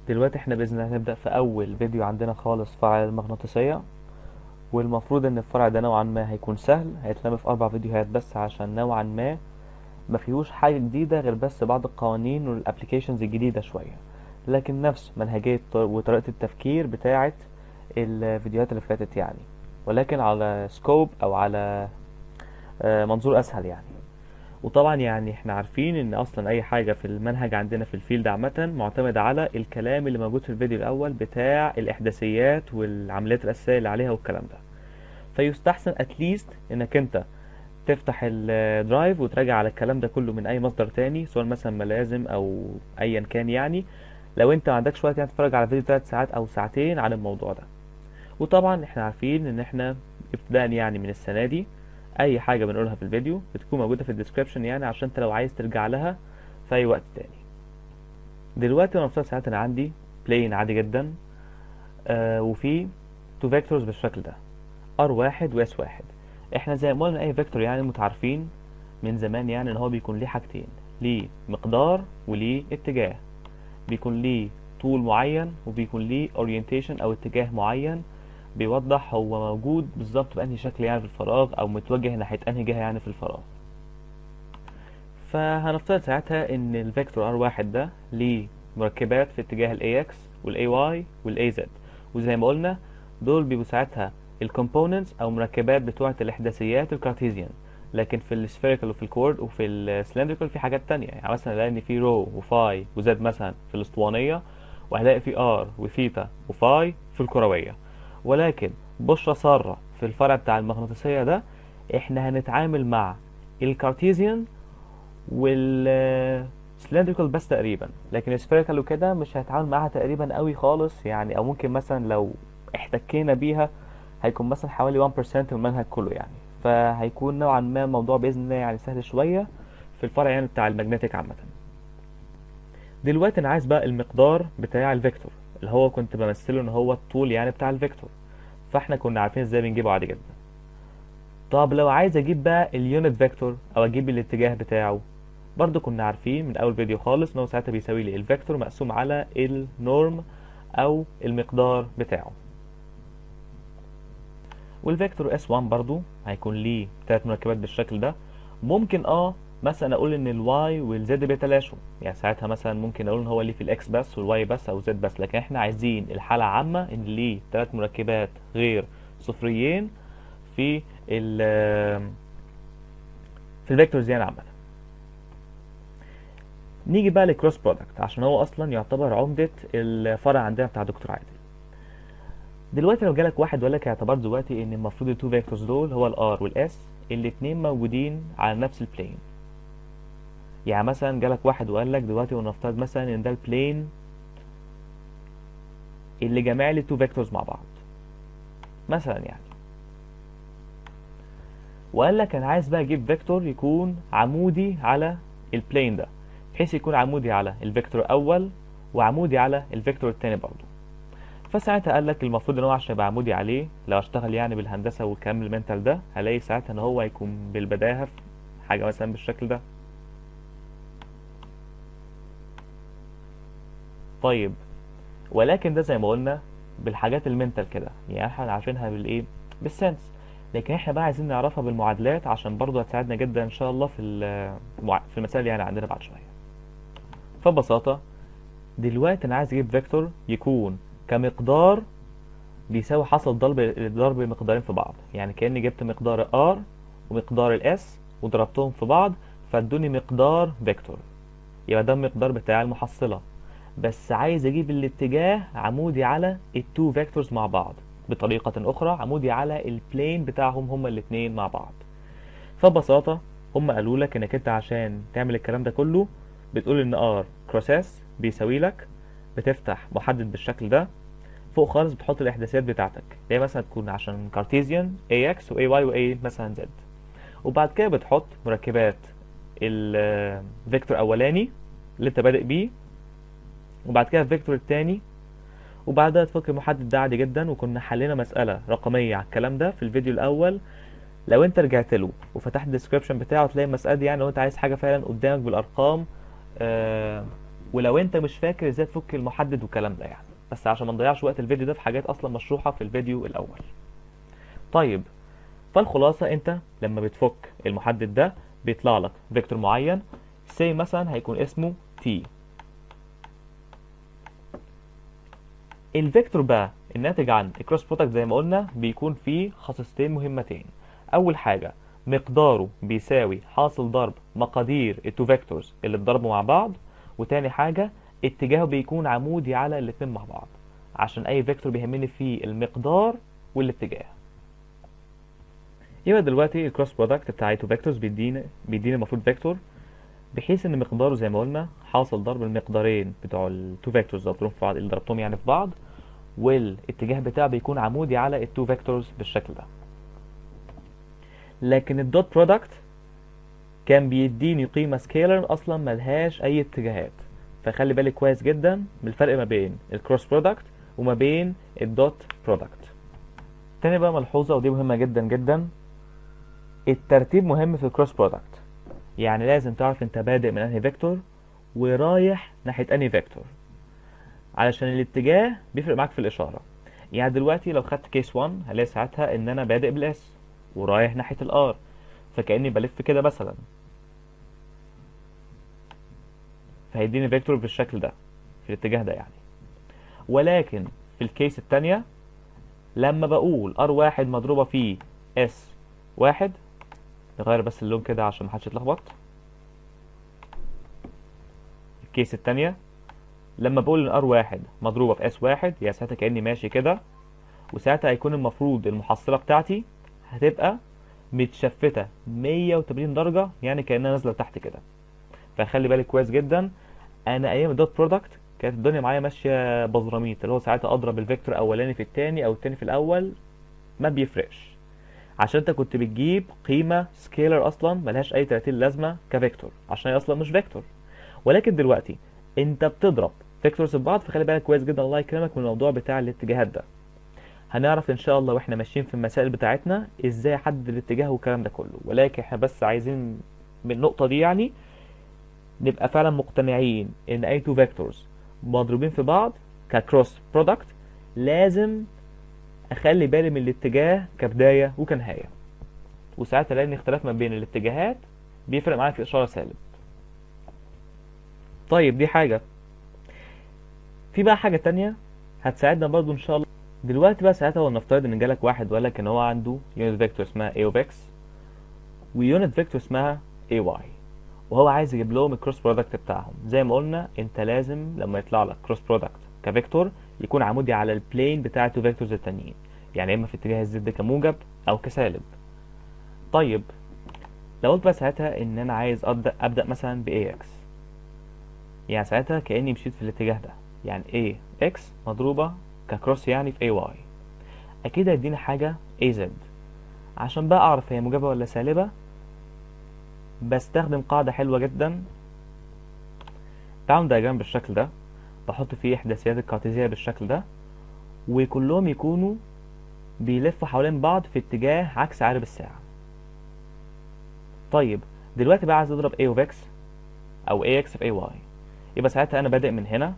دلوقتي احنا بإذن الله هنبدأ في أول فيديو عندنا خالص فرع المغناطيسية والمفروض إن الفرع ده نوعا ما هيكون سهل هيتلم في أربع فيديوهات بس عشان نوعا ما ما فيهوش حاجة جديدة غير بس بعض القوانين والابليكيشنز الجديدة شوية لكن نفس منهجية وطريقة التفكير بتاعة الفيديوهات اللي فاتت يعني ولكن على سكوب أو على آه، منظور أسهل يعني وطبعا يعني احنا عارفين ان اصلا اي حاجة في المنهج عندنا في الفيلد عامة معتمد على الكلام اللي موجود في الفيديو الاول بتاع الاحداثيات والعمليات الاساسية اللي عليها والكلام ده فيستحسن اتليست انك انت تفتح الدرايف وتراجع على الكلام ده كله من اي مصدر تاني سواء مثلا ملازم او ايا كان يعني لو انت ما عندكش وقت يعني تتفرج على فيديو 3 ساعات او ساعتين عن الموضوع ده وطبعا احنا عارفين ان احنا ابتداء يعني من السنة دي اي حاجة بنقولها في الفيديو بتكون موجودة في الديسكريبشن يعني عشان انت لو عايز ترجع لها في اي وقت تاني دلوقتي انا في ساعات انا عندي بلين عادي جدا آه وفي تو فيكتورز بالشكل ده ار واحد واس واحد احنا زي ما قلنا اي فيكتور يعني متعارفين من زمان يعني ان هو بيكون ليه حاجتين ليه مقدار وليه اتجاه بيكون ليه طول معين وبيكون ليه اورينتيشن او اتجاه معين بيوضح هو موجود بالظبط بأنهي شكل يعني في الفراغ او متوجه ناحية انهي جهة يعني في الفراغ فهنفترض ساعتها ان الفيكتور ار واحد ده ليه مركبات في اتجاه الاي اكس والاي واي والاي زد وزي ما قلنا دول بيبقوا ساعتها الكومبوننتس او مركبات بتوعة الاحداثيات الكارتيزيان لكن في السفيريكال وفي الكورد وفي السلندريكال في حاجات تانية يعني مثلا هنلاقي ان في رو وفاي وزد مثلا في الاسطوانية وهنلاقي في ار وثيتا وفاي في الكروية ولكن بشرة سارة في الفرع بتاع المغناطيسية ده احنا هنتعامل مع الكارتيزيان والسلندريكال بس تقريبا لكن السفيريكال وكده مش هنتعامل معاها تقريبا قوي خالص يعني او ممكن مثلا لو احتكينا بيها هيكون مثلا حوالي 1% من المنهج كله يعني فهيكون نوعا ما الموضوع باذن الله يعني سهل شويه في الفرع يعني بتاع الماجنتيك عامه دلوقتي انا عايز بقى المقدار بتاع الفيكتور اللي هو كنت بمثله ان هو الطول يعني بتاع الفيكتور فاحنا كنا عارفين ازاي بنجيبه عادي جدا طب لو عايز اجيب بقى اليونت فيكتور او اجيب الاتجاه بتاعه برضو كنا عارفين من اول فيديو خالص ان هو ساعتها بيساوي لي الفيكتور مقسوم على النورم او المقدار بتاعه والفيكتور اس 1 برضو هيكون ليه ثلاث مركبات بالشكل ده ممكن اه مثلا اقول ان الواي والزد بيتلاشوا يعني ساعتها مثلا ممكن اقول ان هو ليه في الاكس بس والواي بس او زد بس لكن احنا عايزين الحالة عامة ان ليه ثلاث مركبات غير صفريين في ال في الفيكتورز يعني عامة نيجي بقى للكروس برودكت عشان هو اصلا يعتبر عمدة الفرع عندنا بتاع دكتور عادل دلوقتي لو جالك واحد وقال لك اعتبرت دلوقتي ان المفروض التو فيكتورز دول هو الار والاس الاتنين موجودين على نفس البلين يعني مثلا جالك واحد وقال لك دلوقتي ونفترض مثلا ان ده البلين اللي جمع لي تو فيكتورز مع بعض مثلا يعني وقال لك انا عايز بقى اجيب فيكتور يكون عمودي على البلين ده بحيث يكون عمودي على الفيكتور الاول وعمودي على الفيكتور التاني برضه فساعتها قال لك المفروض ان هو عشان يبقى عمودي عليه لو اشتغل يعني بالهندسه والكلام المنتال ده هلاقي ساعتها ان هو هيكون بالبداهه في حاجه مثلا بالشكل ده طيب ولكن ده زي ما قلنا بالحاجات المنتال كده يعني احنا عارفينها بالايه بالسنس لكن احنا بقى عايزين نعرفها بالمعادلات عشان برضو هتساعدنا جدا ان شاء الله في في المسائل يعني عندنا بعد شويه فببساطه دلوقتي انا عايز اجيب فيكتور يكون كمقدار بيساوي حاصل ضرب ضرب مقدارين في بعض يعني كاني جبت مقدار r ومقدار الاس وضربتهم في بعض فادوني مقدار فيكتور يبقى ده المقدار بتاع المحصله بس عايز اجيب الاتجاه عمودي على التو فيكتورز مع بعض بطريقة اخرى عمودي على البلين بتاعهم هما الاتنين مع بعض فببساطة هما قالوا لك انك انت عشان تعمل الكلام ده كله بتقول ان r كروس s بيساوي لك بتفتح محدد بالشكل ده فوق خالص بتحط الاحداثيات بتاعتك اللي هي مثلا تكون عشان كارتيزيان ax و ay و a مثلا z وبعد كده بتحط مركبات الفيكتور الاولاني اللي انت بادئ بيه وبعد كده الفيكتور التاني وبعدها تفك المحدد ده عادي جدا وكنا حلينا مسألة رقمية على الكلام ده في الفيديو الأول لو انت رجعت له وفتحت الديسكريبشن بتاعه تلاقي المسألة دي يعني لو انت عايز حاجة فعلا قدامك بالأرقام آه ولو انت مش فاكر ازاي تفك المحدد والكلام ده يعني بس عشان ما نضيعش وقت الفيديو ده في حاجات اصلا مشروحه في الفيديو الاول طيب فالخلاصه انت لما بتفك المحدد ده بيطلع لك فيكتور معين سي مثلا هيكون اسمه تي الفيكتور بقى الناتج عن الكروس برودكت زي ما قلنا بيكون فيه خاصيتين مهمتين اول حاجه مقداره بيساوي حاصل ضرب مقادير التو فيكتورز اللي اتضربوا مع بعض وتاني حاجه اتجاهه بيكون عمودي على الاتنين مع بعض عشان اي فيكتور بيهمني فيه المقدار والاتجاه يبقى دلوقتي الكروس برودكت بتاع تو فيكتورز بيدينا بيدينا المفروض فيكتور بحيث ان مقداره زي ما قلنا حاصل ضرب المقدارين بتوع التو فيكتورز ضربتهم في بعض اللي ضربتهم يعني في بعض والاتجاه بتاعه بيكون عمودي على التو فيكتورز بالشكل ده لكن الدوت برودكت كان بيديني قيمة سكيلر اصلا ملهاش اي اتجاهات فخلي بالك كويس جدا بالفرق ما بين الكروس برودكت وما بين الدوت برودكت تاني بقى ملحوظة ودي مهمة جدا جدا الترتيب مهم في الكروس برودكت يعني لازم تعرف انت بادئ من انهي فيكتور ورايح ناحية انهي فيكتور علشان الاتجاه بيفرق معاك في الاشارة يعني دلوقتي لو خدت كيس 1 هلاقي ساعتها ان انا بادئ بالاس ورايح ناحية الار فكأني بلف كده مثلا فهيديني فيكتور بالشكل ده في الاتجاه ده يعني ولكن في الكيس التانية لما بقول ار واحد مضروبة في اس واحد نغير بس اللون كده عشان محدش يتلخبط الكيس التانية لما بقول ان ار واحد مضروبة في اس واحد يا ساعتها كأني ماشي كده وساعتها هيكون المفروض المحصلة بتاعتي هتبقى متشفتة 180 درجة يعني كأنها نازلة تحت كده فخلي بالك كويس جدا انا ايام الدوت برودكت كانت الدنيا معايا ماشية بزراميط اللي هو ساعتها اضرب الفيكتور اولاني في التاني او التاني في الاول ما بيفرقش عشان انت كنت بتجيب قيمة سكيلر اصلا ملهاش اي 30 لازمة كفيكتور عشان هي اصلا مش فيكتور ولكن دلوقتي انت بتضرب فيكتورز ببعض فخلي بالك كويس جدا الله يكرمك من الموضوع بتاع الاتجاهات ده هنعرف ان شاء الله واحنا ماشيين في المسائل بتاعتنا ازاي احدد الاتجاه والكلام ده كله ولكن احنا بس عايزين من النقطة دي يعني نبقى فعلا مقتنعين ان اي تو فيكتورز مضروبين في بعض ككروس برودكت لازم اخلي بالي من الاتجاه كبداية وكنهاية وساعتها لان اختلاف ما بين الاتجاهات بيفرق معايا في اشارة سالب طيب دي حاجة في بقى حاجة تانية هتساعدنا برضو ان شاء الله دلوقتي بقى ساعتها ولنفترض ان جالك واحد وقال لك ان هو عنده يونت فيكتور اسمها a of x ويونت فيكتور اسمها ay وهو عايز يجيب لهم الكروس برودكت بتاعهم زي ما قلنا انت لازم لما يطلع لك كروس برودكت كفيكتور يكون عمودي على البلين بتاع التو فيكتورز التانيين يعني اما في اتجاه الزد كموجب او كسالب طيب لو قلت بقى ساعتها ان انا عايز ابدا ابدا مثلا ب ax يعني ساعتها كاني مشيت في الاتجاه ده يعني ax مضروبه ككروس يعني في ay اكيد هيديني حاجه az عشان بقى اعرف هي موجبه ولا سالبه بستخدم قاعده حلوه جدا باوند دايجرام بالشكل ده بحط فيه احداثيات الكارتيزيه بالشكل ده وكلهم يكونوا بيلفوا حوالين بعض في اتجاه عكس عقارب الساعه طيب دلوقتي بقى عايز اضرب a of x او ax في ay يبقى ساعتها انا بادئ من هنا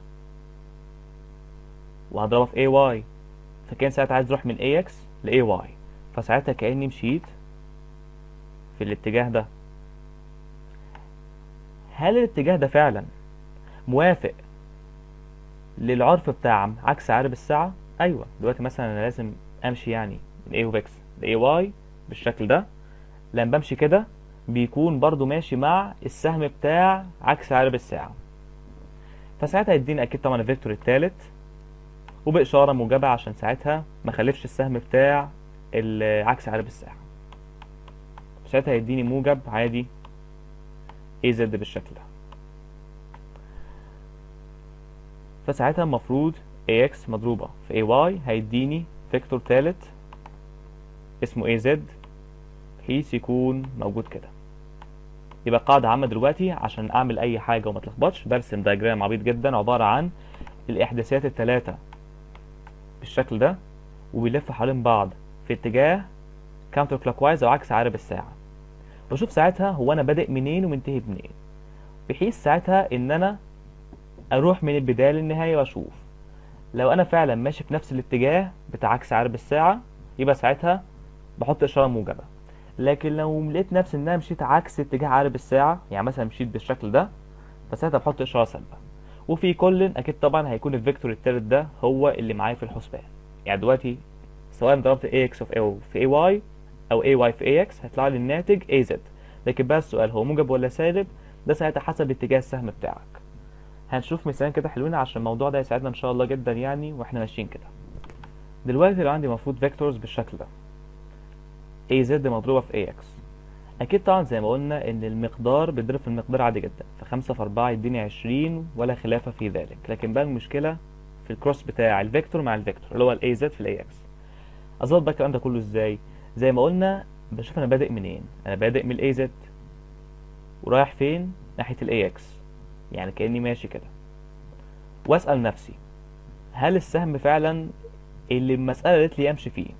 وهضربها في ay فكان ساعتها عايز اروح من ax ل ay فساعتها كاني مشيت في الاتجاه ده هل الاتجاه ده فعلا موافق للعرف بتاع عكس عقارب الساعة ايوه دلوقتي مثلا انا لازم امشي يعني من a of x ل ay بالشكل ده لما بمشي كده بيكون برضو ماشي مع السهم بتاع عكس عقارب الساعة فساعتها هيديني اكيد طبعا الفيكتور التالت وبإشارة موجبة عشان ساعتها ما خلفش السهم بتاع عكس عقارب الساعة ساعتها هيديني موجب عادي AZ بالشكل ده فساعتها المفروض AX مضروبة في AY هيديني فيكتور تالت اسمه AZ بحيث يكون موجود كده يبقى قاعدة عامة دلوقتي عشان أعمل أي حاجة وما تلخبطش برسم دايجرام عبيط جدا عبارة عن الإحداثيات التلاتة بالشكل ده وبيلف حوالين بعض في اتجاه كاونتر كلوك وايز أو عكس عقارب الساعة بشوف ساعتها هو أنا بادئ منين ومنتهي منين بحيث ساعتها إن أنا اروح من البدايه للنهايه واشوف لو انا فعلا ماشي في نفس الاتجاه بتاع عكس عقرب الساعه يبقى ساعتها بحط اشاره موجبه لكن لو لقيت نفسي ان انا مشيت عكس اتجاه عقرب الساعه يعني مثلا مشيت بالشكل ده فساعتها بحط اشاره سالبه وفي كل اكيد طبعا هيكون الفيكتور التالت ده هو اللي معايا في الحسبان يعني دلوقتي سواء ضربت ax of a في ay او ay في ax هيطلع لي الناتج az لكن بقى السؤال هو موجب ولا سالب ده ساعتها حسب اتجاه السهم بتاعك هنشوف مثالين كده حلوين عشان الموضوع ده يساعدنا ان شاء الله جدا يعني واحنا ماشيين كده دلوقتي لو عندي المفروض فيكتورز بالشكل ده az مضروبه في ax اكيد طبعا زي ما قلنا ان المقدار بيتضرب في المقدار عادي جدا فخمسة في أربعة يديني عشرين ولا خلاف في ذلك لكن بقى المشكلة في الكروس بتاع الفيكتور مع الفيكتور اللي هو الاي زد في الاي اكس اظبط بقى الكلام ده كله ازاي زي ما قلنا بشوف انا بادئ منين انا بادئ من الاي زد ورايح فين ناحية الاي اكس يعني كأني ماشي كده واسأل نفسي هل السهم فعلا اللي المسألة قالت لي امشي فيه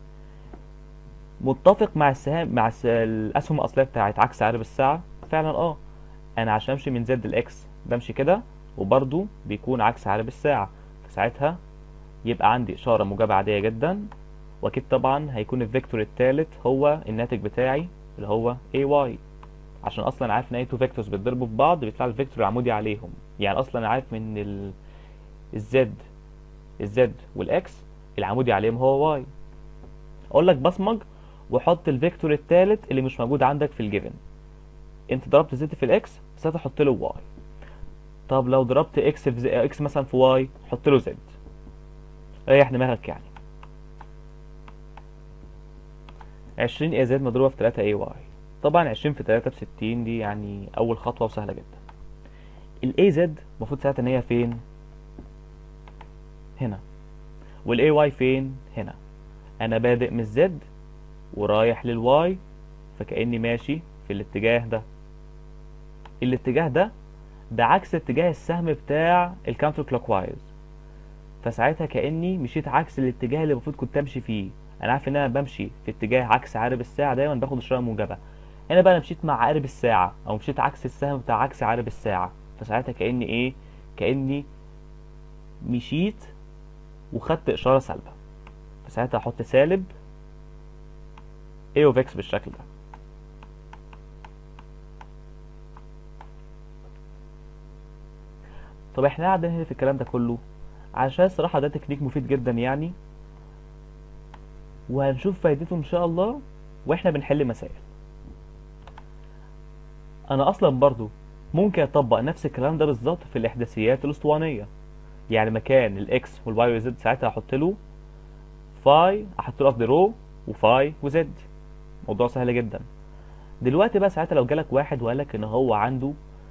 متفق مع السهام مع الس... الاسهم الاصليه بتاعت عكس عقرب الساعه فعلا اه انا عشان امشي من زد لاكس بمشي كده وبرضو بيكون عكس عقرب الساعه فساعتها يبقى عندي اشاره موجبه عاديه جدا واكيد طبعا هيكون الفيكتور الثالث هو الناتج بتاعي اللي هو ay عشان اصلا عارف ان اي تو فيكتورز بيتضربوا في بعض بيطلع الفيكتور العمودي عليهم يعني اصلا عارف ان ال... الزد الزد والاكس العمودي عليهم هو واي اقول لك بصمج وحط الفيكتور الثالث اللي مش موجود عندك في الجيفن انت ضربت زد في الاكس ساعتها حط له واي طب لو ضربت اكس في زي... اكس مثلا في واي حط له زد ريح دماغك يعني 20 اي زد مضروبه في 3 اي واي طبعا 20 في 3 ب 60 دي يعني اول خطوه وسهله جدا الاي زد المفروض ساعتها ان هي فين هنا والاي واي فين هنا انا بادئ من الزد ورايح للواي فكأني ماشي في الاتجاه ده الاتجاه ده ده عكس اتجاه السهم بتاع الكاونتر كلوك وايز فساعتها كأني مشيت عكس الاتجاه اللي المفروض كنت امشي فيه انا عارف ان انا بمشي في اتجاه عكس عقرب الساعة دايما باخد اشارة موجبة هنا بقى انا مشيت مع عقرب الساعة او مشيت عكس السهم بتاع عكس عقرب الساعة فساعتها كأني ايه كأني مشيت وخدت اشارة سالبة فساعتها احط سالب a of x بالشكل ده طب احنا قاعدين هنا في الكلام ده كله عشان الصراحة ده تكنيك مفيد جدا يعني وهنشوف فايدته ان شاء الله واحنا بنحل مسائل انا اصلا برضو ممكن اطبق نفس الكلام ده بالظبط في الاحداثيات الاسطوانية يعني مكان الاكس والواي والزد ساعتها احط له فاي احط له قصدي رو وفاي وزد موضوع سهل جدا دلوقتي بقى ساعتها لو جالك واحد وقال لك ان هو عنده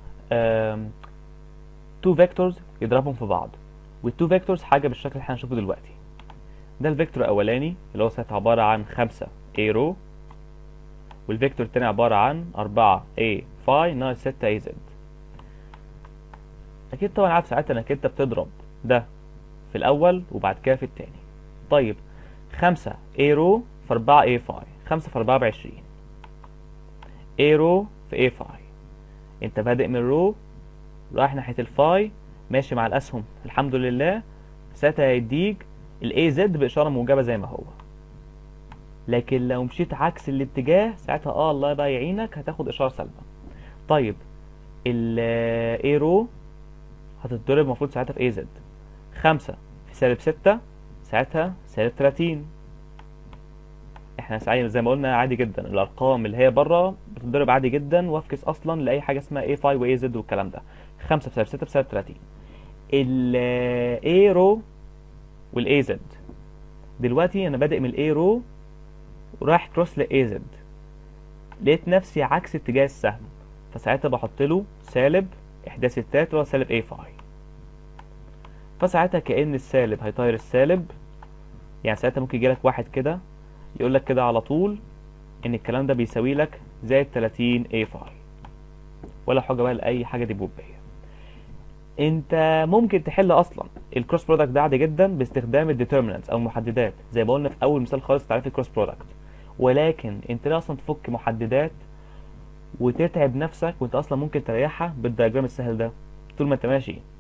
تو فيكتورز يضربهم في بعض والتو فيكتورز حاجه بالشكل اللي احنا هنشوفه دلوقتي ده الفيكتور الاولاني اللي هو ساعتها عباره عن 5 a رو والفيكتور التاني عباره عن 4 a فاي ناقص 6 a z اكيد طبعا عارف ساعتها انك انت بتضرب ده في الاول وبعد كده في التاني طيب 5 a رو في 4 a فاي 5 في 4 ب 20 a رو في a فاي انت بادئ من رو رايح ناحية الفاي ماشي مع الأسهم الحمد لله ساعتها هيديك الاي زد بإشارة موجبة زي ما هو لكن لو مشيت عكس الاتجاه ساعتها اه الله بقى يعينك هتاخد إشارة سالبة طيب ال رو هتتضرب المفروض ساعتها في اي زد خمسة في سالب ستة ساعتها سالب تلاتين احنا ساعتها زي ما قلنا عادي جدا الارقام اللي هي بره بتتضرب عادي جدا وافكس اصلا لاي حاجه اسمها اي 5 واي زد والكلام ده 5 بسالب 6 بسالب 30 الاي رو والاي زد دلوقتي انا بادئ من الاي رو ورايح كروس لاي زد لقيت نفسي عكس اتجاه السهم فساعتها بحط له سالب احداث التالت اللي هو سالب اي 5 فساعتها كأن السالب هيطير السالب يعني ساعتها ممكن يجيلك واحد كده يقول لك كده على طول ان الكلام ده بيساوي لك زائد 30 a فاي ولا حاجه بقى لاي حاجه ديبوبيه انت ممكن تحل اصلا الكروس برودكت ده عادي جدا باستخدام الديترمينانتس او المحددات زي ما قلنا في اول مثال خالص تعريف الكروس برودكت ولكن انت ليه اصلا تفك محددات وتتعب نفسك وانت اصلا ممكن تريحها بالدياجرام السهل ده طول ما انت ماشي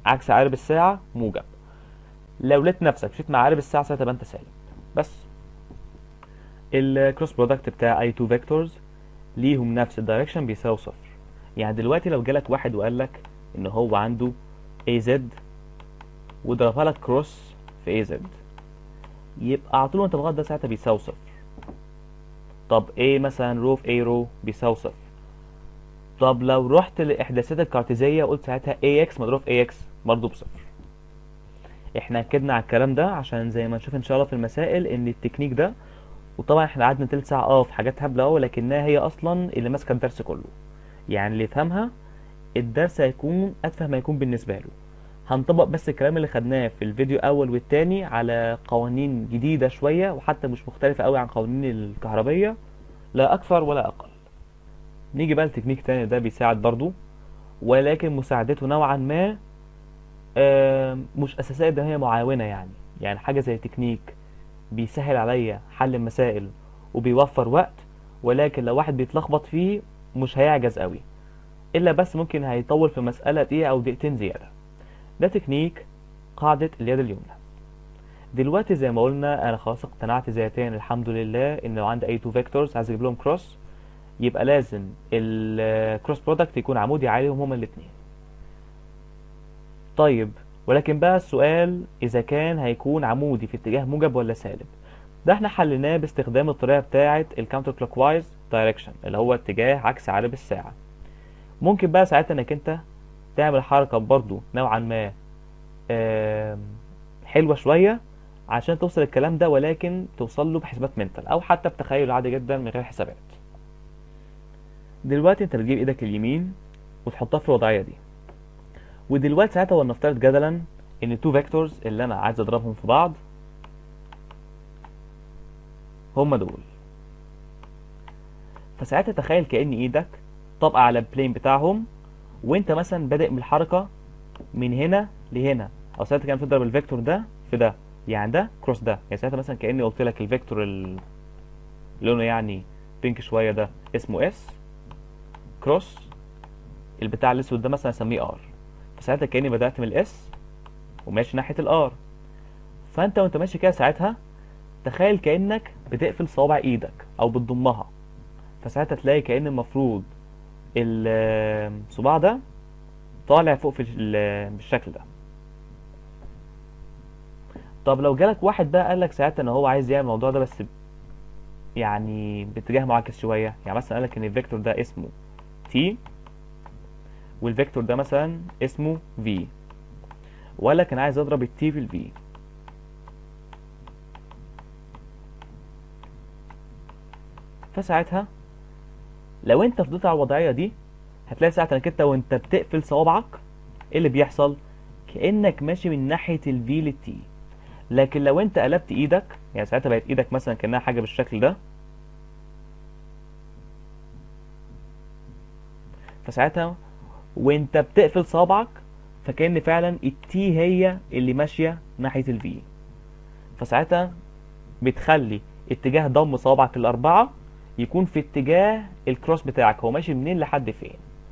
عكس عقارب الساعة موجب لو لقيت نفسك مشيت مع عقارب الساعة ساعتها يبقى انت سالب بس الكروس برودكت بتاع اي تو فيكتورز ليهم نفس الدايركشن بيساوي صفر يعني دلوقتي لو جالك واحد وقال لك ان هو عنده AZ وضربها لك كروس في AZ يبقى على طول وانت بغض ده ساعتها بيساوي صفر طب A مثلا رو في A رو بيساوي صفر طب لو رحت للاحداثات الكارتيزيه قلت ساعتها AX مضروب في AX برضه بصفر احنا اكدنا على الكلام ده عشان زي ما نشوف ان شاء الله في المسائل ان التكنيك ده وطبعا احنا قعدنا تلت ساعه اه في حاجات هبله اه ولكنها هي اصلا اللي ماسكه الدرس كله يعني اللي يفهمها الدرس هيكون اتفه ما يكون بالنسبه له هنطبق بس الكلام اللي خدناه في الفيديو الاول والتاني على قوانين جديده شويه وحتى مش مختلفه قوي عن قوانين الكهربيه لا اكثر ولا اقل نيجي بقى لتكنيك تاني ده بيساعد برضو ولكن مساعدته نوعا ما آم، مش اساسيه ده هي معاونه يعني يعني حاجه زي تكنيك بيسهل عليا حل المسائل وبيوفر وقت ولكن لو واحد بيتلخبط فيه مش هيعجز قوي الا بس ممكن هيطول في مسألة دقيقة او دقيقتين زيادة ده تكنيك قاعدة اليد اليمنى دلوقتي زي ما قلنا انا خلاص اقتنعت ذاتيا الحمد لله ان لو عندي اي تو فيكتورز عايز اجيب لهم كروس يبقى لازم الكروس برودكت يكون عمودي عليهم هما الاثنين طيب ولكن بقى السؤال اذا كان هيكون عمودي في اتجاه موجب ولا سالب ده احنا حليناه باستخدام الطريقه بتاعه الكاونتر كلوك وايز دايركشن اللي هو اتجاه عكس عقارب الساعه ممكن بقى ساعتها انك انت تعمل حركه برضو نوعا ما آم، حلوه شويه عشان توصل الكلام ده ولكن توصل له بحسابات منتال او حتى بتخيل عادي جدا من غير حسابات دلوقتي انت بتجيب ايدك اليمين وتحطها في الوضعيه دي ودلوقتي ساعتها ولنفترض جدلا ان التو فيكتورز اللي انا عايز اضربهم في بعض هما دول فساعتها تخيل كأن ايدك طابقة على البلين بتاعهم وانت مثلا بادئ من الحركة من هنا لهنا او ساعتها كان تضرب الفيكتور ده في ده يعني ده كروس ده يعني ساعتها مثلا كأني قلت لك الفيكتور ال- لونه يعني بينك شوية ده اسمه اس كروس البتاع الاسود ده مثلا اسميه ار فساعتها كأني بدأت من الاس وماشي ناحية الار فانت وانت ماشي كده ساعتها تخيل كأنك بتقفل صوابع ايدك او بتضمها فساعتها تلاقي كأن المفروض الصباع ده طالع فوق في ال- بالشكل ده طب لو جالك واحد بقى قالك ساعتها ان هو عايز يعمل الموضوع ده بس ب- يعني باتجاه معاكس شوية يعني مثلا قالك ان الفيكتور ده اسمه تي والفيكتور ده مثلا اسمه في وقال لك انا عايز اضرب التي في الفي فساعتها لو انت فضلت على الوضعيه دي هتلاقي ساعتها انك انت وانت بتقفل صوابعك ايه اللي بيحصل كانك ماشي من ناحيه الفي للتي لكن لو انت قلبت ايدك يعني ساعتها بقت ايدك مثلا كانها حاجه بالشكل ده فساعتها وانت بتقفل صوابعك فكأن فعلا التي هي اللي ماشيه ناحيه الفي فساعتها بتخلي اتجاه ضم صوابعك الأربعة يكون في اتجاه الكروس بتاعك هو ماشي منين لحد فين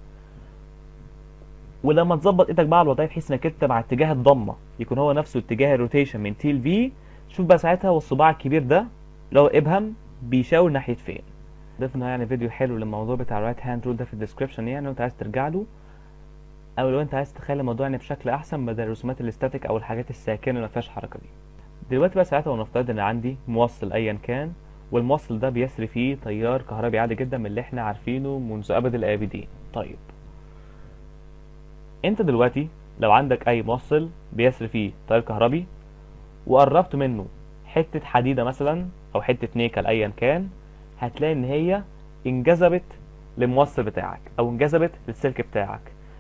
ولما تظبط ايدك بقى على الوضعيه بحيث انك انت مع اتجاه الضمه يكون هو نفسه اتجاه الروتيشن من تي لفي شوف بقى ساعتها والصباع الكبير ده اللي هو ابهم بيشاور ناحيه فين ضفنا يعني فيديو حلو للموضوع بتاع الرايت هاند رول ده في الديسكربشن يعني لو انت عايز ترجع له او لو انت عايز تخلي الموضوع يعني بشكل احسن بدل الرسومات الاستاتيك او الحاجات الساكنه اللي ما فيهاش حركه دي دلوقتي بقى ساعتها ونفترض ان عندي موصل ايا كان والموصل ده بيسري فيه تيار كهربي عادي جدا من اللي احنا عارفينه منذ ابد الابدين طيب انت دلوقتي لو عندك اي موصل بيسري فيه تيار كهربي وقربت منه حتة حديدة مثلا او حتة نيكل ايا كان هتلاقي ان هي انجذبت للموصل بتاعك او انجذبت للسلك بتاعك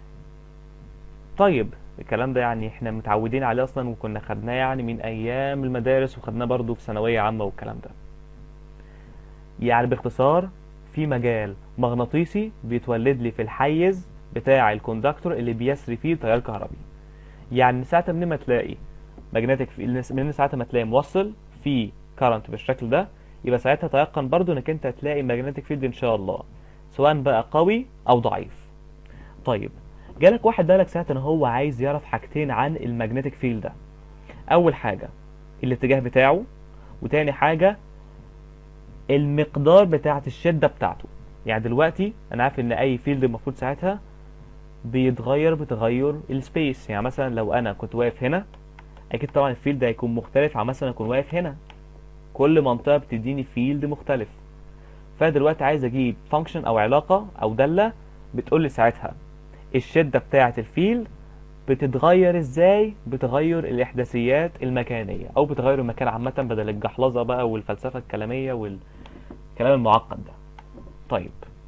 طيب الكلام ده يعني احنا متعودين عليه اصلا وكنا خدناه يعني من ايام المدارس وخدناه برضو في ثانوية عامة والكلام ده يعني باختصار في مجال مغناطيسي بيتولد لي في الحيز بتاع الكوندكتور اللي بيسري فيه تيار كهربي يعني ساعة من ما تلاقي ماجنتيك من ساعة ما تلاقي موصل فيه كارنت بالشكل ده يبقى ساعتها تيقن برضو انك انت هتلاقي ماجنتيك فيلد ان شاء الله سواء بقى قوي او ضعيف طيب جالك واحد قالك ساعتها ان هو عايز يعرف حاجتين عن المagnetic فيلد ده اول حاجه الاتجاه بتاعه وتاني حاجه المقدار بتاعه الشده بتاعته يعني دلوقتي انا عارف ان اي فيلد المفروض ساعتها بيتغير بتغير السبيس يعني مثلا لو انا كنت واقف هنا اكيد طبعا الفيلد هيكون مختلف عن مثلا اكون واقف هنا كل منطقه بتديني فيلد مختلف فدلوقتي عايز اجيب فانكشن او علاقه او داله بتقول لي ساعتها الشده بتاعه الفيلد بتتغير ازاي بتغير الاحداثيات المكانيه او بتغير المكان عامه بدل الجحلظه بقى والفلسفه الكلاميه والكلام المعقد ده طيب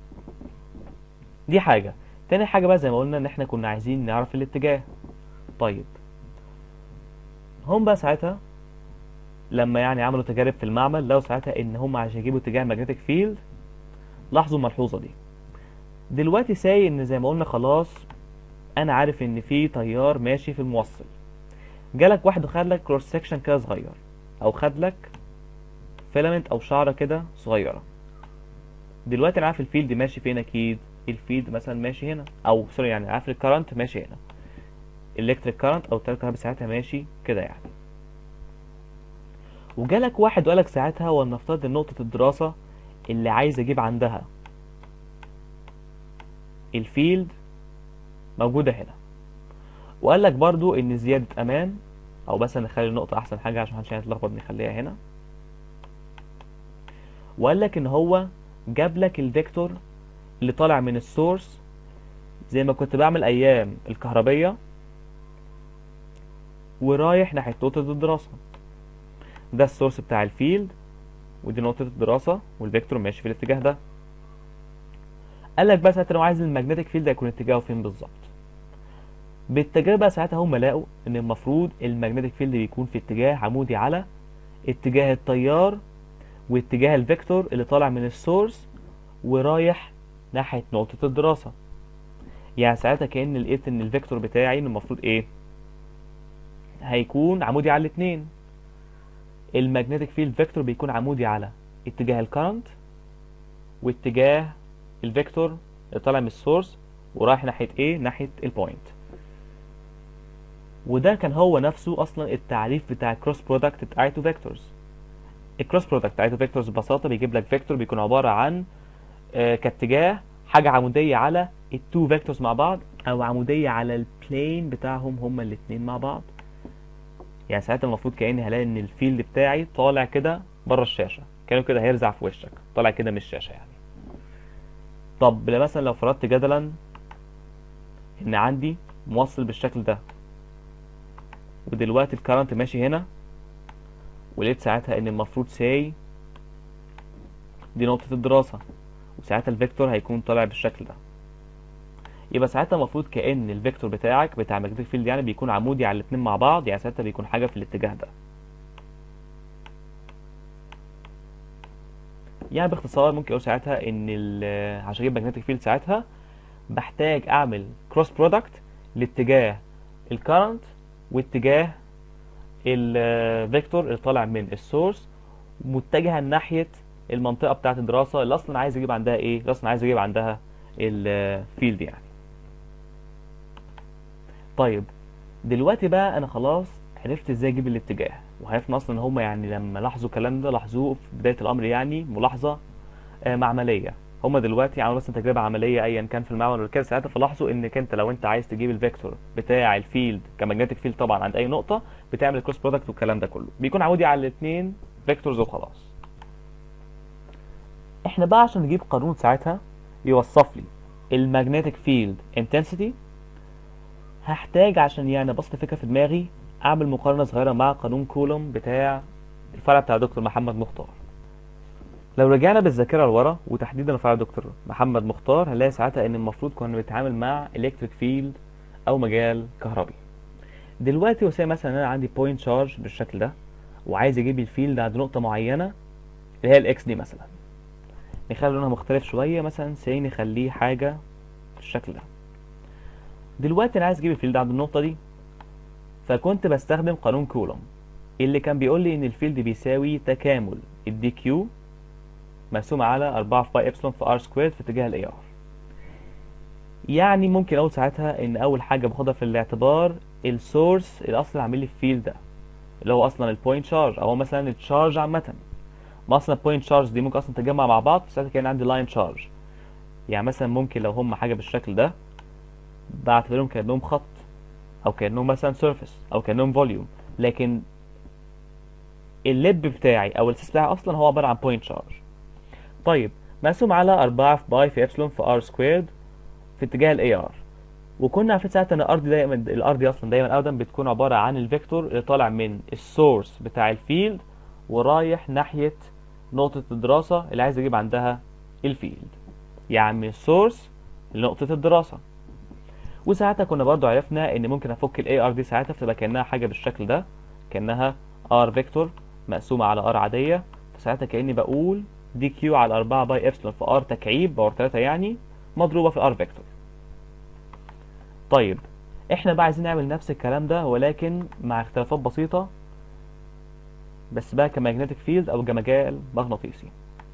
دي حاجه تاني حاجه بقى زي ما قلنا ان احنا كنا عايزين نعرف الاتجاه طيب هم بقى ساعتها لما يعني عملوا تجارب في المعمل لقوا ساعتها ان هم عشان يجيبوا اتجاه ماجنتيك فيلد لاحظوا الملحوظه دي دلوقتي ساي ان زي ما قلنا خلاص انا عارف ان في تيار ماشي في الموصل جالك واحد وخد لك كروس سكشن كده صغير او خد لك فيلامنت او شعره كده صغيره دلوقتي انا عارف الفيلد ماشي فين اكيد الفيلد مثلا ماشي هنا او سوري يعني عارف الكرنت ماشي هنا الكتريك كارنت او التيار الكهربي ساعتها ماشي كده يعني وجالك واحد وقالك ساعتها ولنفترض ان نقطة الدراسة اللي عايز اجيب عندها الفيلد موجودة هنا وقال لك برضو ان زيادة امان او بس نخلي النقطة احسن حاجة عشان محدش يتلخبط نخليها هنا وقال لك ان هو جاب لك الفيكتور اللي طالع من السورس زي ما كنت بعمل ايام الكهربية ورايح ناحية نقطة الدراسة ده السورس بتاع الفيلد ودي نقطة الدراسة والفيكتور ماشي في الاتجاه ده قال لك بقى ساعتها لو عايز الماجنتيك فيلد هيكون اتجاهه فين بالظبط بالتجربة بقى ساعتها هم لقوا ان المفروض الماجنتيك فيلد بيكون في اتجاه عمودي على اتجاه التيار واتجاه الفيكتور اللي طالع من السورس ورايح ناحية نقطة الدراسة يعني ساعتها كأن لقيت ان الفيكتور بتاعي إن المفروض ايه هيكون عمودي على الاتنين الماجنتيك فيلد فيكتور بيكون عمودي على اتجاه الكرنت واتجاه الفيكتور اللي طالع من السورس ورايح ناحية ايه ناحية البوينت وده كان هو نفسه اصلا التعريف بتاع الكروس برودكت بتاع تو فيكتورز الكروس برودكت بتاع تو فيكتورز ببساطة بيجيب لك فيكتور بيكون عبارة عن آه كاتجاه حاجة عمودية على التو فيكتورز مع بعض او عمودية على البلين بتاعهم هما الاتنين مع بعض يعني ساعتها المفروض كاني هلاقي ان الفيلد بتاعي طالع كده بره الشاشه كانه كده هيرزع في وشك طالع كده من الشاشه يعني طب مثلا لو فرضت جدلا ان عندي موصل بالشكل ده ودلوقتي الكرنت ماشي هنا ولقيت ساعتها ان المفروض ساي دي نقطة الدراسة وساعتها الفيكتور هيكون طالع بالشكل ده يبقى ساعتها المفروض كأن الفيكتور بتاعك بتاع ماجنتيك فيلد يعني بيكون عمودي على الاتنين مع بعض يعني ساعتها بيكون حاجة في الاتجاه ده يعني باختصار ممكن اقول ساعتها ان عشان اجيب ماجنتيك فيلد ساعتها بحتاج اعمل كروس برودكت لاتجاه الكرنت واتجاه الفيكتور اللي طالع من السورس متجها ناحية المنطقة بتاعة الدراسة اللي اصلا عايز اجيب عندها ايه اللي اصلا عايز اجيب عندها الفيلد يعني طيب دلوقتي بقى انا خلاص عرفت ازاي اجيب الاتجاه وعرفنا اصلا ان هم يعني لما لاحظوا الكلام ده لاحظوه في بدايه الامر يعني ملاحظه آه معمليه هم دلوقتي عملوا مثلا تجربه عمليه ايا كان في المعمل ولا كده ساعتها فلاحظوا انك انت لو انت عايز تجيب الفيكتور بتاع الفيلد كماجنتيك فيلد طبعا عند اي نقطه بتعمل الكروس برودكت والكلام ده كله بيكون عمودي على الاثنين فيكتورز وخلاص احنا بقى عشان نجيب قانون ساعتها يوصف لي الماجنتيك فيلد انتنسيتي هحتاج عشان يعني بسط فكره في دماغي اعمل مقارنه صغيره مع قانون كولوم بتاع الفرع بتاع دكتور محمد مختار لو رجعنا بالذاكره لورا وتحديدا فرع دكتور محمد مختار هنلاقي ساعتها ان المفروض كنا بنتعامل مع الكتريك فيلد او مجال كهربي دلوقتي وسام مثلا انا عندي بوينت شارج بالشكل ده وعايز اجيب الفيلد عند نقطه معينه اللي هي الاكس دي مثلا نخلي لونها مختلف شويه مثلا سي نخليه حاجه بالشكل ده دلوقتي انا عايز اجيب الفيلد عند النقطه دي فكنت بستخدم قانون كولوم اللي كان بيقول لي ان الفيلد بيساوي تكامل الدي كيو مقسوم على 4 في باي ابسلون في ار سكويرد في اتجاه الاي ار يعني ممكن اقول ساعتها ان اول حاجه باخدها في الاعتبار السورس اللي اصلا عامل لي الفيلد ده اللي هو اصلا البوينت شارج او مثلا التشارج عامه ما اصلا البوينت شارج دي ممكن اصلا تتجمع مع بعض ساعتها كان عندي لاين شارج يعني مثلا ممكن لو هم حاجه بالشكل ده بعتبرهم كانهم خط او كانهم مثلا سيرفيس او كانهم فوليوم لكن اللب بتاعي او السيس بتاعي اصلا هو عباره عن بوينت شارج طيب مقسوم على 4 في باي في ابسلون في ار سكويرد في اتجاه الاي ار وكنا عارفين ساعتها ان الار دي دايما الار دي اصلا دايما ابدا بتكون عباره عن الفيكتور اللي طالع من السورس بتاع الفيلد ورايح ناحيه نقطه الدراسه اللي عايز اجيب عندها الفيلد يعني من السورس لنقطه الدراسه وساعتها كنا برضو عرفنا ان ممكن افك الاي ار دي ساعتها فتبقى كانها حاجه بالشكل ده كانها ار فيكتور مقسومه على ار عاديه فساعتها كاني بقول دي كيو على 4 باي ابسلون في ار تكعيب باور 3 يعني مضروبه في الار فيكتور طيب احنا بقى عايزين نعمل نفس الكلام ده ولكن مع اختلافات بسيطه بس بقى كمagnetic فيلد او كمجال مغناطيسي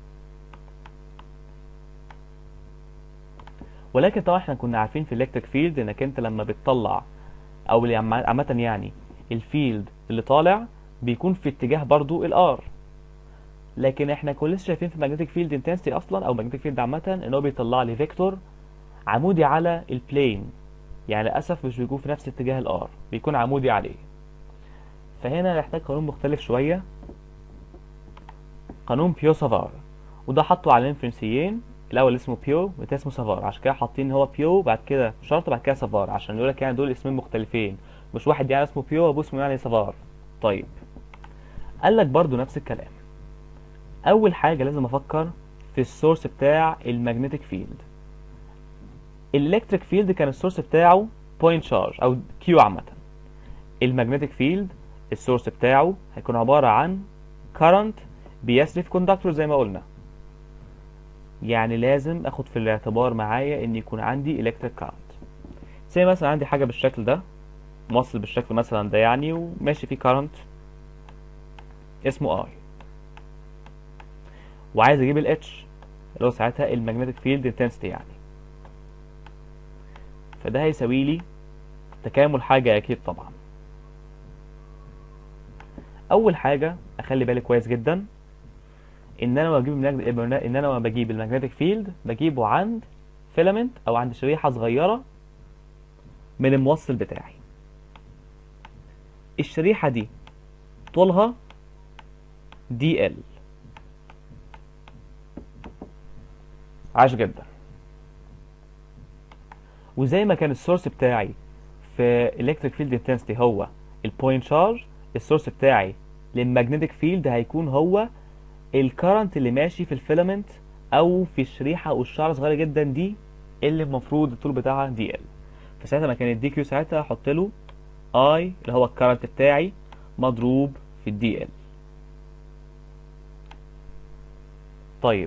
ولكن طبعا احنا كنا عارفين في الالكتريك فيلد انك انت لما بتطلع او اللي عم- عامه يعني الفيلد اللي طالع بيكون في اتجاه برضو الار لكن احنا كنا لسه شايفين في المagnetic فيلد انتنسيتي اصلا او magnetic فيلد عامه ان هو بيطلع لي فيكتور عمودي على البلين يعني للاسف مش بيكون في نفس اتجاه الار بيكون عمودي عليه فهنا نحتاج قانون مختلف شويه قانون بيو سافار وده حطه على الانفرنسيين الاول اسمه بيو والتاني اسمه سافار عشان كده حاطين ان هو بيو بعد كده شرط بعد كده سافار عشان يقول لك يعني دول اسمين مختلفين مش واحد يعني اسمه بيو وابوه اسمه يعني سافار طيب قال لك برضو نفس الكلام اول حاجه لازم افكر في السورس بتاع المagnetic فيلد الالكتريك فيلد كان السورس بتاعه بوينت شارج او كيو عامه المagnetic فيلد السورس بتاعه هيكون عباره عن current بيسري في كوندكتور زي ما قلنا يعني لازم اخد في الاعتبار معايا ان يكون عندي electric current زي مثلا عندي حاجه بالشكل ده موصل بالشكل مثلا ده يعني وماشي فيه current اسمه I وعايز اجيب ال H اللي هو ساعتها المagnetic field intensity يعني فده هيساوي لي تكامل حاجة أكيد طبعا أول حاجة أخلي بالي كويس جدا إن أنا بجيب المجن... إن أنا لما بجيب المagnetic فيلد بجيبه عند فيلامنت أو عند شريحة صغيرة من الموصل بتاعي الشريحة دي طولها دي ال عاش جدا وزي ما كان السورس بتاعي في electric field intensity هو البوينت شارج السورس بتاعي للمagnetic فيلد هيكون هو الكرنت اللي ماشي في الفيلامنت او في الشريحه او الشعره صغيره جدا دي اللي المفروض الطول بتاعها دي ال فساعتها ما كان الدي كيو ساعتها احط له اي اللي هو الكرنت بتاعي مضروب في الدي ال طيب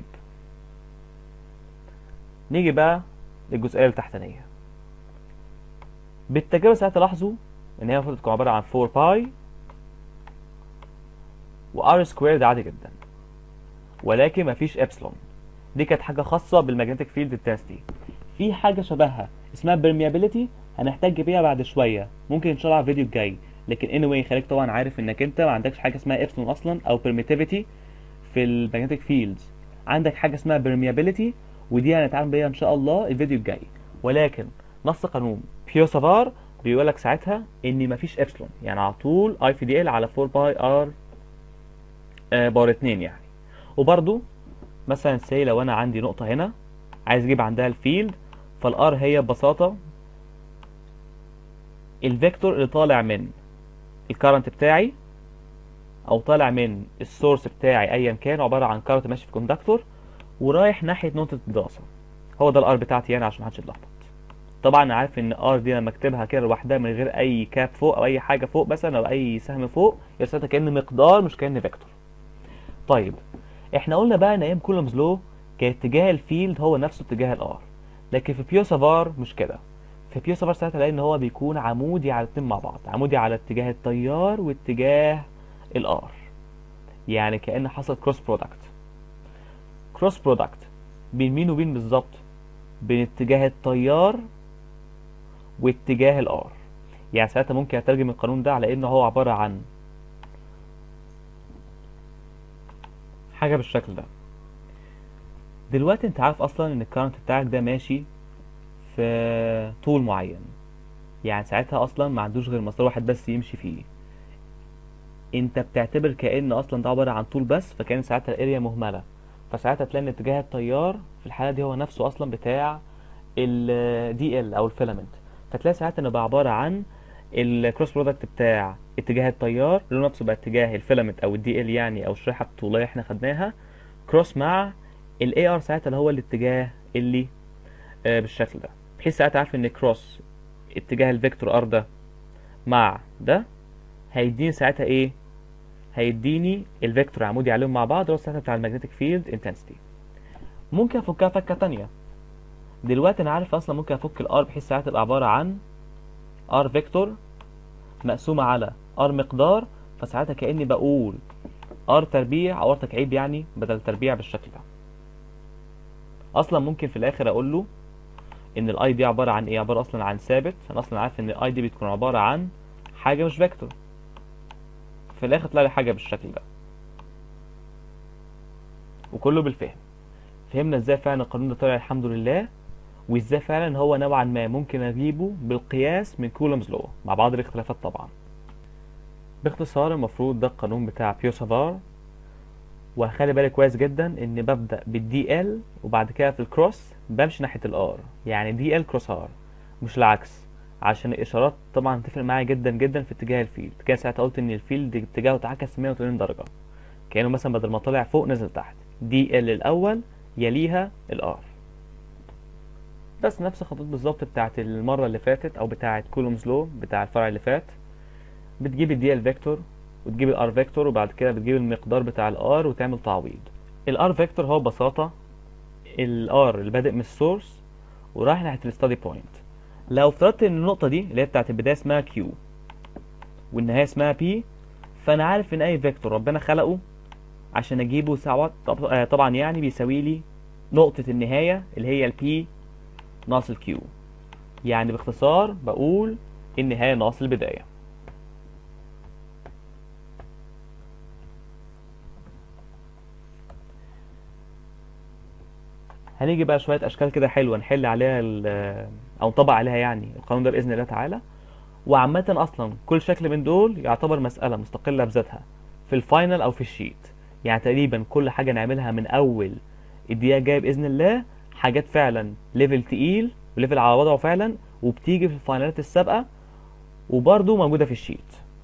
نيجي بقى للجزئيه التحتانيه بالتجربه ساعتها لاحظوا ان هي المفروض تكون عباره عن 4 باي وار سكوير ده عادي جدا ولكن مفيش ابسلون دي كانت حاجه خاصه بالمagnetic فيلد انتنسيتي في حاجه شبهها اسمها permeability هنحتاج بيها بعد شويه ممكن ان شاء الله على الفيديو الجاي لكن anyway خليك طبعا عارف انك انت ما عندكش حاجه اسمها ابسلون اصلا او permittivity في المagnetic فيلدز عندك حاجه اسمها permeability ودي هنتعامل بيها ان شاء الله الفيديو الجاي ولكن نص قانون بيو سافار بيقول لك ساعتها ان مفيش ابسلون يعني على طول اي في دي ال على 4 باي ار باور 2 يعني وبرضو مثلا سي لو انا عندي نقطة هنا عايز اجيب عندها الفيلد فالار هي ببساطة الفيكتور اللي طالع من الكرنت بتاعي او طالع من السورس بتاعي ايا كان عبارة عن كرنت ماشي في كوندكتور ورايح ناحية نقطة الدراسة هو ده الار بتاعتي يعني عشان محدش يتلخبط طبعا انا عارف ان ار دي لما اكتبها كده لوحدها من غير اي كاب فوق او اي حاجة فوق مثلا او اي سهم فوق يرسلها كأن مقدار مش كأن فيكتور طيب احنا قلنا بقى ان ايام كولومز لو كان اتجاه الفيلد هو نفسه اتجاه الار لكن في بيو سافار مش كده في بيو سافار ساعتها لان هو بيكون عمودي على الاتنين مع بعض عمودي على اتجاه التيار واتجاه الار يعني كأن حصل كروس برودكت كروس برودكت بين مين وبين بالظبط بين اتجاه التيار واتجاه الار يعني ساعتها ممكن اترجم القانون ده على انه هو عباره عن حاجه بالشكل ده دلوقتي انت عارف اصلا ان الكارنت بتاعك ده ماشي في طول معين يعني ساعتها اصلا ما عندوش غير مسار واحد بس يمشي فيه انت بتعتبر كأن اصلا ده عبارة عن طول بس فكان ساعتها الاريا مهملة فساعتها تلاقي ان اتجاه التيار في الحالة دي هو نفسه اصلا بتاع ال دي ال او الفيلامنت فتلاقي ساعتها انه بقى عبارة عن الكروس برودكت بتاع اتجاه التيار اللي هو نفسه بقى اتجاه الفيلامنت او الدي ال يعني او الشريحة الطولية احنا خدناها كروس مع الاي ار ساعتها اللي هو الاتجاه اللي آه بالشكل ده بحيث ساعتها عارف ان كروس اتجاه الفيكتور ار ده مع ده هيديني ساعتها ايه هيديني الفيكتور عمودي عليهم مع بعض اللي هو ساعتها بتاع المagnetic فيلد انتنسيتي ممكن افكها فكه تانية دلوقتي انا عارف اصلا ممكن افك الار بحيث ساعتها تبقى عباره عن ار فيكتور مقسومه على ار مقدار فساعتها كاني بقول ار تربيع او ار تكعيب يعني بدل تربيع بالشكل ده اصلا ممكن في الاخر اقول له ان الاي دي عباره عن ايه عباره اصلا عن ثابت انا اصلا عارف ان الاي دي بتكون عباره عن حاجه مش فيكتور في الاخر طلع لي حاجه بالشكل ده وكله بالفهم فهمنا ازاي فعلا القانون ده طلع الحمد لله وازاي فعلا هو نوعا ما ممكن اجيبه بالقياس من كولومز لو مع بعض الاختلافات طبعا باختصار المفروض ده القانون بتاع بيو سافار وهخلي بالك كويس جدا ان ببدا بالدي ال وبعد كده في الكروس بمشي ناحيه الار يعني دي ال كروس ار مش العكس عشان الاشارات طبعا تفرق معايا جدا جدا في اتجاه الفيلد كده ساعتها قلت ان الفيلد اتجاهه اتعكس 180 درجه كانه مثلا بدل ما طلع فوق نزل تحت دي ال الاول يليها الار بس نفس الخطوات بالظبط بتاعت المره اللي فاتت او بتاعت كولومز لو بتاع الفرع اللي فات بتجيب الدي ال فيكتور وتجيب الار فيكتور وبعد كده بتجيب المقدار بتاع الار وتعمل تعويض الار فيكتور هو ببساطه الار اللي بادئ من السورس ورايح ناحيه الستادي بوينت لو افترضت ان النقطه دي اللي هي بتاعت البدايه اسمها كيو والنهايه اسمها بي فانا عارف ان اي فيكتور ربنا خلقه عشان اجيبه سوا طب- آه، طبعا يعني بيساوي لي نقطه النهايه اللي هي البي ناقص الكيو يعني باختصار بقول النهايه ناقص البدايه هنيجي بقى شويه اشكال كده حلوه نحل عليها ال- او نطبق عليها يعني القانون ده باذن الله تعالى وعامه اصلا كل شكل من دول يعتبر مساله مستقله بذاتها في الفاينل او في الشيت يعني تقريبا كل حاجه نعملها من اول الدقيقه الجايه باذن الله حاجات فعلا ليفل تقيل وليفل على وضعه فعلا وبتيجي في الفاينالات السابقه وبرده موجوده في الشيت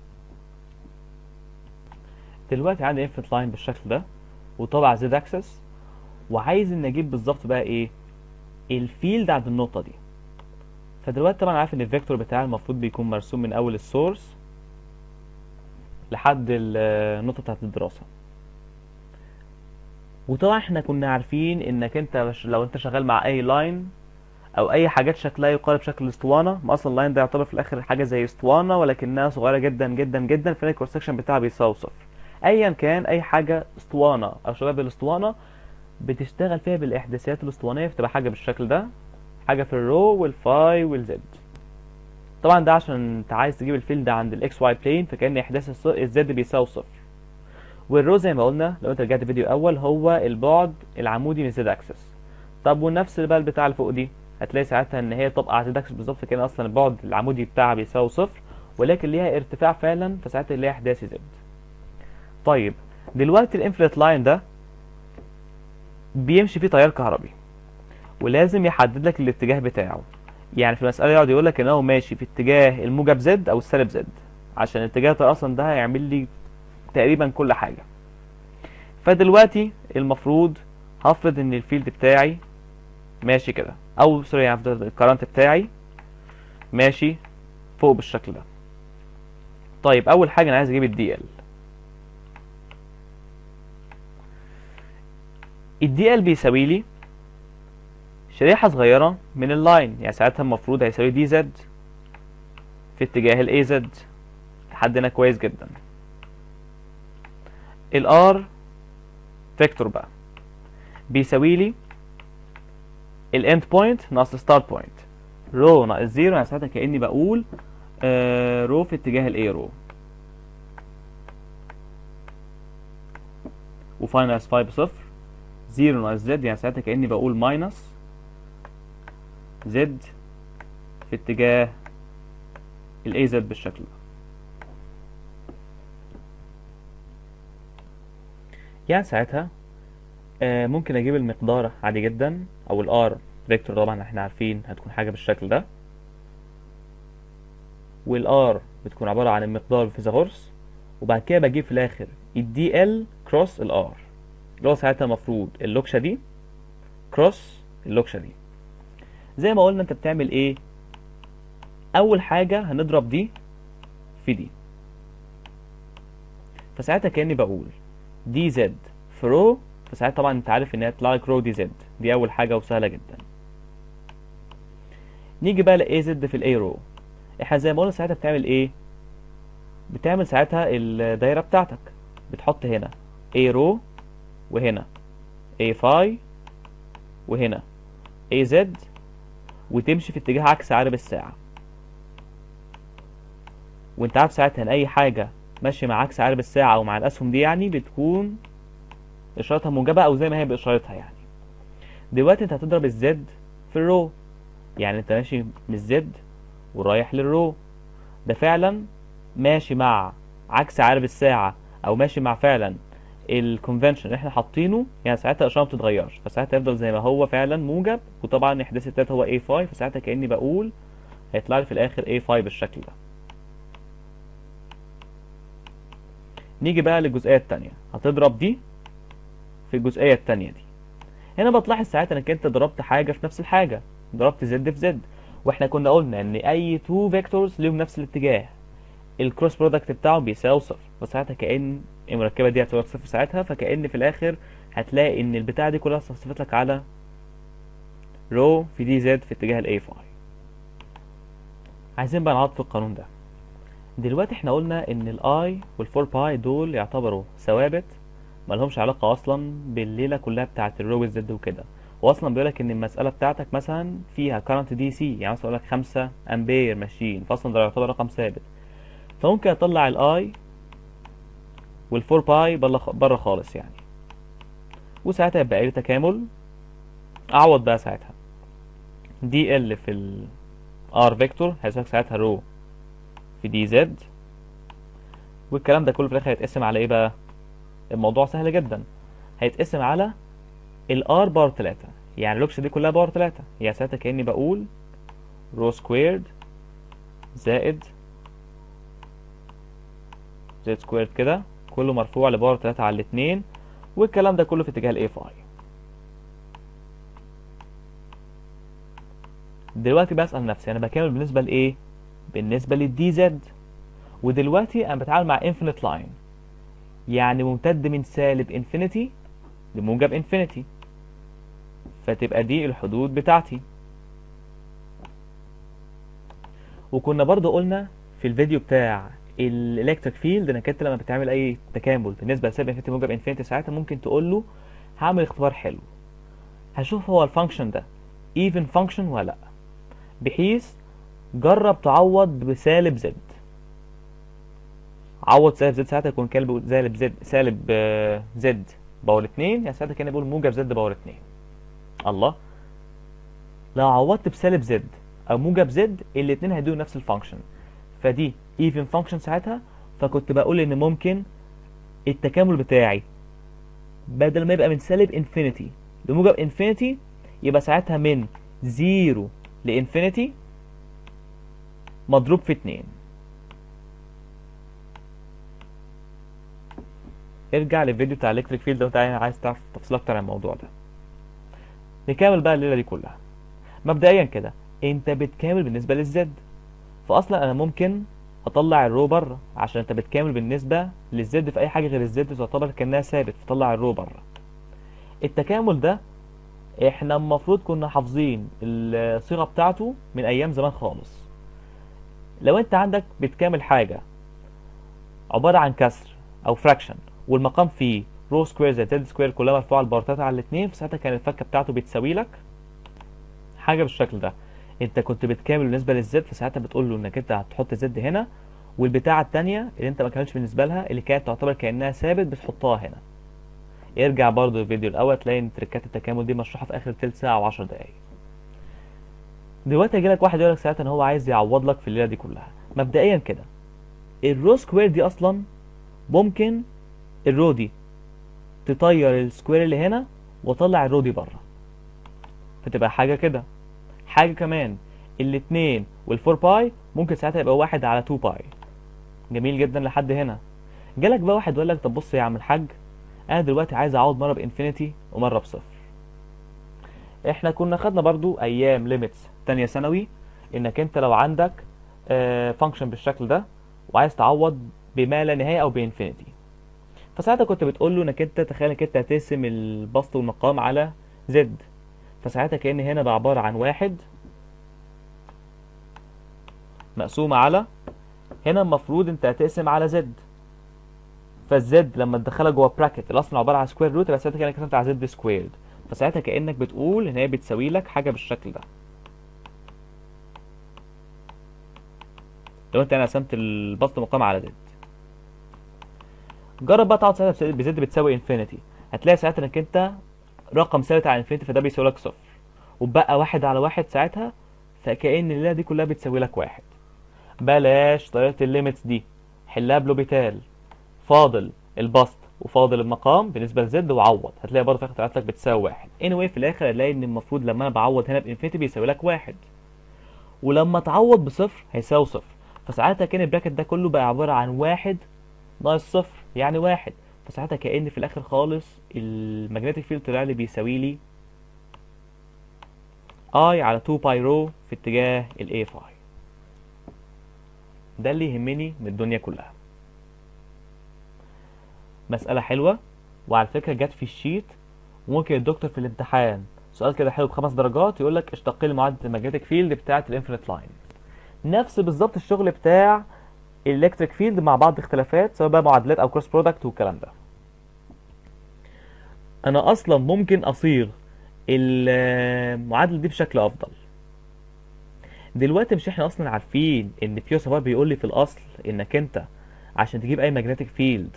دلوقتي عندي انفت لاين بالشكل ده وطبع زد اكسس وعايز ان اجيب بالظبط بقى ايه الفيلد عند النقطه دي فدلوقتي طبعا عارف ان الفيكتور بتاعي المفروض بيكون مرسوم من اول السورس لحد ال- النقطه بتاعت الدراسه وطبعا احنا كنا عارفين انك انت بش- لو انت شغال مع اي لاين او اي حاجات شكلها يقارب شكل الاسطوانه ما اصلا اللاين ده يعتبر في الاخر حاجه زي اسطوانه ولكنها صغيره جدا جدا جدا فين الكروس سكشن بتاعها بيساوي صفر ايا كان اي حاجه اسطوانه او شباب الاسطوانه بتشتغل فيها بالاحداثيات الاسطوانيه بتبقى حاجه بالشكل ده حاجه في الرو والفاي والزد طبعا ده عشان انت عايز تجيب الفيلد عند الاكس واي بلين فكان احداث الص- الزد بيساوي صفر والرو زي ما قلنا لو انت رجعت فيديو اول هو البعد العمودي من الزد اكسس طب والنفس بقى بتاع اللي فوق دي هتلاقي ساعتها ان هي طبقه على الزد اكسس بالظبط فكان اصلا البعد العمودي بتاعها بيساوي صفر ولكن ليها ارتفاع فعلا فساعتها ليها احداثي زد طيب دلوقتي الانفلت لاين ده بيمشي فيه تيار كهربي ولازم يحدد لك الاتجاه بتاعه يعني في المسألة يقعد يقول لك ان هو ماشي في اتجاه الموجب زد او السالب زد عشان اتجاه التيار اصلا ده هيعمل لي تقريبا كل حاجة فدلوقتي المفروض هفرض ان الفيلد بتاعي ماشي كده او سوري هفرض الكرنت بتاعي ماشي فوق بالشكل ده طيب اول حاجة انا عايز اجيب الدي ال الدي ال بيساوي لي شريحة صغيرة من اللاين يعني ساعتها المفروض هيساوي دي زد في اتجاه الاي زد لحد هنا كويس جدا الار فيكتور بقى بيساوي لي الاند بوينت ناقص الستارت بوينت رو ناقص زيرو يعني ساعتها كاني بقول آه رو في اتجاه الاي رو وفاي ناقص فاي بصفر زيرو ناقص زد يعني ساعتها كاني بقول ماينس زد في اتجاه الاي زد بالشكل ده يعني ساعتها آه ممكن اجيب المقدار عادي جدا او الار فيكتور طبعا احنا عارفين هتكون حاجه بالشكل ده والار بتكون عباره عن المقدار فيثاغورس وبعد كده بجيب في الاخر الدي ال كروس الار اللي هو ساعتها المفروض اللوكشه دي كروس اللوكشه دي زي ما قلنا انت بتعمل ايه اول حاجه هنضرب دي في دي فساعتها كاني بقول دي زد في رو فساعتها طبعا انت عارف ان هي تطلع لك رو دي زد دي اول حاجه وسهله جدا نيجي بقى لاي زد في الاي رو احنا زي ما قلنا ساعتها بتعمل ايه بتعمل ساعتها الدايره بتاعتك بتحط هنا اي رو وهنا اي فاي وهنا اي زد وتمشي في اتجاه عكس عقرب الساعه وانت عارف ساعتها ان اي حاجه ماشيه مع عكس عقرب الساعه او مع الاسهم دي يعني بتكون اشارتها موجبه او زي ما هي باشارتها يعني دلوقتي انت هتضرب الزد في الرو يعني انت ماشي من الزد ورايح للرو ده فعلا ماشي مع عكس عقرب الساعه او ماشي مع فعلا الكونفنشن اللي احنا حاطينه يعني ساعتها الاشاره ما بتتغيرش فساعتها يفضل زي ما هو فعلا موجب وطبعا احداث التالت هو A5 فساعتها كاني بقول هيطلع لي في الاخر A5 بالشكل ده نيجي بقى للجزئيه الثانيه هتضرب دي في الجزئيه الثانيه دي هنا بتلاحظ ساعتها انك انت ضربت حاجه في نفس الحاجه ضربت زد في زد واحنا كنا قلنا ان اي تو فيكتورز ليهم نفس الاتجاه الكروس برودكت بتاعه بيساوي صفر فساعتها كأن المركبة دي هتبقى صفر ساعتها فكأن في الآخر هتلاقي إن البتاعة دي كلها صفصفت لك على رو في دي زد في اتجاه الاي فاي عايزين بقى نعرض في القانون ده دلوقتي احنا قلنا ان الاي والفور باي دول يعتبروا ثوابت ملهمش علاقة اصلا بالليلة كلها بتاعت الرو والزد وكده واصلا بيقولك ان المسألة بتاعتك مثلا فيها كارنت دي سي يعني مثلا يقولك خمسة امبير ماشيين فاصلا ده يعتبر رقم ثابت فممكن اطلع الاي والفور باي بره خالص يعني وساعتها يبقى لي تكامل اعوض بقى ساعتها دي ال في ال ار فيكتور هيساوي ساعتها رو في دي زد والكلام ده كله في الاخر هيتقسم على ايه بقى الموضوع سهل جدا هيتقسم على الار بار 3 يعني اللوكشه دي كلها بار 3 يعني ساعتها كاني بقول رو سكويرد زائد زد سكويرد كده كله مرفوع لباور 3 على الاتنين والكلام ده كله في اتجاه الاي فاي دلوقتي بسأل نفسي انا بكامل بالنسبة لايه بالنسبة للدي زد ودلوقتي انا بتعامل مع انفينيت لاين يعني ممتد من سالب انفينيتي لموجب انفينيتي فتبقى دي الحدود بتاعتي وكنا برضو قلنا في الفيديو بتاع الالكتريك فيلد انك انت لما بتعمل اي تكامل بالنسبه لسالب انفينيتي موجب انفينيتي ساعتها ممكن تقول له هعمل اختبار حلو هشوف هو الفانكشن ده ايفن فانكشن ولا لا بحيث جرب تعوض بسالب زد عوض سالب زد ساعتها يكون كلب سالب زد سالب زد باور 2 يعني ساعتها كان بيقول موجب زد باور 2 الله لو عوضت بسالب زد او موجب زد الاثنين هيدوا نفس الفانكشن فدي even function ساعتها فكنت بقول ان ممكن التكامل بتاعي بدل ما يبقى من سالب انفينيتي لموجب انفينيتي يبقى ساعتها من زيرو لانفينيتي مضروب في اتنين ارجع للفيديو بتاع الكتريك فيلد لو انت عايز تعرف تفاصيل اكتر عن الموضوع ده نكمل بقى الليله دي كلها مبدئيا كده انت بتكامل بالنسبه للزد فاصلا انا ممكن اطلع الرو بره عشان انت بتكامل بالنسبه للزد في اي حاجه غير الزد تعتبر كانها ثابت فطلع الرو بره التكامل ده احنا المفروض كنا حافظين الصيغه بتاعته من ايام زمان خالص لو انت عندك بتكامل حاجه عباره عن كسر او فراكشن والمقام فيه رو سكوير زائد زد سكوير كلها مرفوعه البارتات على الاثنين فساعتها كان الفكه بتاعته بتساوي لك حاجه بالشكل ده انت كنت بتكامل بالنسبه للزد فساعتها بتقول له انك انت هتحط زد هنا والبتاعه التانية اللي انت ما كانتش بالنسبه لها اللي كانت تعتبر كانها ثابت بتحطها هنا ارجع برضو الفيديو الاول تلاقي ان تريكات التكامل دي مشروحه في اخر تلت ساعه و10 دقايق دلوقتي هيجي لك واحد يقول لك ساعتها ان هو عايز يعوض لك في الليله دي كلها مبدئيا كده الرو سكوير دي اصلا ممكن الرو دي تطير السكوير اللي هنا واطلع الرو دي بره فتبقى حاجه كده حاجه كمان الاتنين والفور باي ممكن ساعتها يبقى واحد على 2 باي جميل جدا لحد هنا جالك بقى واحد يقول لك طب بص يا عم الحاج انا دلوقتي عايز اعوض مره بانفينيتي ومره بصفر احنا كنا خدنا برضو ايام ليميتس تانية ثانوي انك انت لو عندك فانكشن بالشكل ده وعايز تعوض بما لا نهايه او بانفينيتي فساعتها كنت بتقول له انك انت تخيل انك انت هتقسم البسط والمقام على زد فساعتها كأن هنا بقى عبارة عن واحد مقسومة على هنا المفروض انت هتقسم على زد فالزد لما تدخلها جوه براكت الاصل عبارة عن سكوير روت يبقى ساعتها كأنك قسمت على زد سكويرد فساعتها كأنك بتقول ان هي بتساوي لك حاجة بالشكل ده لو انت انا قسمت البسط مقام على زد جرب بقى تقعد ساعتها بزد بتساوي انفينيتي هتلاقي ساعتها انك انت رقم ثابت على انفينيتي فده بيساوي لك صفر وبقى واحد على واحد ساعتها فكأن الليلة دي كلها بتساوي لك واحد بلاش طريقة الليميتس دي حلها بلوبيتال فاضل البسط وفاضل المقام بالنسبة لزد وعوض هتلاقي برضه في الاخر طلعت لك بتساوي واحد anyway في الاخر هتلاقي ان المفروض لما انا بعوض هنا بانفينيتي بيساوي لك واحد ولما تعوض بصفر هيساوي صفر فساعتها كان البراكت ده كله بقى عبارة عن واحد ناقص صفر يعني واحد فساعتها كأن في الآخر خالص المagnetic فيلد طلع لي بيساوي لي I على 2 باي رو في اتجاه ال A فاي ده اللي يهمني من الدنيا كلها مسألة حلوة وعلى فكرة جت في الشيت وممكن الدكتور في الامتحان سؤال كده حلو بخمس درجات يقول لك اشتق لي معادلة المagnetic فيلد بتاعة الانفينيت لاين نفس بالظبط الشغل بتاع الالكتريك فيلد مع بعض اختلافات سواء بقى معادلات او كروس برودكت والكلام ده انا اصلا ممكن اصيغ المعادله دي بشكل افضل دلوقتي مش احنا اصلا عارفين ان بيو سافار بيقول لي في الاصل انك انت عشان تجيب اي ماجنتيك فيلد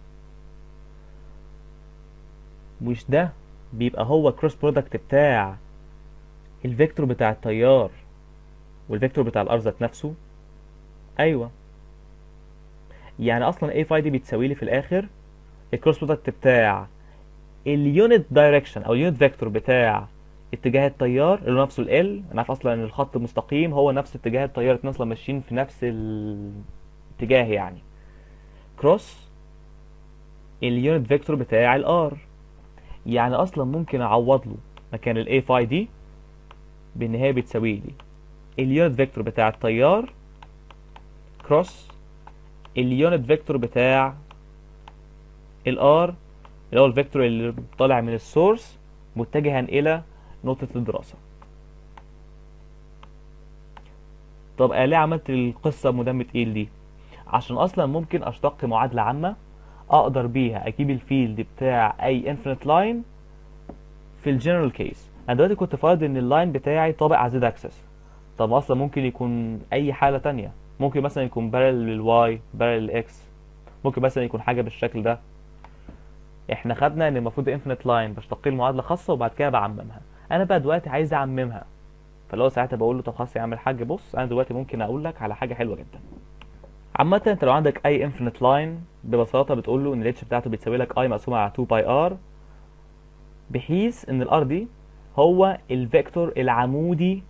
مش ده بيبقى هو كروس برودكت بتاع الفيكتور بتاع التيار والفيكتور بتاع الار ذات نفسه ايوه يعني اصلا اي فاي دي بتساوي لي في الاخر الكروس برودكت بتاع اليونت دايركشن او اليونت فيكتور بتاع اتجاه التيار اللي هو نفسه ال انا عارف اصلا ان الخط مستقيم هو نفس اتجاه التيار الاتنين اصلا ماشيين في نفس الاتجاه يعني كروس اليونت فيكتور بتاع الار يعني اصلا ممكن اعوض له مكان الاي فاي دي بان هي بتساوي لي اليونت فيكتور بتاع التيار كروس اليونت فيكتور بتاع الار اللي هو الفيكتور اللي طالع من السورس متجها الى نقطة الدراسة طب انا ليه عملت القصة مدام تقيل دي عشان اصلا ممكن اشتق معادلة عامة اقدر بيها اجيب الفيلد بتاع اي انفينيت لاين في الجنرال كيس انا دلوقتي كنت فارض ان اللاين بتاعي طابق على زد اكسس طب اصلا ممكن يكون اي حالة تانية ممكن مثلا يكون بارل للواي بارل للاكس ممكن مثلا يكون حاجة بالشكل ده احنا خدنا ان المفروض انفينيت لاين بشتق له معادله خاصه وبعد كده بعممها انا بقى دلوقتي عايز اعممها فاللي هو ساعتها بقول له طب خلاص يا عم الحاج بص انا دلوقتي ممكن اقول لك على حاجه حلوه جدا عامة انت لو عندك اي انفينيت لاين ببساطة بتقول له ان الاتش بتاعته بتساوي لك اي مقسومة على 2 باي ار بحيث ان الار دي هو الفيكتور العمودي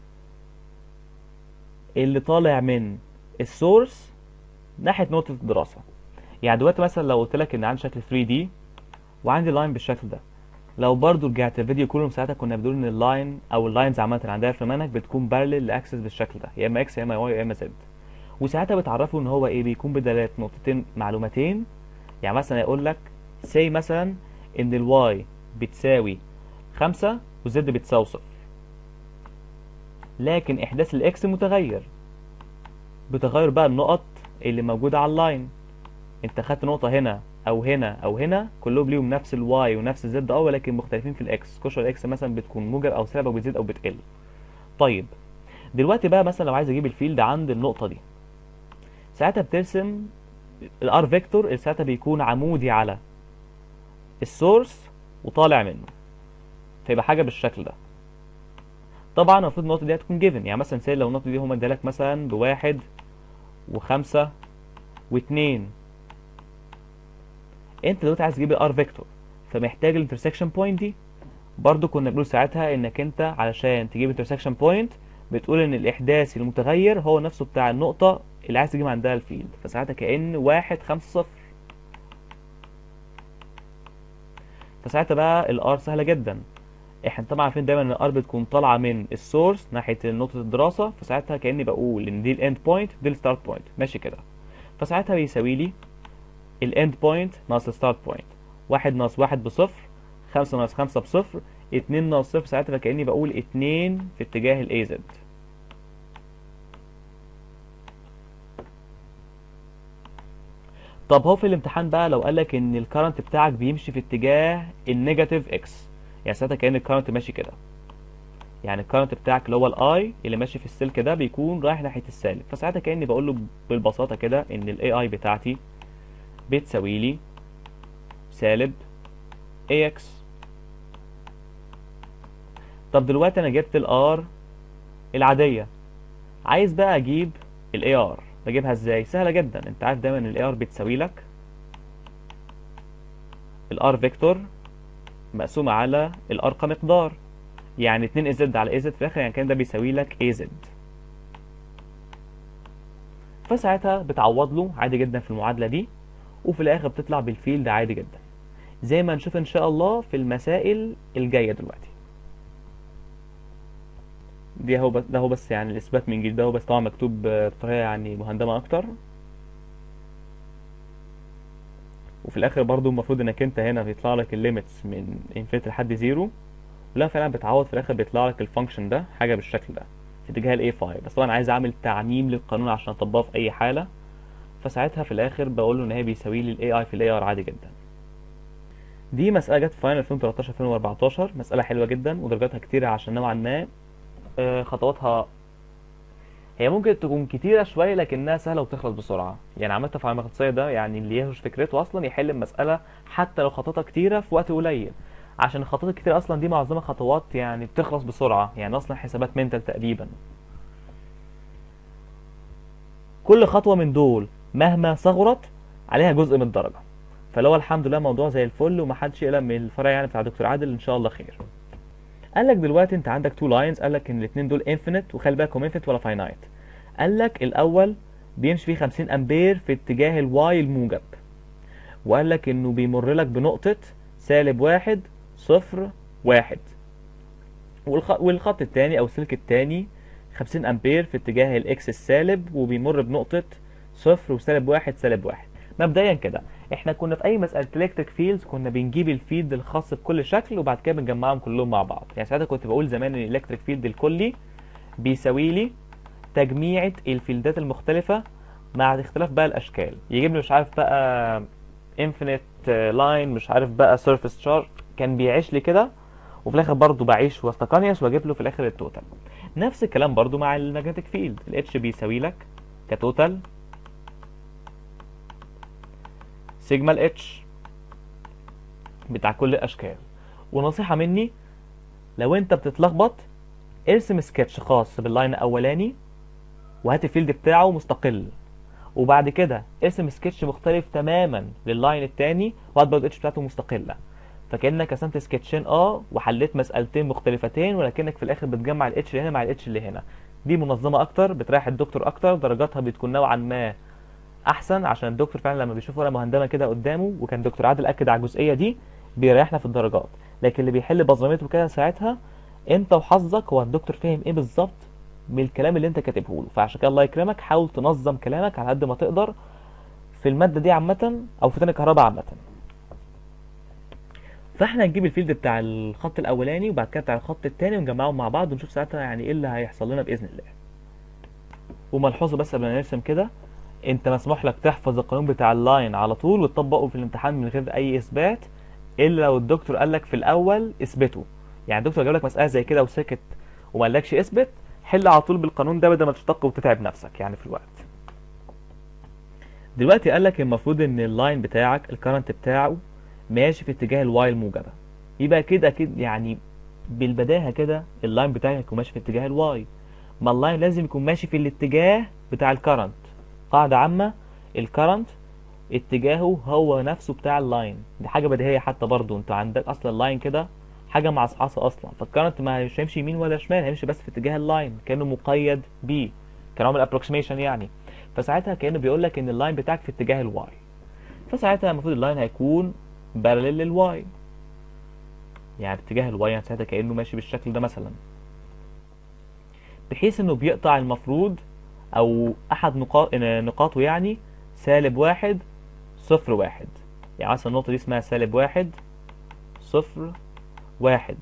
اللي طالع من السورس ناحية نقطة الدراسة يعني دلوقتي مثلا لو قلت لك ان عندي شكل 3 دي وعندي لاين بالشكل ده لو برضو رجعت الفيديو كله ساعتها كنا بنقول ان اللاين او اللاينز عامه عندها في المنهج بتكون بارلل لاكسس بالشكل ده يا اما اكس يا اما واي يا اما زد وساعتها بتعرفوا ان هو ايه بيكون بدلالة نقطتين معلومتين يعني مثلا يقول لك سي مثلا ان الواي بتساوي خمسة والزد بتساوي صفر لكن احداث الاكس متغير بتغير بقى النقط اللي موجودة على اللاين انت خدت نقطة هنا او هنا او هنا كلهم ليهم نفس الواي ونفس الزد اه ولكن مختلفين في الاكس كشر الاكس مثلا بتكون موجب او سالب او بتزيد او بتقل طيب دلوقتي بقى مثلا لو عايز اجيب الفيلد عند النقطه دي ساعتها بترسم الار فيكتور اللي ساعتها بيكون عمودي على السورس وطالع منه فيبقى حاجه بالشكل ده طبعا المفروض النقطه دي هتكون جيفن يعني مثلا سي لو النقطه دي هم ادالك مثلا بواحد وخمسة واتنين انت دلوقتي عايز تجيب الار فيكتور فمحتاج الانترسكشن بوينت دي برضو كنا بنقول ساعتها انك انت علشان تجيب انترسكشن بوينت بتقول ان الاحداثي المتغير هو نفسه بتاع النقطة اللي عايز تجيب عندها الفيلد فساعتها كأن واحد خمسة صفر فساعتها بقى الار سهلة جدا احنا طبعا عارفين دايما ان الار بتكون طالعة من السورس ناحية نقطة الدراسة فساعتها كأني بقول ان دي الاند بوينت دي الستارت بوينت ماشي كده فساعتها بيساوي لي الاند بوينت ناقص الستارت بوينت واحد ناقص واحد بصفر خمسة ناقص خمسة بصفر اتنين ناقص صفر ساعتها كأني بقول اتنين في اتجاه الاي زد طب هو في الامتحان بقى لو قالك ان الكرنت بتاعك بيمشي في اتجاه النيجاتيف اكس يعني ساعتها كأن الكرنت ماشي كده يعني الكرنت بتاعك اللي هو الاي اللي ماشي في السلك ده بيكون رايح ناحية السالب فساعتها كأني بقول له بالبساطة كده ان الاي اي بتاعتي بتساوي لي سالب ax طب دلوقتي انا جبت الار العادية عايز بقى اجيب الاي ار بجيبها ازاي سهلة جدا انت عارف دايما ان الاي ار بتساوي لك الار فيكتور مقسومة على الار كمقدار يعني 2 از على از في الاخر يعني كان ده بيساوي لك از فساعتها بتعوض له عادي جدا في المعادلة دي وفي الاخر بتطلع بالفيلد عادي جدا زي ما نشوف ان شاء الله في المسائل الجاية دلوقتي دي هو بس ده هو بس يعني الاثبات من جديد ده هو بس طبعا مكتوب بطريقة يعني مهندمة اكتر وفي الاخر برضو المفروض انك انت هنا بيطلع لك الليميتس من انفينيتي لحد زيرو ولا فعلا بتعوض في الاخر بيطلع لك الفانكشن ده حاجة بالشكل ده في اتجاه الاي 5 بس طبعا عايز اعمل تعميم للقانون عشان اطبقه في اي حالة فساعتها في الاخر بقول له ان هي بيساوي لي الاي اي في الاي ار عادي جدا دي مسألة جت في فاينل 2013 2014 مسألة حلوة جدا ودرجاتها كتيرة عشان نوعا ما آه، خطواتها هي ممكن تكون كتيرة شوية لكنها سهلة وبتخلص بسرعة يعني عامة في المغناطيسية ده يعني اللي يهوش فكرته أصلا يحل المسألة حتى لو خطواتها كتيرة في وقت قليل عشان الخطوات الكتيرة أصلا دي معظمها خطوات يعني بتخلص بسرعة يعني أصلا حسابات منتال تقريبا كل خطوة من دول مهما صغرت عليها جزء من الدرجة فلو الحمد لله موضوع زي الفل ومحدش يقلق من الفرع يعني بتاع دكتور عادل ان شاء الله خير قال لك دلوقتي انت عندك تو لاينز قال لك ان الاثنين دول انفينيت وخلي بالك هم انفينيت ولا فاينايت قال لك الاول بيمشي فيه 50 امبير في اتجاه الواي الموجب وقال لك انه بيمر لك بنقطة سالب واحد صفر واحد والخ... والخط التاني او السلك التاني 50 امبير في اتجاه الاكس السالب وبيمر بنقطة صفر وسالب واحد سالب واحد مبدئيا كده احنا كنا في اي مساله الكتريك فيلدز كنا بنجيب الفيلد الخاص بكل شكل وبعد كده بنجمعهم كلهم مع بعض يعني ساعتها كنت بقول زمان ان الالكتريك فيلد الكلي بيساوي لي تجميعة الفيلدات المختلفة مع اختلاف بقى الاشكال يجيب لي مش عارف بقى انفينيت لاين مش عارف بقى سيرفيس تشارج كان بيعيش لي كده وفي الاخر برضه بعيش وسط كانيوس واجيب له في الاخر التوتال نفس الكلام برضه مع الماجنتيك فيلد الاتش بيساوي لك كتوتال سيجما الاتش بتاع كل الاشكال ونصيحة مني لو انت بتتلخبط ارسم سكتش خاص باللاين الاولاني وهات الفيلد بتاعه مستقل وبعد كده ارسم سكتش مختلف تماما لللاين التاني وهات برضه الاتش بتاعته مستقلة فكأنك رسمت سكتشين اه وحليت مسألتين مختلفتين ولكنك في الاخر بتجمع الاتش اللي هنا مع الاتش اللي هنا دي منظمة اكتر بتريح الدكتور اكتر درجاتها بتكون نوعا ما احسن عشان الدكتور فعلا لما بيشوف ورقه مهندمه كده قدامه وكان دكتور عادل اكد على الجزئيه دي بيريحنا في الدرجات لكن اللي بيحل بظلمته كده ساعتها انت وحظك هو الدكتور فاهم ايه بالظبط من الكلام اللي انت كاتبه له فعشان كده الله يكرمك حاول تنظم كلامك على قد ما تقدر في الماده دي عامه او في تاني كهرباء عامه فاحنا هنجيب الفيلد بتاع الخط الاولاني وبعد كده بتاع الخط التاني ونجمعهم مع بعض ونشوف ساعتها يعني ايه اللي هيحصل لنا باذن الله وملحوظه بس قبل ما نرسم كده انت مسموح لك تحفظ القانون بتاع اللاين على طول وتطبقه في الامتحان من غير اي اثبات الا لو الدكتور قال لك في الاول اثبته يعني الدكتور جاب لك مساله زي كده وسكت وما قالكش اثبت حل على طول بالقانون ده بدل ما تشتق وتتعب نفسك يعني في الوقت دلوقتي قال لك المفروض ان اللاين بتاعك الكرنت بتاعه ماشي في اتجاه الواي الموجبه يبقى كده اكيد يعني بالبداهه كده اللاين بتاعك هيكون ماشي في اتجاه الواي ما اللاين لازم يكون ماشي في الاتجاه بتاع الكرنت قاعده عامه الكرنت اتجاهه هو نفسه بتاع اللاين دي حاجه بديهيه حتى برضو انت عندك اصلا اللاين كده حاجه معصعصه اصلا فالكرنت ما مش هيمشي يمين ولا شمال هيمشي بس في اتجاه اللاين كانه مقيد بيه كنوع من الابروكسيميشن يعني فساعتها كانه بيقول لك ان اللاين بتاعك في اتجاه الواي فساعتها المفروض اللاين هيكون بارلل للواي يعني باتجاه الواي يعني ساعتها كانه ماشي بالشكل ده مثلا بحيث انه بيقطع المفروض او احد نقاط نقاطه يعني سالب واحد صفر واحد يعني مثلا النقطة دي اسمها سالب واحد صفر واحد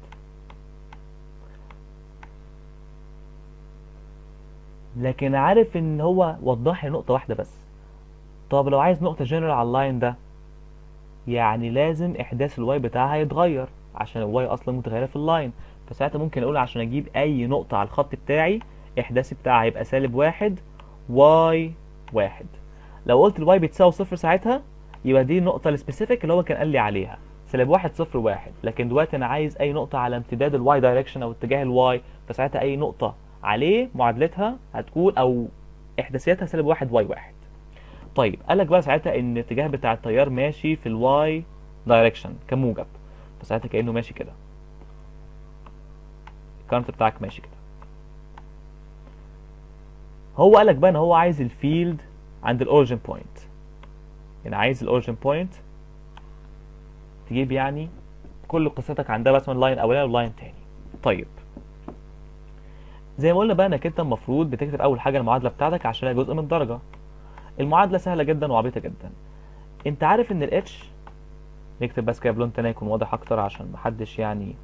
لكن عارف ان هو وضح لي نقطة واحدة بس طب لو عايز نقطة جنرال على اللاين ده يعني لازم احداث الواي بتاعها يتغير عشان الواي اصلا متغيرة في اللاين فساعتها ممكن اقول عشان اجيب اي نقطة على الخط بتاعي احداثي بتاعها هيبقى سالب واحد واي واحد لو قلت الواي بتساوي صفر ساعتها يبقى دي النقطة السبيسيفيك اللي هو كان قال لي عليها سالب واحد صفر واحد لكن دلوقتي انا عايز اي نقطة على امتداد الواي دايركشن او اتجاه الواي فساعتها اي نقطة عليه معادلتها هتكون او احداثياتها سالب واحد واي واحد طيب قال لك بقى ساعتها ان الاتجاه بتاع التيار ماشي في الواي دايركشن كموجب فساعتها كانه ماشي كده الكارنت بتاعك ماشي كده هو قال لك بقى ان هو عايز الفيلد عند الاوريجن بوينت يعني عايز الاوريجن بوينت تجيب يعني كل قصتك عندها مثلا لاين اولاني ولاين تاني طيب زي ما قلنا بقى انك انت المفروض بتكتب اول حاجه المعادله بتاعتك عشان هي جزء من الدرجه المعادله سهله جدا وعبيطه جدا انت عارف ان الاتش نكتب بس كده بلون تاني يكون واضح اكتر عشان محدش يعني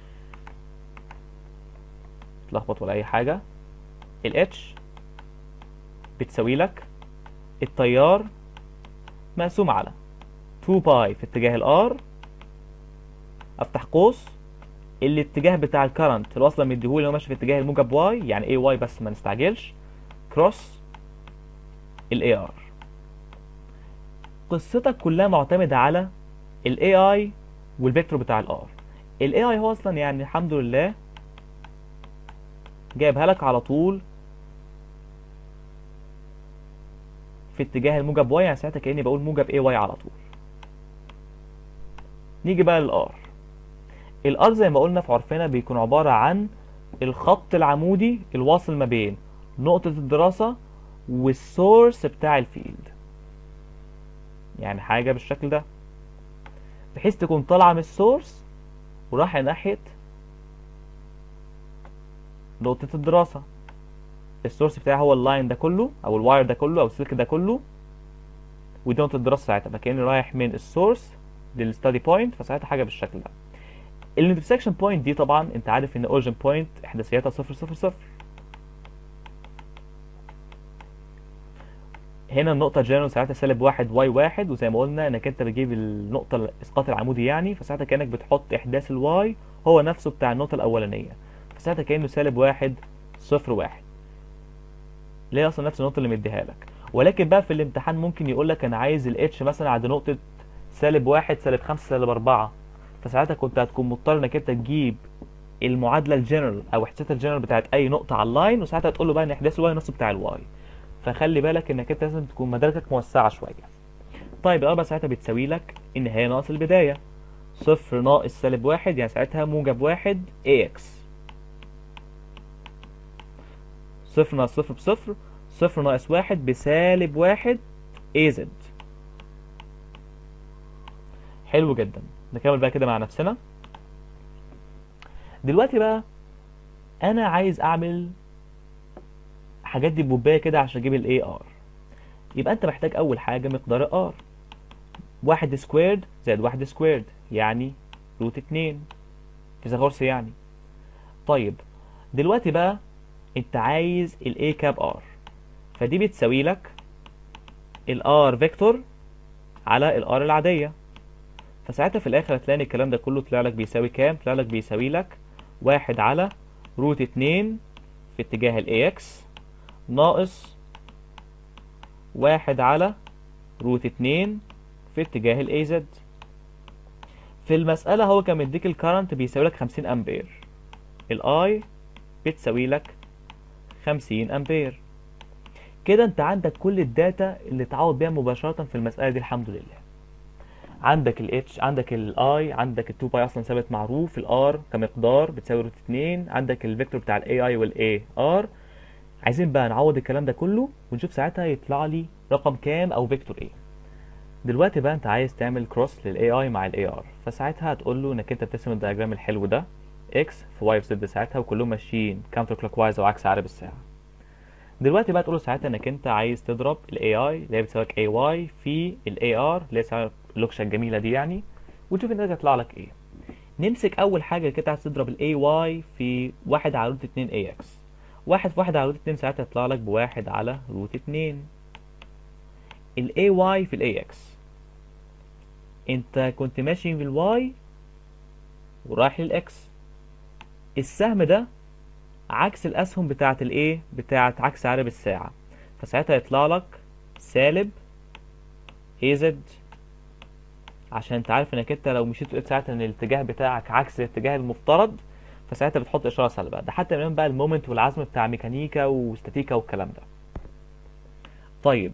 يتلخبط ولا اي حاجه الاتش بتساوي لك التيار مقسوم على 2 باي في اتجاه الار افتح قوس الاتجاه بتاع الكرنت اللي اصلا مديهولي هو ماشي في اتجاه الموجب واي يعني اي واي بس ما نستعجلش كروس الاي ار قصتك كلها معتمدة على الاي اي والفيكتور بتاع الار الاي اي هو اصلا يعني الحمد لله جايبها لك على طول في اتجاه الموجب واي يعني ساعتها كاني بقول موجب اي واي على طول نيجي بقى للار الار زي ما قلنا في عرفنا بيكون عبارة عن الخط العمودي الواصل ما بين نقطة الدراسة والسورس بتاع الفيلد يعني حاجة بالشكل ده بحيث تكون طالعة من السورس ورايحة ناحية نقطة الدراسة السورس بتاعي هو اللاين ده كله او الواير ده كله او السلك ده كله ودي نقطة الدراسة ساعتها فكأني رايح من السورس للستادي بوينت فساعتها حاجة بالشكل ده الانترسكشن بوينت دي طبعا انت عارف ان اوريجن بوينت احداثياتها صفر صفر صفر هنا النقطة جنرال ساعتها سالب واحد واي واحد وزي ما قلنا انك انت بتجيب النقطة الاسقاط العمودي يعني فساعتها كأنك بتحط احداث الواي هو نفسه بتاع النقطة الأولانية فساعتها كأنه سالب واحد صفر واحد اللي هي اصلا نفس النقطة اللي مديها لك ولكن بقى في الامتحان ممكن يقول لك انا عايز الاتش مثلا عند نقطة سالب واحد سالب خمسة سالب أربعة فساعتها كنت هتكون مضطر انك انت تجيب المعادله الجنرال او احداثات الجنرال بتاعت اي نقطه على اللاين وساعتها تقول له بقى ان احداث الواي نص بتاع الواي فخلي بالك انك انت لازم تكون مداركك موسعه شويه طيب الار بقى ساعتها بتساوي لك النهايه ناقص البدايه صفر ناقص سالب واحد يعني ساعتها موجب واحد اي اكس صفر ناقص صفر بصفر صفر ناقص واحد بسالب واحد اي زد حلو جدا نكمل بقى كده مع نفسنا دلوقتي بقى انا عايز اعمل حاجات دي بوبايه كده عشان اجيب الاي ار يبقى انت محتاج اول حاجه مقدار ار واحد سكويرد زائد واحد سكويرد يعني روت اتنين فيثاغورس يعني طيب دلوقتي بقى انت عايز الاي كاب ار فدي بتساوي لك الار فيكتور على الار العاديه فساعتها في الاخر هتلاقي الكلام ده كله طلع لك بيساوي كام طلع لك بيساوي لك واحد على روت اتنين في اتجاه ال AX ناقص واحد على روت اتنين في اتجاه ال AZ في المسألة هو كان مديك الكرنت بيساوي لك 50 أمبير الاي بتساوي لك 50 أمبير كده انت عندك كل الداتا اللي تعوض بيها مباشرة في المسألة دي الحمد لله عندك ال H عندك ال I عندك ال 2 باي اصلا ثابت معروف ال R كمقدار بتساوي روت 2 عندك الفيكتور بتاع ال AI وال AR عايزين بقى نعوض الكلام ده كله ونشوف ساعتها يطلع لي رقم كام او فيكتور ايه دلوقتي بقى انت عايز تعمل كروس لل AI مع ال AR فساعتها هتقول له انك انت بترسم الدياجرام الحلو ده X في Y في Z ساعتها وكلهم ماشيين كاونتر كلوك وايز او عكس عقارب الساعة دلوقتي بقى تقول له ساعتها انك انت عايز تضرب ال AI اللي هي بتساوي لك AY في ال AR اللي هي اللوكشه الجميله دي يعني وتشوف الناتج هيطلع لك ايه نمسك اول حاجه كده عايز تضرب الاي واي في واحد على روت 2 اي اكس واحد في واحد على روت 2 ساعتها يطلع لك بواحد على روت 2 الاي واي في الاي اكس انت كنت ماشي في الواي ورايح للاكس السهم ده عكس الاسهم بتاعه الايه بتاعه عكس عقارب الساعه فساعتها يطلع لك سالب اي زد عشان انت عارف انك انت لو مشيت لقيت ساعتها ان الاتجاه بتاعك عكس الاتجاه المفترض فساعتها بتحط اشاره سالبه ده حتى من بقى المومنت والعزم بتاع ميكانيكا واستاتيكا والكلام ده طيب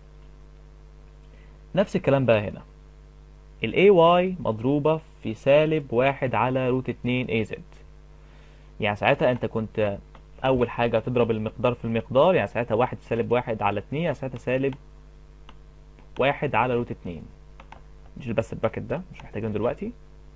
نفس الكلام بقى هنا ال AY مضروبة في سالب واحد على روت اتنين AZ يعني ساعتها انت كنت اول حاجة تضرب المقدار في المقدار يعني ساعتها واحد سالب واحد على اتنين يعني ساعتها سالب واحد على روت اتنين نشيل بس الباكت ده مش محتاجينه دلوقتي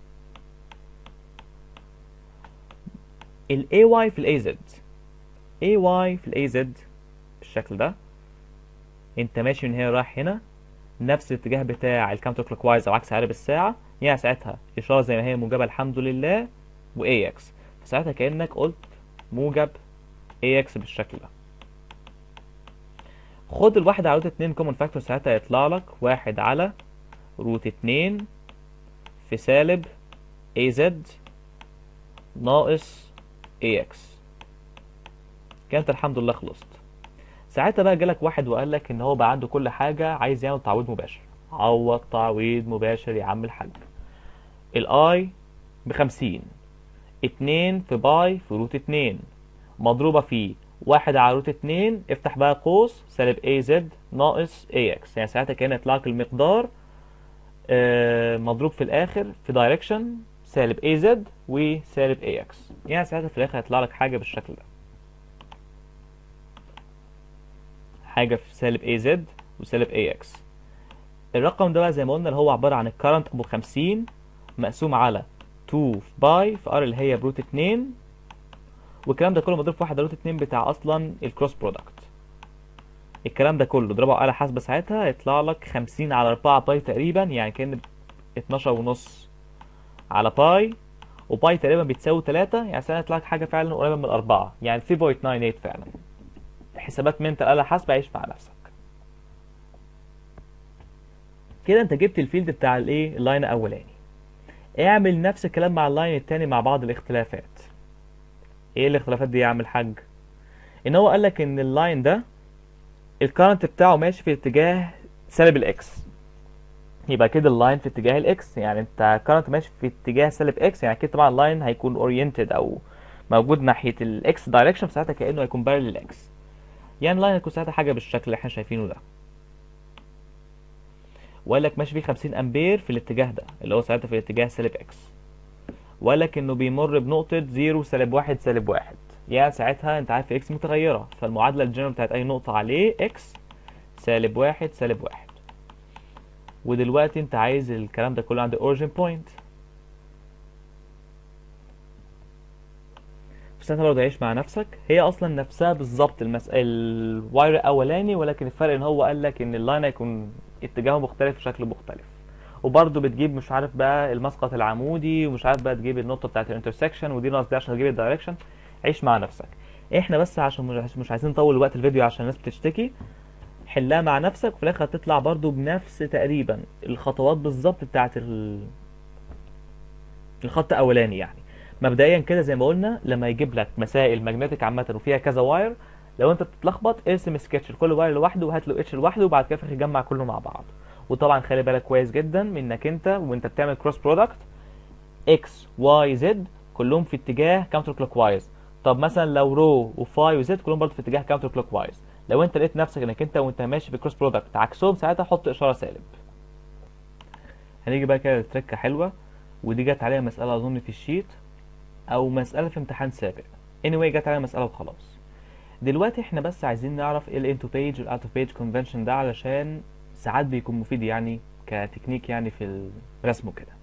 ال AY في ال AZ AY في ال AZ بالشكل ده انت ماشي من هنا رايح هنا نفس الاتجاه بتاع الكاونتر كلوك وايز او عكس عقارب الساعه يعني ساعتها اشاره زي ما هي موجبه الحمد لله و AX فساعتها كانك قلت موجب AX بالشكل ده خد الواحد على روت اتنين كومن فاكتور ساعتها يطلع لك واحد على روت اتنين في سالب AZ ناقص AX كانت الحمد لله خلصت ساعتها بقى جالك واحد وقال لك ان هو بقى عنده كل حاجة عايز يعمل تعويض مباشر عوض تعويض مباشر يا عم الحاج الاي بخمسين اتنين في باي في روت اتنين مضروبة في واحد على روت اتنين افتح بقى قوس سالب اي زد ناقص اي اكس يعني ساعتها كان يطلع لك المقدار آه مضروب في الاخر في دايركشن سالب اي زد وسالب اي اكس يعني ساعتها في الاخر هيطلع لك حاجة بالشكل ده حاجة في سالب اي زد وسالب اي اكس الرقم ده بقى زي ما قلنا اللي هو عبارة عن الكرنت ابو 50 مقسوم على 2 في باي في ار اللي هي بروت 2 والكلام ده كله مضروب في 1 روت 2 بتاع اصلا الكروس برودكت الكلام ده كله اضربه على حاسبة ساعتها يطلع لك 50 على 4 باي تقريبا يعني كان 12 ونص على باي وباي تقريبا بتساوي 3 يعني ساعتها يطلع لك حاجة فعلا قريبة من الأربعة يعني 3.98 فعلا حسابات منتال آلة حاسبة عيش مع نفسك كده انت جبت الفيلد بتاع الايه اللاين الاولاني اعمل نفس الكلام مع اللاين التاني مع بعض الاختلافات ايه الاختلافات دي يا عم الحاج ان هو قال لك ان اللاين ده الكارنت بتاعه ماشي في اتجاه سالب الاكس يبقى كده اللاين في اتجاه الاكس يعني انت كارنت ماشي في اتجاه سالب اكس يعني كده طبعا اللاين هيكون اورينتد او موجود ناحيه الاكس دايركشن ساعتها كانه هيكون بارل للاكس يعني اللاين هيكون ساعتها حاجه بالشكل اللي احنا شايفينه ده وقال لك ماشي فيه 50 امبير في الاتجاه ده اللي هو ساعتها في الاتجاه سالب اكس وقال لك انه بيمر بنقطه 0 سالب 1 سالب 1 يعني ساعتها انت عارف اكس متغيره فالمعادله الجنرال بتاعت اي نقطه عليه اكس سالب 1 سالب 1 ودلوقتي انت عايز الكلام ده كله عند الاوريجين بوينت ساعتها برضه عيش مع نفسك هي اصلا نفسها بالظبط المس... الواير الاولاني ولكن الفرق ان هو قال لك ان اللاين هيكون اتجاهه مختلف وشكله مختلف وبرضه بتجيب مش عارف بقى المسقط العمودي ومش عارف بقى تجيب النقطه بتاعت الانترسكشن ودي ناقص دي عشان تجيب الدايركشن عيش مع نفسك احنا بس عشان مش- مش عايزين نطول وقت الفيديو عشان الناس بتشتكي حلها مع نفسك وفي الاخر هتطلع برضه بنفس تقريبا الخطوات بالظبط بتاعت ال... الخط الاولاني يعني مبدئيا كده زي ما قلنا لما يجيب لك مسائل ماجنتيك عامه وفيها كذا واير لو انت بتتلخبط ارسم سكتش لكل واير لوحده وهات له اتش لوحده وبعد كده في الآخر جمع كله مع بعض وطبعا خلي بالك كويس جدا من انك انت وانت بتعمل كروس برودكت اكس واي زد كلهم في اتجاه كاونتر كلوك وايز طب مثلا لو رو وفاي وزد كلهم برضه في اتجاه كاونتر كلوك وايز لو انت لقيت نفسك انك انت وانت ماشي في كروس برودكت عكسهم ساعتها حط اشاره سالب هنيجي بقى كده لتركه حلوه ودي جت عليها مساله اظن في الشيت او مساله في امتحان سابق anyway جت عليها مساله وخلاص دلوقتي احنا بس عايزين نعرف ايه الانتو بيج والاوت اوف بيج كونفنشن ده علشان ساعات بيكون مفيد يعني كتكنيك يعني في الرسم وكده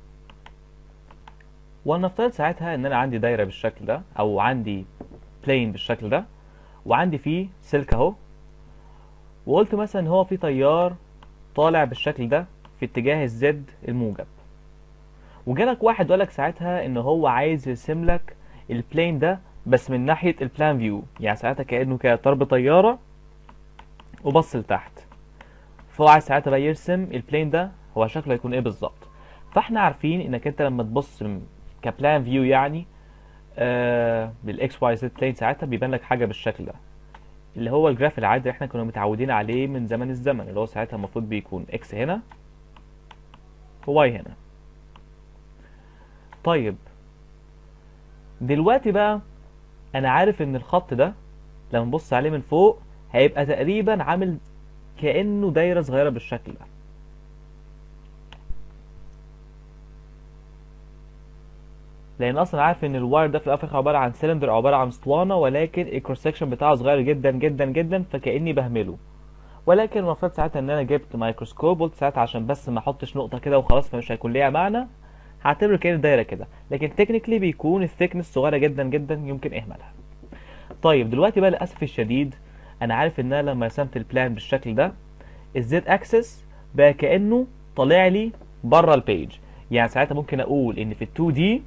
ولنفترض ساعتها ان انا عندي دايره بالشكل ده او عندي بلين بالشكل ده وعندي فيه سلك اهو وقلت مثلا ان هو في تيار طالع بالشكل ده في اتجاه الزد الموجب وجالك واحد وقالك ساعتها ان هو عايز يرسم لك البلين ده بس من ناحيه البلان فيو يعني ساعتها كانه كده طرب طياره وبص لتحت فهو عايز ساعتها بقى يرسم البلين ده هو شكله هيكون ايه بالظبط فاحنا عارفين انك انت لما تبص كبلان فيو يعني آه بالاكس واي زد بلين ساعتها بيبان لك حاجه بالشكل ده اللي هو الجراف العادي اللي احنا كنا متعودين عليه من زمن الزمن اللي هو ساعتها المفروض بيكون اكس هنا وواي هنا طيب دلوقتي بقى انا عارف ان الخط ده لما نبص عليه من فوق هيبقى تقريبا عامل كانه دايره صغيره بالشكل ده لان اصلا عارف ان الواير ده في الافريقيا عباره عن سلندر عباره عن اسطوانه ولكن الكروس سكشن بتاعه صغير جدا جدا جدا فكاني بهمله ولكن المفروض ساعتها ان انا جبت مايكروسكوب قلت ساعتها عشان بس ما احطش نقطه كده وخلاص فمش هيكون ليها معنى هعتبر كأن دايره كده لكن تكنيكلي بيكون الثيكنس صغيره جدا جدا يمكن اهمالها طيب دلوقتي بقى للاسف الشديد انا عارف ان انا لما رسمت البلان بالشكل ده الزد اكسس بقى كانه طالع لي بره البيج يعني ساعتها ممكن اقول ان في ال 2 دي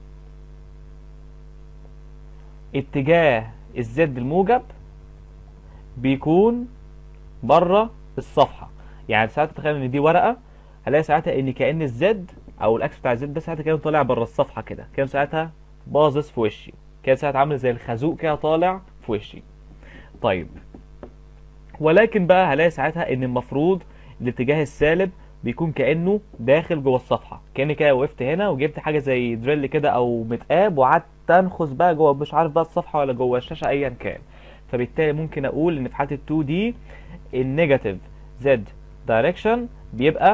اتجاه الزد الموجب بيكون بره الصفحه يعني ساعتها تخيل ان دي ورقه هلاقي ساعتها ان كان الزد او الاكس بتاع الزد ده ساعتها كان طالع بره الصفحه كده كان ساعتها باظظ في وشي كان ساعتها عامل زي الخازوق كده طالع في وشي طيب ولكن بقى هلاقي ساعتها ان المفروض الاتجاه السالب بيكون كانه داخل جوه الصفحه كاني كده وقفت هنا وجبت حاجه زي دريل كده او متقاب وقعدت انخس بقى جوه مش عارف بقى الصفحه ولا جوه الشاشه ايا كان فبالتالي ممكن اقول ان في حاله ال 2 دي النيجاتيف زد دايركشن بيبقى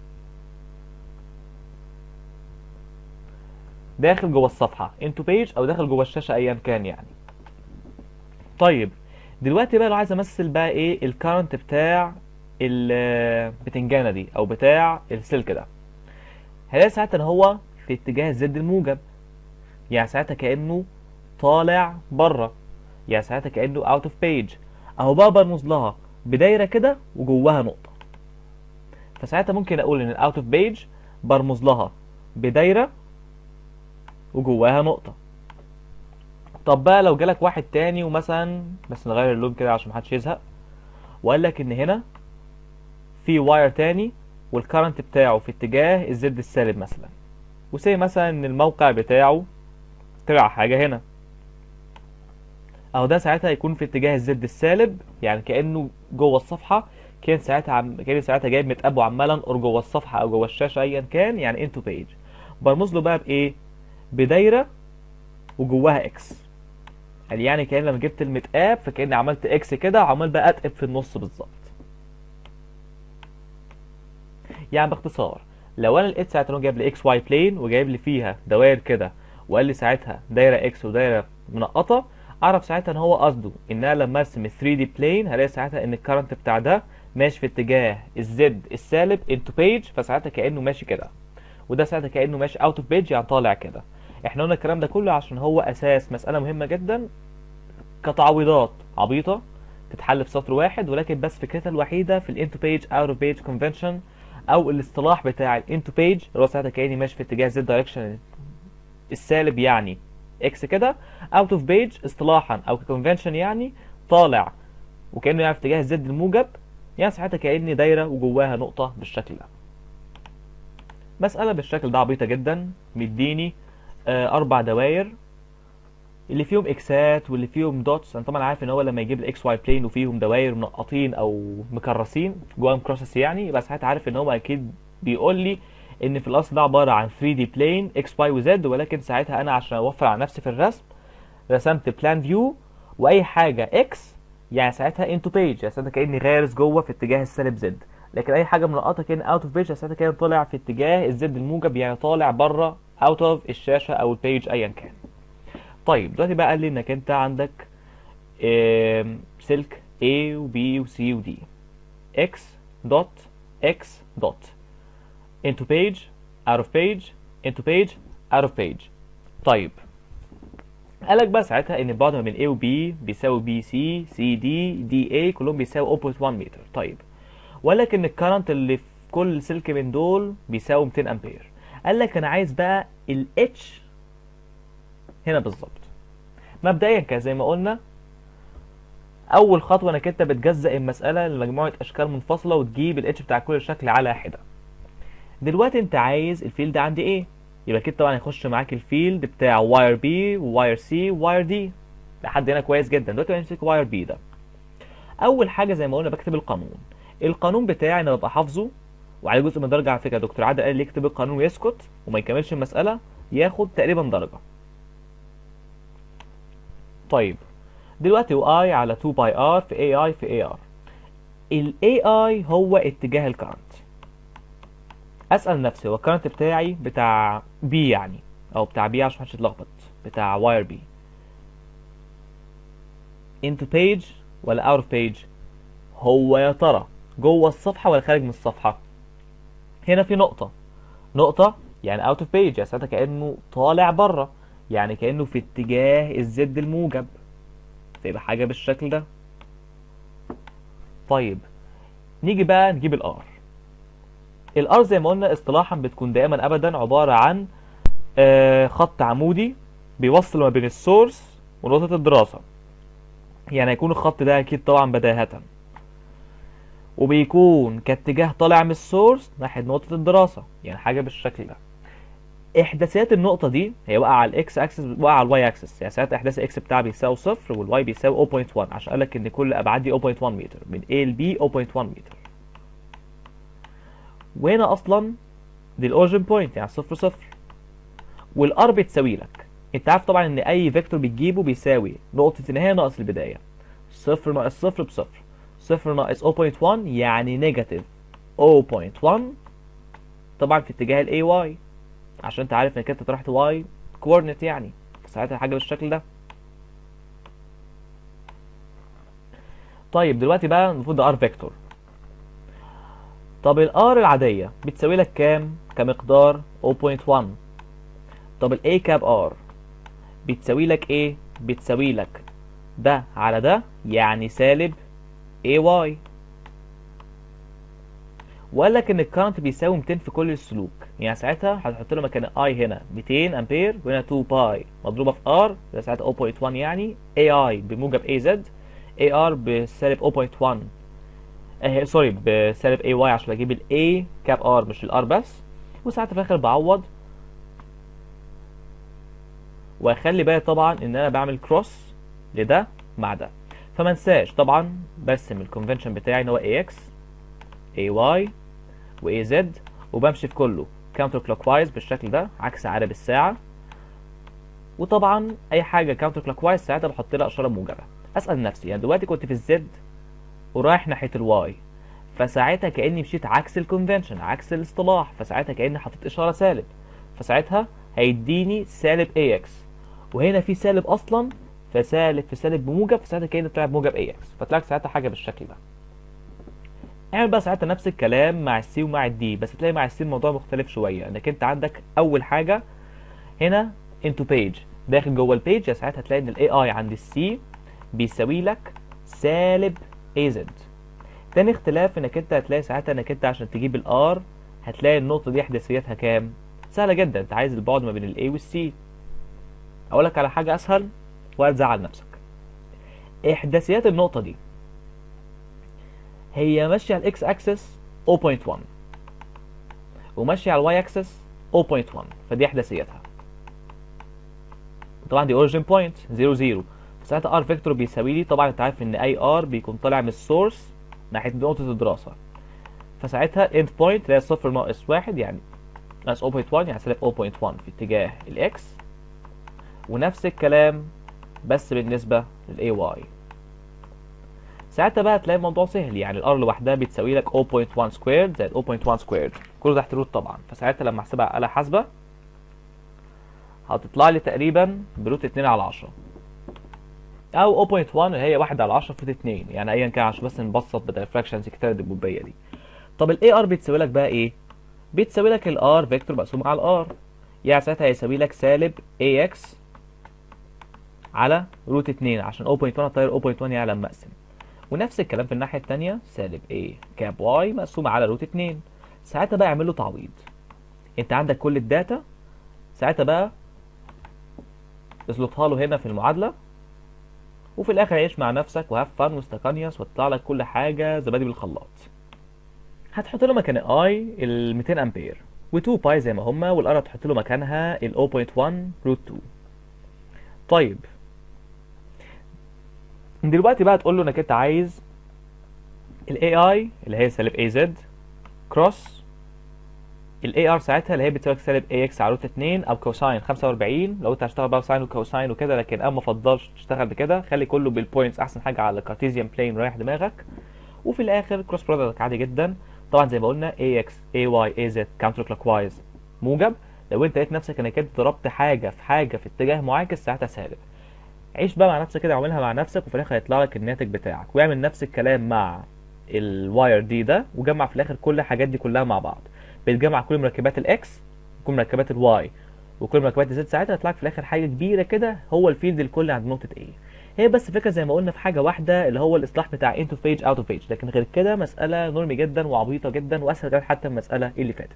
داخل جوه الصفحه انتو بيج او داخل جوه الشاشه ايا كان يعني طيب دلوقتي بقى لو عايز امثل بقى ايه الكارنت بتاع البتنجانه دي او بتاع السلك ده هلاقي ساعتها ان هو في اتجاه الزد الموجب يعني ساعتها كانه طالع بره يعني ساعتها كانه اوت اوف بيج اهو بقى برمز لها بدايره كده وجواها نقطه فساعتها ممكن اقول ان الاوت اوف بيج برمز لها بدايره وجواها نقطه طب بقى لو جالك واحد تاني ومثلا بس نغير اللون كده عشان محدش يزهق وقال لك ان هنا في واير تاني والكرنت بتاعه في اتجاه الزد السالب مثلا وسي مثلا ان الموقع بتاعه طلع حاجه هنا اهو ده ساعتها هيكون في اتجاه الزد السالب يعني كانه جوه الصفحه كان ساعتها عم... كان ساعتها جايب متقاب وعمال انقر جوه الصفحه او جوه الشاشه ايا كان يعني انتو بيج برمز له بقى بايه بدايره وجواها اكس يعني يعني كان لما جبت المتقاب فكاني عملت اكس كده وعمال بقى اتقب في النص بالظبط يعني باختصار لو انا لقيت ساعتها انه جايب لي اكس واي بلين وجايب لي فيها دوائر كده وقال لي ساعتها دايره اكس ودايره منقطه اعرف ساعتها ان هو قصده ان انا لما ارسم ال 3 دي بلين هلاقي ساعتها ان الكرنت بتاع ده ماشي في اتجاه الزد السالب انتو بيج فساعتها كانه ماشي كده وده ساعتها كانه ماشي اوت اوف بيج يعني طالع كده احنا قلنا الكلام ده كله عشان هو اساس مساله مهمه جدا كتعويضات عبيطه تتحل في سطر واحد ولكن بس فكرتها الوحيده في الانتو بيج اوت اوف بيج كونفنشن او الاصطلاح بتاع الانتو بيج اللي هو ساعتها كاني ماشي في اتجاه زد دايركشن السالب يعني اكس كده اوت اوف بيج اصطلاحا او كونفنشن يعني طالع وكانه يعني في اتجاه الزد الموجب يعني ساعتها كاني دايره وجواها نقطه بالشكل ده مساله بالشكل ده عبيطه جدا مديني آه، اربع دواير اللي فيهم اكسات واللي فيهم دوتس انا طبعا عارف ان هو لما يجيب الاكس واي بلين وفيهم دواير منقطين او مكرسين جواهم كروسس يعني يبقى ساعتها عارف ان هو اكيد بيقول لي ان في الاصل ده عباره عن 3 دي بلين اكس واي وزد ولكن ساعتها انا عشان اوفر على نفسي في الرسم رسمت بلان فيو واي حاجه اكس يعني ساعتها انتو بيج يعني ساعتها كاني غارس جوه في اتجاه السالب زد لكن اي حاجه منقطه كان اوت اوف بيج ساعتها كان طالع في اتجاه الزد الموجب يعني طالع بره اوت اوف الشاشه او البيج ايا كان طيب دلوقتي بقى قال لي انك انت عندك آم، سلك A و B و C و D X dot X dot into page out of page into page out of page طيب قال لك بقى ساعتها ان البعد ما بين A و B بيساوي BC CD DA كلهم بيساوي 0.1 متر طيب وقال لك ان الكرنت اللي في كل سلك من دول بيساوي 200 امبير قال لك انا عايز بقى ال H هنا بالظبط مبدئيا كده زي ما قلنا اول خطوه انك انت بتجزأ المساله لمجموعه اشكال منفصله وتجيب الاتش بتاع كل شكل على حده دلوقتي انت عايز الفيلد عندي ايه يبقى كده طبعا هيخش معاك الفيلد بتاع واير بي وواير سي وواير دي لحد هنا كويس جدا دلوقتي هنمسك واير بي ده اول حاجه زي ما قلنا بكتب القانون القانون بتاعي انا ببقى حافظه وعليه جزء من درجه على فكره دكتور عادل قال لي يكتب القانون ويسكت وما يكملش المساله ياخد تقريبا درجه طيب دلوقتي واي على 2 باي ار في اي اي في اي ار الاي اي هو اتجاه الكرنت اسال نفسي هو الكرنت بتاعي بتاع بي يعني او بتاع بي عشان محدش يتلخبط بتاع واير بي into page ولا out of page هو يا ترى جوه الصفحه ولا خارج من الصفحه هنا في نقطه نقطه يعني out of page يعني ساعتها كانه طالع بره يعني كانه في اتجاه الزد الموجب تبقى حاجه بالشكل ده طيب نيجي بقى نجيب الار الار زي ما قلنا اصطلاحا بتكون دائما ابدا عباره عن آه، خط عمودي بيوصل ما بين السورس ونقطه الدراسه يعني هيكون الخط ده اكيد طبعا بداهه وبيكون كاتجاه طالع من السورس ناحيه نقطه الدراسه يعني حاجه بالشكل ده احداثيات النقطه دي هي واقعه على الاكس اكسس واقعه على الواي اكسس يعني ساعتها احداث الاكس بتاعها بيساوي صفر والواي بيساوي 0.1 عشان قال لك ان كل ابعاد دي 0.1 متر من A ل B 0.1 متر وهنا اصلا دي الاوريجن بوينت يعني صفر صفر والار بتساوي لك انت عارف طبعا ان اي فيكتور بتجيبه بيساوي نقطه النهايه ناقص البدايه صفر ناقص صفر بصفر صفر ناقص 0.1 يعني نيجاتيف 0.1 طبعا في اتجاه الاي واي عشان انت عارف انك انت طرحت واي كوردينيت يعني ساعتها حاجه بالشكل ده طيب دلوقتي بقى المفروض ده ار فيكتور طب الار العاديه بتساوي لك كام كمقدار 0.1 طب الاي كاب ار بتساوي لك ايه بتساوي لك ده على ده يعني سالب اي واي وقال لك ان الكرنت بيساوي 200 في كل السلوك يعني ساعتها هتحط له مكان اي هنا 200 امبير وهنا 2 باي مضروبه في ار ده ساعتها 0.1 يعني اي اي بموجب اي زد اي ار بسالب 0.1 اه سوري بسالب اي واي عشان اجيب الاي كاب ار مش الار بس وساعتها في الاخر بعوض واخلي بالي طبعا ان انا بعمل كروس لده مع ده فما انساش طبعا برسم الكونفنشن بتاعي ان هو اي اكس اي واي واي زد وبمشي في كله كاونتر كلوك وايز بالشكل ده عكس عقرب الساعه وطبعا اي حاجه كاونتر كلوك وايز ساعتها بحط لها اشاره موجبه اسال نفسي يعني دلوقتي كنت في الزد ورايح ناحيه الواي فساعتها كاني مشيت عكس الكونفنشن عكس الاصطلاح فساعتها كاني حطيت اشاره سالب فساعتها هيديني سالب اي اكس وهنا في سالب اصلا فسالب في سالب بموجب فساعتها كاني طلع بموجب اي اكس فطلع لك ساعتها حاجه بالشكل ده اعمل بقى ساعتها نفس الكلام مع السي ومع الدي بس تلاقي مع السي الموضوع مختلف شويه انك انت عندك اول حاجه هنا انتو بيج داخل جوه البيج ساعتها هتلاقي ان الاي اي عند السي بيساوي لك سالب اي زد تاني اختلاف انك انت هتلاقي ساعتها انك انت عشان تجيب الار هتلاقي النقطه دي احداثياتها كام سهله جدا انت عايز البعد ما بين الاي والسي اقول لك على حاجه اسهل وهتزعل نفسك احداثيات النقطه دي هي ماشيه على الاكس اكسس 0.1 وماشيه على الواي اكسس 0.1 فدي احداثيتها طبعا دي اوريجين بوينت 0 0 فساعتها ار فيكتور بيساوي لي طبعا انت عارف ان اي ار بيكون طالع من السورس ناحيه نقطه الدراسه فساعتها اند بوينت اللي هي صفر ناقص واحد يعني ناقص 0.1 يعني سالب 0.1 في اتجاه الاكس ونفس الكلام بس بالنسبه للاي واي ساعتها بقى تلاقي الموضوع سهل يعني الار لوحدها بتساوي لك 0.1 سكوير زائد 0.1 سكوير كله تحت روت طبعا فساعتها لما احسبها على آلة حاسبة هتطلع لي تقريبا بروت 2 على 10 او 0.1 اللي هي 1 على 10 في 2 يعني ايا كان عشان بس نبسط بدل الفراكشنز كتير الدبوبيه دي طب الاي ار بتساوي لك بقى ايه بتساوي لك الار فيكتور مقسوم على الار يعني ساعتها هيساوي لك سالب ax على روت 2 عشان 0.1 هتطير 0.1 يعني لما اقسم ونفس الكلام في الناحيه الثانيه سالب a كاب y مقسوم على روت 2 ساعتها بقى اعمل له تعويض انت عندك كل الداتا ساعتها بقى اظبطها له هنا في المعادله وفي الاخر عيش مع نفسك وهاف فن واستقانيوس وتطلع لك كل حاجه زبادي بالخلاط هتحط له مكان اي ال 200 امبير و2 باي زي ما هما والار هتحط له مكانها ال 0.1 روت 2 طيب دلوقتي بقى تقول له انك انت عايز الاي اي اللي هي سالب اي زد كروس الاي ار ساعتها اللي هي بتساوي سالب اي اكس على روت 2 او كوساين 45 لو انت هتشتغل بقى ساين وكوساين وكده لكن انا ما افضلش تشتغل بكده خلي كله بالبوينتس احسن حاجه على الكارتيزيان بلين رايح دماغك وفي الاخر كروس برودكت عادي جدا طبعا زي ما قلنا اي اكس اي واي اي زد كاونتر كلوك وايز موجب لو انت لقيت نفسك انك انت ضربت حاجه في حاجه في اتجاه معاكس ساعتها سالب عيش بقى مع نفسك كده واعملها مع نفسك وفي الاخر هيطلع لك الناتج بتاعك واعمل نفس الكلام مع الواير دي ده وجمع في الاخر كل الحاجات دي كلها مع بعض بتجمع كل مركبات الاكس وكل مركبات الواي وكل مركبات الزد ساعتها هيطلع لك في الاخر حاجه كبيره كده هو الفيلد الكلي عند نقطه ايه هي بس فكره زي ما قلنا في حاجه واحده اللي هو الاصلاح بتاع انتو فيج اوت اوف فيج لكن غير كده مساله نورمي جدا وعبيطه جدا واسهل كمان حتى من المساله اللي فاتت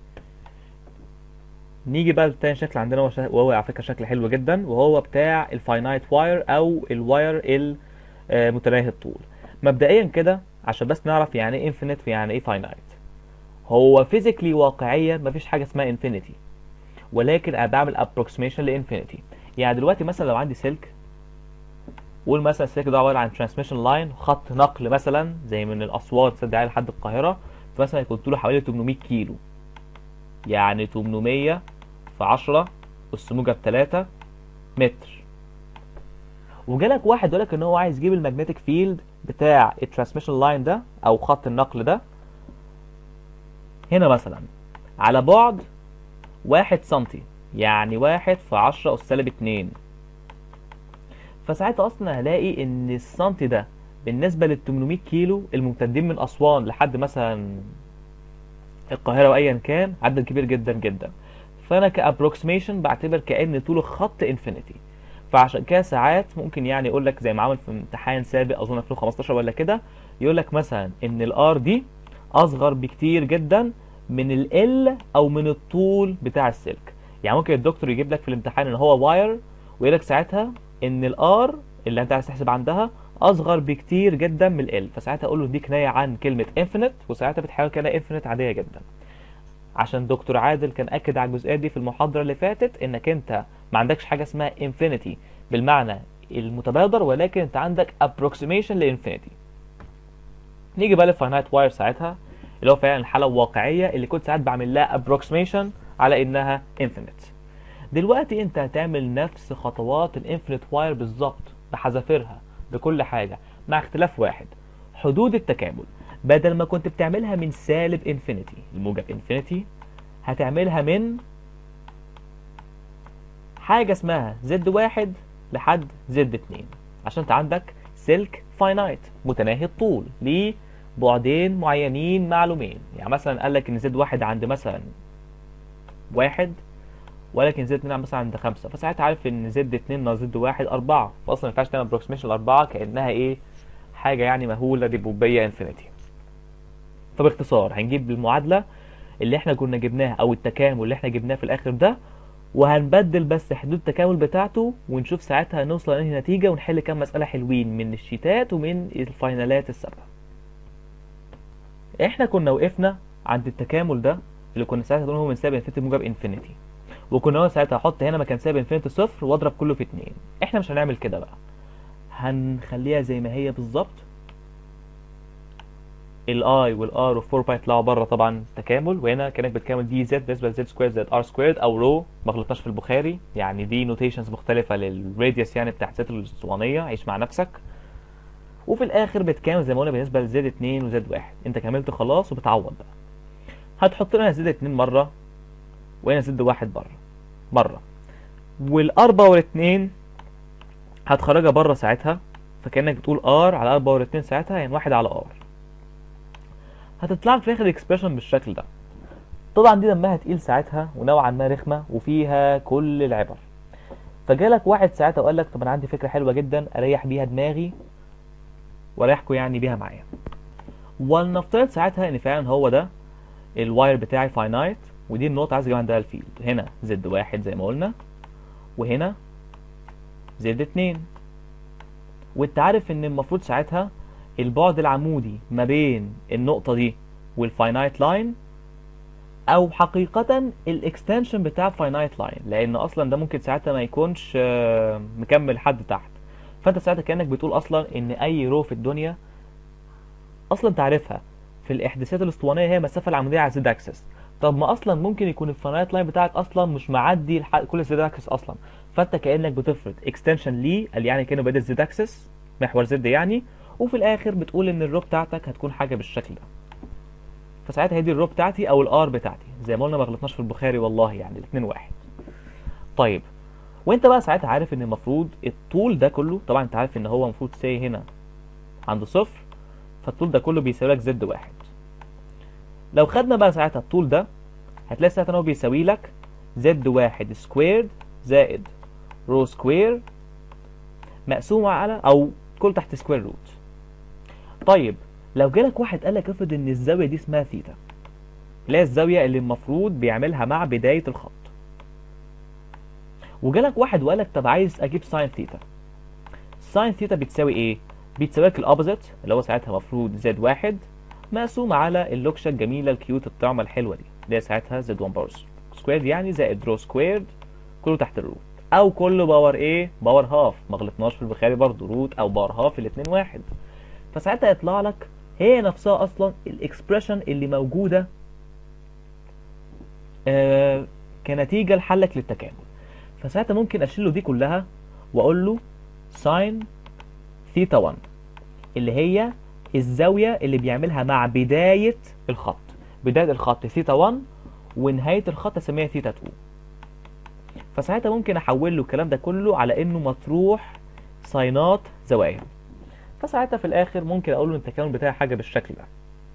نيجي بقى لتاني شكل عندنا وهو شا- وهو على فكره شكل حلو جدا وهو بتاع الفاينايت واير او الواير المتناهي الطول مبدئيا كده عشان بس نعرف يعني ايه انفينيت ويعني ايه فاينايت هو فيزيكلي واقعيا مفيش حاجه اسمها انفينيتي ولكن انا بعمل ابروكسيميشن لانفينيتي يعني دلوقتي مثلا لو عندي سلك قول مثلا السلك ده عباره عن ترانسميشن لاين خط نقل مثلا زي من الاسوان تصدق لحد القاهره فمثلا يكون طوله حوالي 800 كيلو يعني 800 في 10 أس موجب 3 متر وجالك واحد يقول لك ان هو عايز يجيب المagnetic فيلد بتاع الترانسميشن لاين ده او خط النقل ده هنا مثلا على بعد واحد سنتي يعني واحد في عشرة أس سالب اتنين فساعتها أصلا هلاقي إن السنتي ده بالنسبة لل 800 كيلو الممتدين من أسوان لحد مثلا القاهرة وأيا كان عدد كبير جدا جدا فأنا كأبروكسيميشن بعتبر كأن طوله خط انفينيتي فعشان كده ساعات ممكن يعني يقول لك زي ما عمل في امتحان سابق اظن 2015 ولا كده يقول لك مثلا ان الار دي اصغر بكتير جدا من ال او من الطول بتاع السلك يعني ممكن الدكتور يجيب لك في الامتحان ان هو واير ويقول لك ساعتها ان الار اللي انت عايز تحسب عندها اصغر بكتير جدا من ال فساعتها اقول له دي كنايه عن كلمه انفينيت وساعتها بتحاول كده انفينيت عاديه جدا عشان دكتور عادل كان اكد على الجزئيه دي في المحاضره اللي فاتت انك انت ما عندكش حاجه اسمها انفينيتي بالمعنى المتبادر ولكن انت عندك approximation لانفينيتي نيجي بقى للفاينايت واير ساعتها اللي هو فعلا الحاله الواقعيه اللي كنت ساعات بعمل لها approximation على انها infinite دلوقتي انت هتعمل نفس خطوات الانفينيت واير بالظبط بحذافيرها بكل حاجه مع اختلاف واحد حدود التكامل بدل ما كنت بتعملها من سالب انفينيتي الموجب انفينيتي هتعملها من حاجه اسمها زد واحد لحد زد اتنين عشان انت عندك سلك فاينايت متناهي الطول ليه بعدين معينين معلومين يعني مثلا قال لك ان زد واحد عند مثلا واحد ولكن زد اتنين مثلا عند خمسة فساعتها عارف ان زد اتنين ناقص زد واحد أربعة فأصلا ما ينفعش تعمل ابروكسيميشن الأربعة كأنها ايه حاجة يعني مهولة دبوبية انفينيتي فباختصار هنجيب المعادلة اللي احنا كنا جبناها او التكامل اللي احنا جبناه في الاخر ده وهنبدل بس حدود التكامل بتاعته ونشوف ساعتها هنوصل لانهي نتيجة ونحل كام مسألة حلوين من الشيتات ومن الفاينالات السابقة احنا كنا وقفنا عند التكامل ده اللي كنا ساعتها بنقول هو من سالب انفينيتي موجب انفينيتي وكنا هو ساعتها احط هنا مكان سالب انفينيتي صفر واضرب كله في اتنين احنا مش هنعمل كده بقى هنخليها زي ما هي بالظبط الاي والار اوف 4 باي يطلعوا بره طبعا تكامل وهنا كانت بتكامل دي زد بالنسبه لزد سكوير زائد ار سكوير او رو ما غلطناش في البخاري يعني دي نوتيشنز مختلفه للراديوس يعني بتاعت زد الاسطوانيه عيش مع نفسك وفي الاخر بتكامل زي ما قلنا بالنسبه لزد 2 وزد 1 انت كملت خلاص وبتعوض بقى هتحط لنا زد 2 مره وهنا زد 1 بره بره والار باور 2 هتخرجها بره ساعتها فكانك بتقول ار على ار باور 2 ساعتها يعني 1 على ار هتطلع لك في الاخر اكسبريشن بالشكل ده طبعا دي دمها تقيل ساعتها ونوعا ما رخمه وفيها كل العبر فجالك واحد ساعتها وقال لك طب انا عندي فكره حلوه جدا اريح بيها دماغي واريحكم يعني بيها معايا ولنفترض ساعتها ان فعلا هو ده الواير بتاعي فاينايت ودي النقطه عايز اجيب عندها الفيلد هنا زد واحد زي ما قلنا وهنا زد اتنين وانت عارف ان المفروض ساعتها البعد العمودي ما بين النقطة دي والفاينايت لاين او حقيقة الاكستنشن بتاع الفاينايت لاين لان اصلا ده ممكن ساعتها ما يكونش آه، مكمل حد تحت فانت ساعتها كانك بتقول اصلا ان اي رو في الدنيا اصلا تعرفها في الاحداثيات الاسطوانيه هي المسافه العموديه على زد اكسس طب ما اصلا ممكن يكون الفاينايت لاين بتاعك اصلا مش معدي الح- كل الزد اكسس اصلا فانت كانك بتفرض اكستنشن ليه قال يعني كانه بادئ زد اكسس محور زد يعني وفي الاخر بتقول ان الرو بتاعتك هتكون حاجه بالشكل ده فساعتها هي دي الرو بتاعتي او الار بتاعتي زي ما قلنا ما غلطناش في البخاري والله يعني الاثنين واحد طيب وانت بقى ساعتها عارف ان المفروض الطول ده كله طبعا انت عارف ان هو المفروض سي هنا عند صفر فالطول ده كله بيساوي لك زد واحد لو خدنا بقى ساعتها الطول ده هتلاقي ساعتها ان هو بيساوي لك زد واحد سكويرد زائد رو سكوير مقسوم على او كل تحت سكوير روت طيب لو جالك واحد قال لك افرض ان الزاويه دي اسمها ثيتا اللي هي الزاويه اللي المفروض بيعملها مع بدايه الخط وجالك واحد وقال لك طب عايز اجيب ساين ثيتا ساين ثيتا بتساوي ايه بتساوي لك الاوبوزيت اللي هو ساعتها المفروض زد واحد مقسوم على اللوكشه الجميله الكيوت الطعمه الحلوه دي اللي هي ساعتها زد 1 باور سكوير يعني زائد رو سكويرد كله تحت الروت او كله باور ايه باور هاف ما غلطناش في البخاري برضو روت او باور هاف الاثنين واحد فساعتها يطلع لك هي نفسها اصلا الاكسبريشن اللي موجوده آه كنتيجه لحلك للتكامل فساعتها ممكن اشيل له دي كلها واقول له ساين ثيتا 1 اللي هي الزاويه اللي بيعملها مع بدايه الخط بدايه الخط ثيتا 1 ونهايه الخط اسميها ثيتا 2 فساعتها ممكن احول له الكلام ده كله على انه مطروح ساينات زوايا فساعتها في الاخر ممكن اقول له ان التكامل بتاعي حاجه بالشكل ده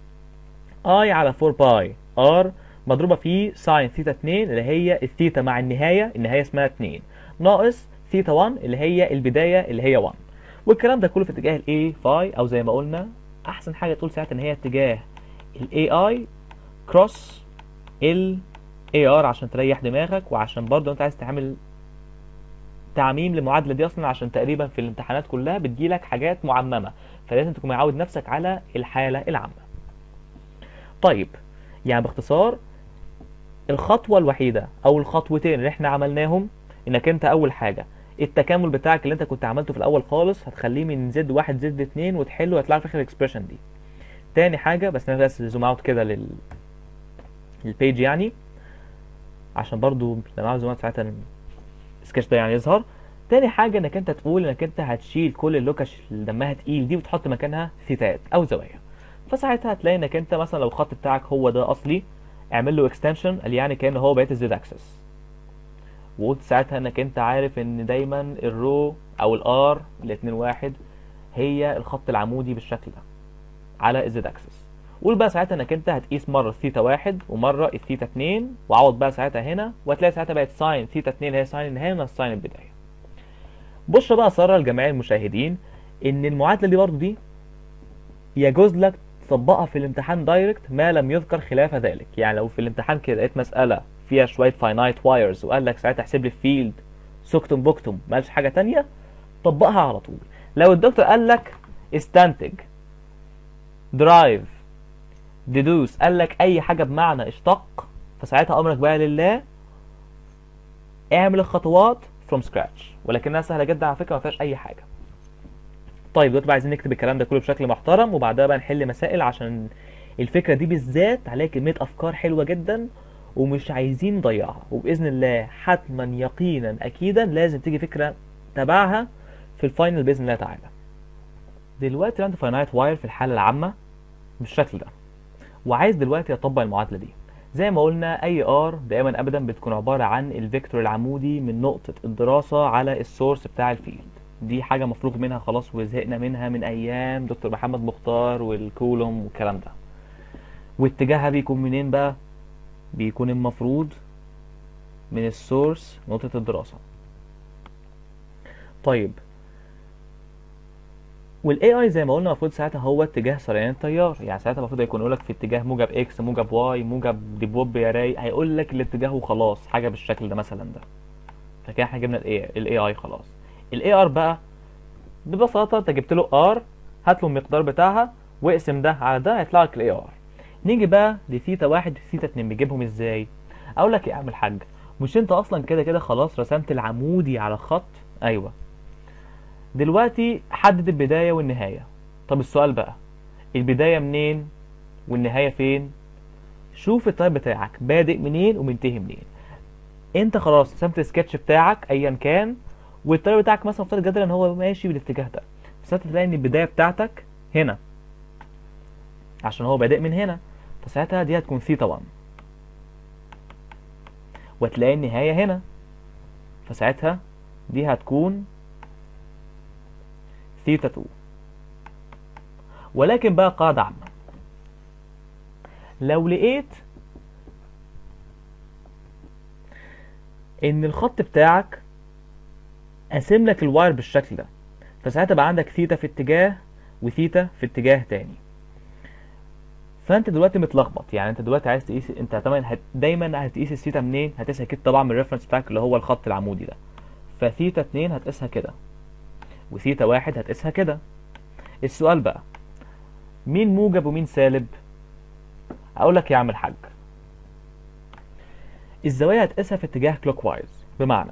اي على 4 باي ار مضروبه في ساين ثيتا 2 اللي هي الثيتا مع النهايه النهايه اسمها 2 ناقص ثيتا 1 اللي هي البدايه اللي هي 1 والكلام ده كله في اتجاه الاي فاي او زي ما قلنا احسن حاجه تقول ساعتها ان هي اتجاه الاي اي كروس ال اي ار عشان تريح دماغك وعشان برضه انت عايز تعمل تعميم للمعادله دي اصلا عشان تقريبا في الامتحانات كلها بتجيلك حاجات معممه فلازم تكون معود نفسك على الحاله العامه طيب يعني باختصار الخطوه الوحيده او الخطوتين اللي احنا عملناهم انك انت اول حاجه التكامل بتاعك اللي انت كنت عملته في الاول خالص هتخليه من زد واحد زد اتنين وتحله ويطلع لك في الاخر الاكسبريشن دي تاني حاجه بس انا بس زوم اوت كده لل للبيج يعني عشان برضو لما عاوز زوم اوت ساعتها السكتش ده يعني يظهر تاني حاجه انك انت تقول انك انت هتشيل كل اللوكش اللي دمها تقيل دي وتحط مكانها ثيتات او زوايا فساعتها هتلاقي انك انت مثلا لو الخط بتاعك هو ده اصلي اعمل له اكستنشن اللي يعني كان هو بقيه الزد اكسس وقلت ساعتها انك انت عارف ان دايما الرو او الار الاتنين واحد هي الخط العمودي بالشكل ده على الزد اكسس قول بقى ساعتها انك انت هتقيس مره الثيتا واحد ومره الثيتا اتنين وعوض بقى ساعتها هنا وهتلاقي ساعتها بقت ساين ثيتا اتنين اللي هي ساين النهايه من الساين البدايه بشرى بقى ساره لجميع المشاهدين ان المعادله دي برضو دي يجوز لك تطبقها في الامتحان دايركت ما لم يذكر خلاف ذلك يعني لو في الامتحان كده لقيت مساله فيها شويه فاينايت وايرز وقال لك ساعتها احسب لي الفيلد سكتم بوكتم مالش حاجه تانية طبقها على طول لو الدكتور قال لك استنتج درايف ديدوس قال لك اي حاجه بمعنى اشتق فساعتها امرك بقى لله اعمل الخطوات from scratch ولكنها سهله جدا على فكره ما فيهاش اي حاجه طيب دلوقتي بقى عايزين نكتب الكلام ده كله بشكل محترم وبعدها بقى نحل مسائل عشان الفكره دي بالذات عليها كميه افكار حلوه جدا ومش عايزين نضيعها وباذن الله حتما يقينا اكيدا لازم تيجي فكره تبعها في الفاينل باذن الله تعالى دلوقتي عندي فاينايت واير في الحاله العامه بالشكل ده وعايز دلوقتي اطبق المعادله دي زي ما قلنا اي ار دائما ابدا بتكون عباره عن الفيكتور العمودي من نقطه الدراسه على السورس بتاع الفيلد دي حاجه مفروغ منها خلاص وزهقنا منها من ايام دكتور محمد مختار والكولوم والكلام ده واتجاهها بيكون منين بقى بيكون المفروض من السورس نقطه الدراسه طيب والاي اي زي ما قلنا المفروض ساعتها هو اتجاه سريان التيار يعني ساعتها المفروض يكون يقول لك في اتجاه موجب اكس موجب واي موجب ديبوب يا راي هيقول لك الاتجاه وخلاص حاجه بالشكل ده مثلا ده فكده احنا جبنا الاي الاي اي خلاص الاي ار بقى ببساطه انت جبت له ار هات له المقدار بتاعها واقسم ده على ده هيطلع لك الاي ار نيجي بقى لثيتا واحد ثيتا اتنين بتجيبهم ازاي اقول لك يا اعمل حاج مش انت اصلا كده كده خلاص رسمت العمودي على خط ايوه دلوقتي حدد البداية والنهاية طب السؤال بقى البداية منين والنهاية فين شوف التايب بتاعك بادئ منين ومنتهي منين انت خلاص رسمت السكتش بتاعك ايا كان والتايب بتاعك مثلا افترض جدلا ان هو ماشي بالاتجاه ده فساعتها تلاقي ان البداية بتاعتك هنا عشان هو بادئ من هنا فساعتها دي هتكون ثيتا 1 وتلاقي النهاية هنا فساعتها دي هتكون ثيتا 2 ولكن بقى قاعدة عامة لو لقيت ان الخط بتاعك قاسم لك الواير بالشكل ده فساعتها بقى عندك ثيتا في اتجاه وثيتا في اتجاه تاني فانت دلوقتي متلخبط يعني انت دلوقتي عايز تقيس انت طبعا هت... دايما هتقيس الثيتا منين هتقيسها اكيد طبعا من الريفرنس بتاعك اللي هو الخط العمودي ده فثيتا 2 هتقيسها كده وثيتا واحد هتقيسها كده السؤال بقى مين موجب ومين سالب اقول لك يا عم الحاج الزوايا هتقيسها في اتجاه كلوك وايز بمعنى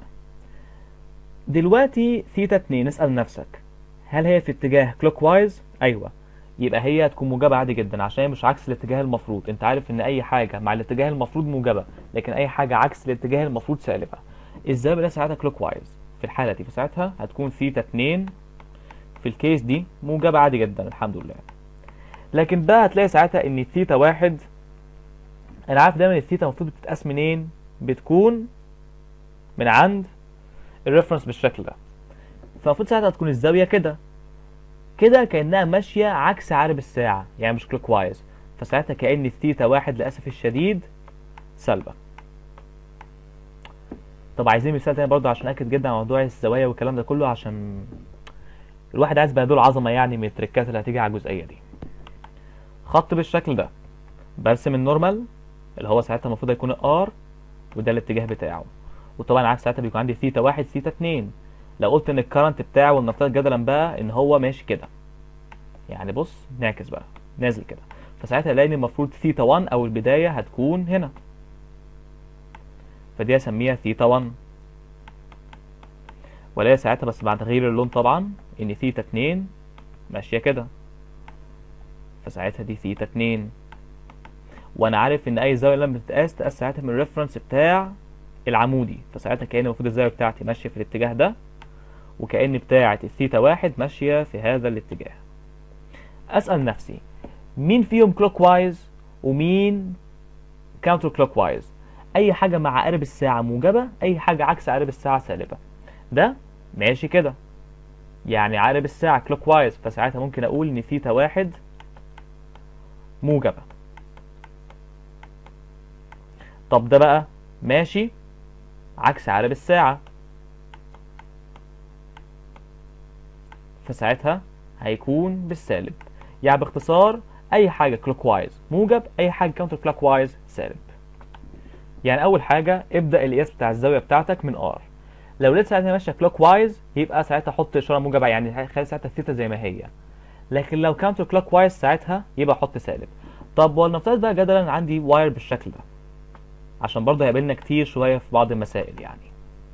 دلوقتي ثيتا 2 اسال نفسك هل هي في اتجاه كلوك وايز ايوه يبقى هي هتكون موجبه عادي جدا عشان هي مش عكس الاتجاه المفروض انت عارف ان اي حاجه مع الاتجاه المفروض موجبه لكن اي حاجه عكس الاتجاه المفروض سالبه الزاويه ده ساعتها كلوك وايز في الحالة دي فساعتها هتكون ثيتا 2 في الكيس دي موجبة عادي جدا الحمد لله لكن بقى هتلاقي ساعتها ان الثيتا واحد انا عارف دايما الثيتا المفروض بتتقاس منين بتكون من عند الريفرنس بالشكل ده فالمفروض ساعتها تكون الزاوية كده كده كأنها ماشية عكس عقرب الساعة يعني مش كلوك وايز فساعتها كأن الثيتا واحد للأسف الشديد سالبة طب عايزين مثال تاني برضه عشان اكد جدا على موضوع الزوايا والكلام ده كله عشان الواحد عايز بقى دول عظمه يعني من التريكات اللي هتيجي على الجزئيه دي خط بالشكل ده برسم النورمال اللي هو ساعتها المفروض يكون ار وده الاتجاه بتاعه وطبعا عكس ساعتها بيكون عندي ثيتا واحد ثيتا اتنين لو قلت ان الكرنت بتاعه ولنفترض جدلا بقى ان هو ماشي كده يعني بص نعكس بقى نازل كده فساعتها الاقي ان المفروض ثيتا 1 او البدايه هتكون هنا فدي هسميها ثيتا 1 ولا ساعتها بس بعد تغيير اللون طبعا ان ثيتا 2 ماشيه كده فساعتها دي ثيتا 2 وانا عارف ان اي زاويه لما بتتقاس تقاس ساعتها من الريفرنس بتاع العمودي فساعتها كأن المفروض الزاويه بتاعتي ماشيه في الاتجاه ده وكأن بتاعة الثيتا واحد ماشيه في هذا الاتجاه اسال نفسي مين فيهم كلوك وايز ومين كاونتر كلوك وايز اي حاجه مع عقارب الساعه موجبه اي حاجه عكس عقارب الساعه سالبه ده ماشي كده يعني عقارب الساعه كلوك وايز فساعتها ممكن اقول ان ثيتا واحد موجبه طب ده بقى ماشي عكس عقارب الساعه فساعتها هيكون بالسالب يعني باختصار اي حاجه كلوك وايز موجب اي حاجه كاونتر كلوك وايز سالب يعني اول حاجه ابدا القياس بتاع الزاويه بتاعتك من ار لو لقيت ساعتها ماشيه كلوك وايز يبقى ساعتها حط اشاره موجبه يعني خلي ساعتها الثيتا زي ما هي لكن لو كاونتر كلوك وايز ساعتها يبقى حط سالب طب ولنفترض بقى جدلا عندي واير بالشكل ده عشان برضه هيقابلنا كتير شويه في بعض المسائل يعني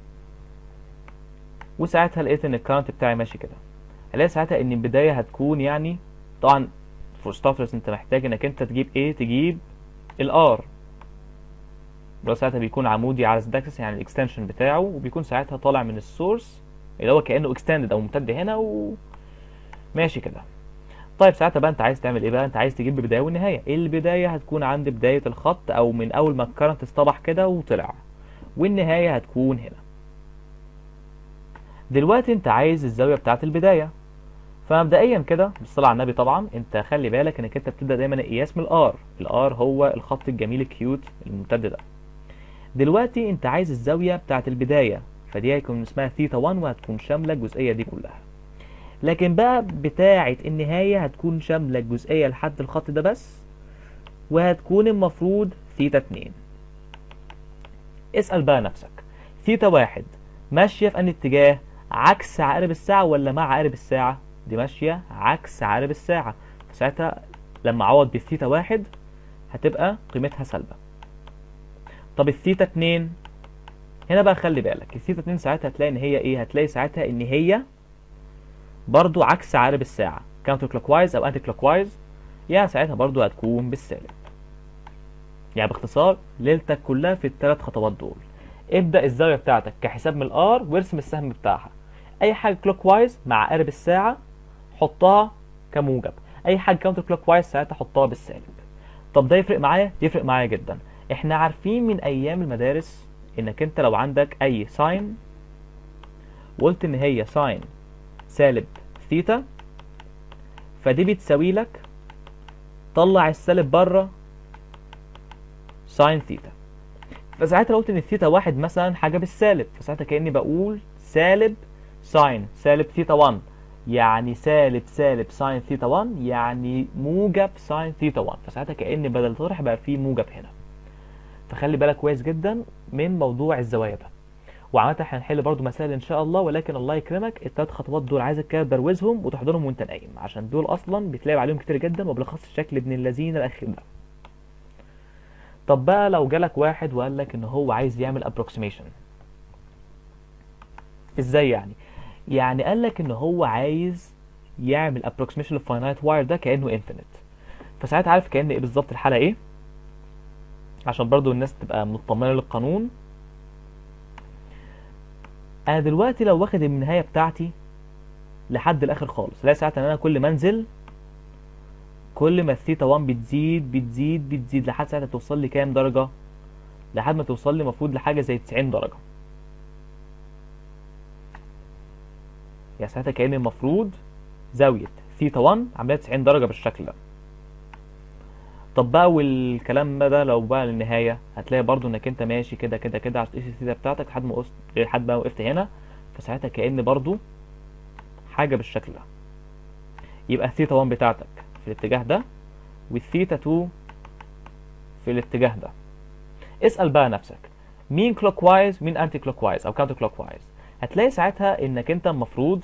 وساعتها لقيت ان الكرنت بتاعي ماشي كده هلاقي ساعتها ان البدايه هتكون يعني طبعا فور ستارترز انت محتاج انك انت تجيب ايه تجيب الار اللي هو ساعتها بيكون عمودي على الزد يعني الاكستنشن بتاعه وبيكون ساعتها طالع من السورس اللي هو كانه اكستندد او ممتد هنا و ماشي كده طيب ساعتها بقى انت عايز تعمل ايه بقى انت عايز تجيب البدايه والنهايه البدايه هتكون عند بدايه الخط او من اول ما الكرنت اصطبح كده وطلع والنهايه هتكون هنا دلوقتي انت عايز الزاويه بتاعه البدايه فمبدئيا كده بالصلاه على النبي طبعا انت خلي بالك انك انت بتبدا دايما القياس من الار الار هو الخط الجميل الكيوت الممتد ده دلوقتي انت عايز الزاويه بتاعه البدايه فدي هيكون اسمها ثيتا 1 وهتكون شامله الجزئيه دي كلها لكن بقى بتاعه النهايه هتكون شامله الجزئيه لحد الخط ده بس وهتكون المفروض ثيتا 2 اسال بقى نفسك ثيتا 1 ماشيه في انهي اتجاه عكس عقارب الساعه ولا مع عقارب الساعه دي ماشيه عكس عقارب الساعه فساعتها لما اعوض بالثيتا 1 هتبقى قيمتها سالبه طب الثيتا 2 هنا بقى خلي بالك الثيتا 2 ساعتها هتلاقي ان هي ايه هتلاقي ساعتها ان هي برضو عكس عقارب الساعه كاونتر كلوك وايز او انتي كلوك وايز يعني ساعتها برضو هتكون بالسالب يعني باختصار ليلتك كلها في الثلاث خطوات دول ابدا الزاويه بتاعتك كحساب من الار وارسم السهم بتاعها اي حاجه كلوك وايز مع عقارب الساعه حطها كموجب اي حاجه كاونتر كلوك وايز ساعتها حطها بالسالب طب ده يفرق معايا يفرق معايا جدا احنا عارفين من ايام المدارس انك انت لو عندك اي ساين وقلت ان هي ساين سالب ثيتا فدي بتساوي لك طلع السالب بره ساين ثيتا فساعتها لو قلت ان الثيتا واحد مثلا حاجه بالسالب فساعتها كاني بقول سالب ساين سالب ثيتا 1 يعني سالب سالب ساين ثيتا 1 يعني موجب ساين ثيتا 1 فساعتها كأن بدل طرح بقى فيه موجب هنا فخلي بالك كويس جدا من موضوع الزوايا ده وعامة احنا هنحل برضو مسائل ان شاء الله ولكن الله يكرمك الثلاث خطوات دول عايزك كده تبروزهم وتحضرهم وانت نايم عشان دول اصلا بتلاقي عليهم كتير جدا وبالاخص الشكل ابن اللذين الاخير ده طب بقى لو جالك واحد وقال لك ان هو عايز يعمل ابروكسيميشن ازاي يعني يعني قال لك ان هو عايز يعمل ابروكسيميشن للفاينايت واير ده كانه انفينيت فساعتها عارف كان ايه بالظبط الحاله ايه عشان برضو الناس تبقى مطمنه للقانون انا دلوقتي لو واخد النهايه بتاعتي لحد الاخر خالص لا ساعتها ان انا كل ما انزل كل ما الثيتا 1 بتزيد بتزيد بتزيد لحد ساعتها توصل لي كام درجه لحد ما توصل لي المفروض لحاجه زي 90 درجه يعني ساعتها كأن المفروض زاوية ثيتا 1 عاملة 90 درجة بالشكل ده طب بقى والكلام ده لو بقى للنهاية هتلاقي برضو انك انت ماشي كده كده كده عشان تقيس الثيتا بتاعتك لحد ما وقفت لحد ما وقفت هنا فساعتها كأن برضو حاجة بالشكل ده يبقى الثيتا 1 بتاعتك في الاتجاه ده والثيتا 2 في الاتجاه ده اسأل بقى نفسك مين كلوك وايز مين انتي كلوك وايز او كاونتر كلوك وايز هتلاقي ساعتها انك انت المفروض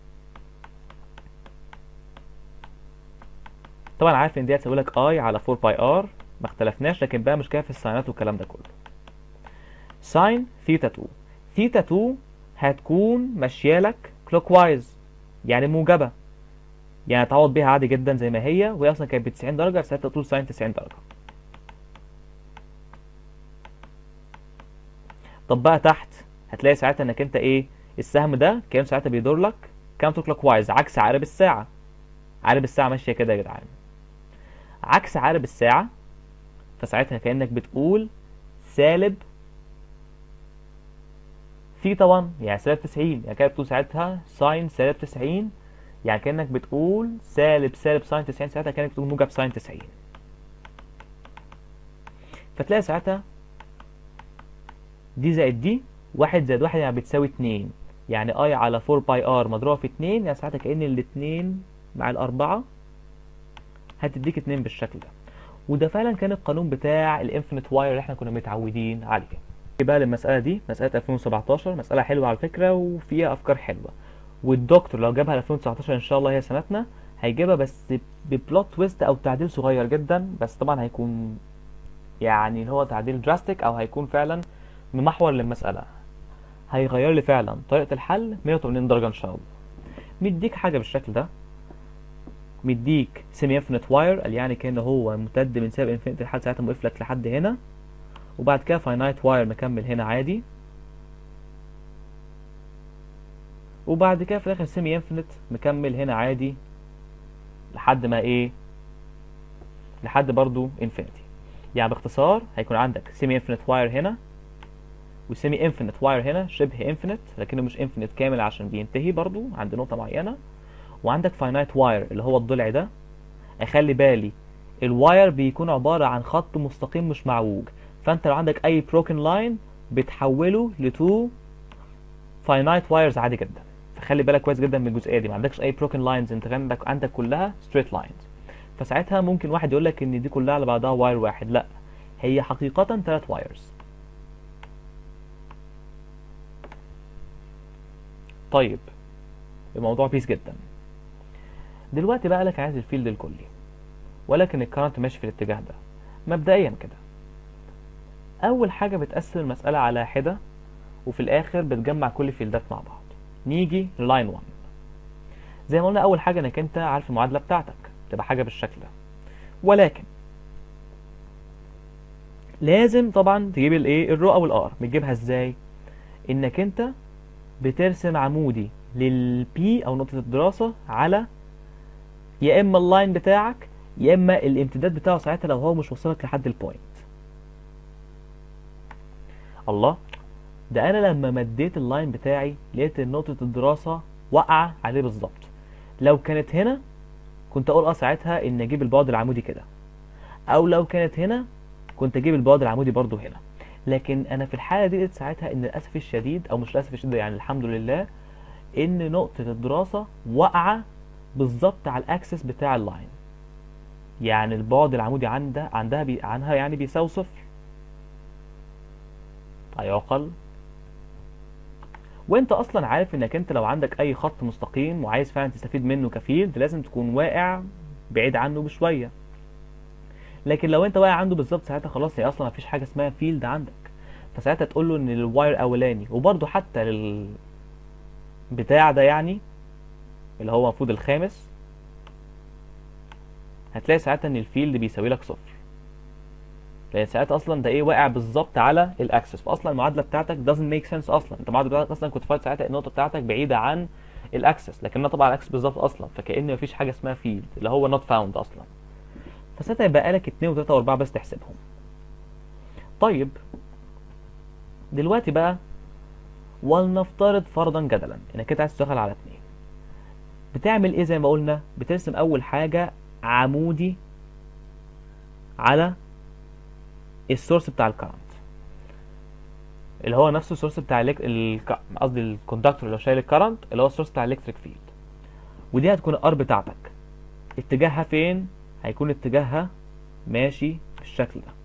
طبعا عارف ان دي هتساوي لك اي على 4 باي ار ما اختلفناش لكن بقى مشكله في الساينات والكلام ده كله ساين ثيتا 2 ثيتا 2 هتكون ماشيه لك كلوك وايز يعني موجبه يعني تعوض بيها عادي جدا زي ما هي وهي اصلا كانت ب 90 درجه ساعتها تقول ساين 90 درجه طب بقى تحت هتلاقي ساعتها انك انت ايه السهم ده كان ساعتها بيدور لك كاونتر كلوك وايز عكس عقارب الساعه عقارب الساعه ماشيه كده يا جدعان عكس عقارب الساعه فساعتها كانك بتقول سالب ثيتا 1 يعني سالب 90 يعني كده بتقول ساعتها ساين سالب 90 يعني كانك بتقول سالب سالب ساين 90 ساعتها كانك بتقول موجب ساين 90 فتلاقي ساعتها دي زائد دي واحد زائد واحد يعني بتساوي اتنين يعني اي على 4 باي ار مضروبة في اتنين يعني ساعتها كأن الاتنين مع الأربعة هتديك اتنين بالشكل ده وده فعلا كان القانون بتاع الانفينيت واير اللي احنا كنا متعودين عليه بقى للمسألة دي مسألة 2017 مسألة حلوة على فكرة وفيها أفكار حلوة والدكتور لو جابها 2019 إن شاء الله هي سنتنا هيجيبها بس ببلوت تويست أو تعديل صغير جدا بس طبعا هيكون يعني اللي هو تعديل دراستيك أو هيكون فعلا ممحور للمسألة هيغير لي فعلا طريقه الحل 180 درجه ان شاء الله مديك حاجه بالشكل ده مديك سيمي انفينيت واير قال يعني كان هو ممتد من سابق انفينيت لحد ساعتها موقف لك لحد هنا وبعد كده فاينايت واير مكمل هنا عادي وبعد كده في الاخر سيمي انفينيت مكمل هنا عادي لحد ما ايه لحد برضو انفينيتي يعني باختصار هيكون عندك سيمي انفينيت واير هنا وسيمي انفينيت واير هنا شبه انفينيت لكنه مش انفينيت كامل عشان بينتهي برضو عند نقطة معينة وعندك فاينايت واير اللي هو الضلع ده اخلي بالي الواير بيكون عبارة عن خط مستقيم مش معوج فانت لو عندك اي بروكن لاين بتحوله لتو فاينايت وايرز عادي جدا فخلي بالك كويس جدا من الجزئيه دي ما عندكش اي بروكن لاينز انت عندك عندك كلها ستريت لاينز فساعتها ممكن واحد يقول لك ان دي كلها على بعضها واير واحد لا هي حقيقه ثلاث وايرز طيب الموضوع بيس جدا دلوقتي بقى لك عايز الفيلد الكلي ولكن الكرنت ماشي في الاتجاه ده مبدئيا كده اول حاجه بتقسم المساله على حده وفي الاخر بتجمع كل الفيلدات مع بعض نيجي للاين 1 زي ما قلنا اول حاجه انك انت عارف المعادله بتاعتك تبقى حاجه بالشكل ده ولكن لازم طبعا تجيب الايه الرو او الار بتجيبها ازاي انك انت بترسم عمودي للبي او نقطه الدراسه على يا اما اللاين بتاعك يا اما الامتداد بتاعه ساعتها لو هو مش وصلك لحد البوينت الله ده انا لما مديت اللاين بتاعي لقيت ان نقطه الدراسه واقعه عليه بالظبط لو كانت هنا كنت اقول اه ساعتها ان اجيب البعد العمودي كده او لو كانت هنا كنت اجيب البعد العمودي برضو هنا لكن انا في الحاله دي لقيت ساعتها ان للاسف الشديد او مش للاسف الشديد يعني الحمد لله ان نقطه الدراسه واقعه بالظبط على الاكسس بتاع اللاين يعني البعد العمودي عندها عندها بي عنها يعني بيساوي صفر هيعقل وانت اصلا عارف انك انت لو عندك اي خط مستقيم وعايز فعلا تستفيد منه كفيلد لازم تكون واقع بعيد عنه بشويه لكن لو انت واقع عنده بالظبط ساعتها خلاص هي اصلا مفيش حاجه اسمها فيلد عندك فساعتها تقول له ان الواير الاولاني وبرده حتى لل بتاع ده يعني اللي هو المفروض الخامس هتلاقي ساعتها ان الفيلد بيساوي لك صفر لان ساعتها اصلا ده ايه واقع بالظبط على الاكسس فاصلا المعادله بتاعتك doesn't make sense اصلا انت المعادله بتاعتك اصلا كنت فاضل ساعتها النقطه بتاعتك بعيده عن الاكسس لكنها طبعا على الاكسس بالظبط اصلا فكأن مفيش حاجه اسمها فيلد اللي هو not found اصلا فساعتها يبقى لك 2 و3 و4 بس تحسبهم طيب دلوقتي بقى ولنفترض فرضا جدلا انك انت عايز تشتغل على اتنين بتعمل ايه زي ما قلنا بترسم اول حاجه عمودي على السورس بتاع الكرنت اللي هو نفسه السورس بتاع الك... قصدي الكوندكتور اللي هو شايل الكرنت اللي هو السورس بتاع الالكتريك فيلد ودي هتكون الار بتاعتك اتجاهها فين هيكون اتجاهها ماشي بالشكل ده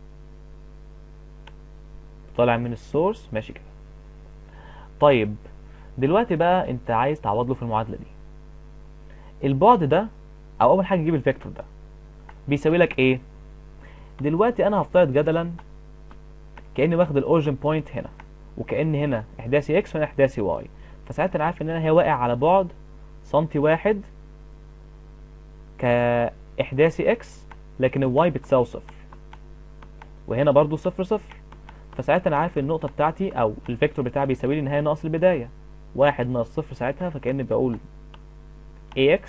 طالع من السورس ماشي كده طيب دلوقتي بقى انت عايز تعوض له في المعادله دي البعد ده او اول حاجه تجيب الفيكتور ده بيساوي لك ايه دلوقتي انا هفترض جدلا كاني واخد الاوريجن بوينت هنا وكان هنا احداثي اكس وهنا احداثي واي فساعتها انا عارف ان انا هي واقع على بعد سنتي واحد كاحداثي اكس لكن الواي بتساوي صفر وهنا برضو صفر صفر فساعتها انا عارف النقطه بتاعتي او الفيكتور بتاعي بيساوي لي نهايه ناقص البدايه واحد ناقص صفر ساعتها فكاني بقول ax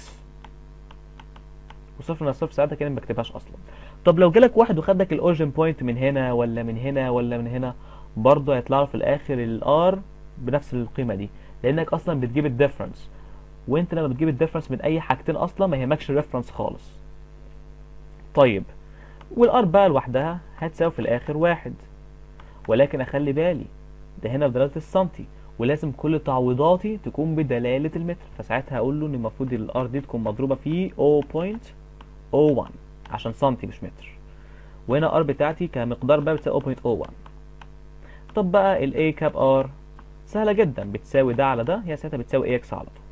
وصفر ناقص صفر ساعتها كاني ما بكتبهاش اصلا طب لو جالك واحد وخدك الاوريجن بوينت من هنا ولا من هنا ولا من هنا برضه هيطلع له في الاخر الار بنفس القيمه دي لانك اصلا بتجيب الديفرنس وانت لما بتجيب الديفرنس من اي حاجتين اصلا ما يهمكش الريفرنس خالص طيب والار بقى لوحدها هتساوي في الاخر واحد ولكن اخلي بالي ده هنا بدلاله السنتي ولازم كل تعويضاتي تكون بدلاله المتر فساعتها هقول له ان المفروض الار دي تكون مضروبه في 0.01 عشان سنتي مش متر وهنا ار بتاعتي كمقدار بقى بتساوي 0.01 طب بقى الاي كاب ار سهله جدا بتساوي ده على ده هي ساعتها بتساوي اي اكس على طول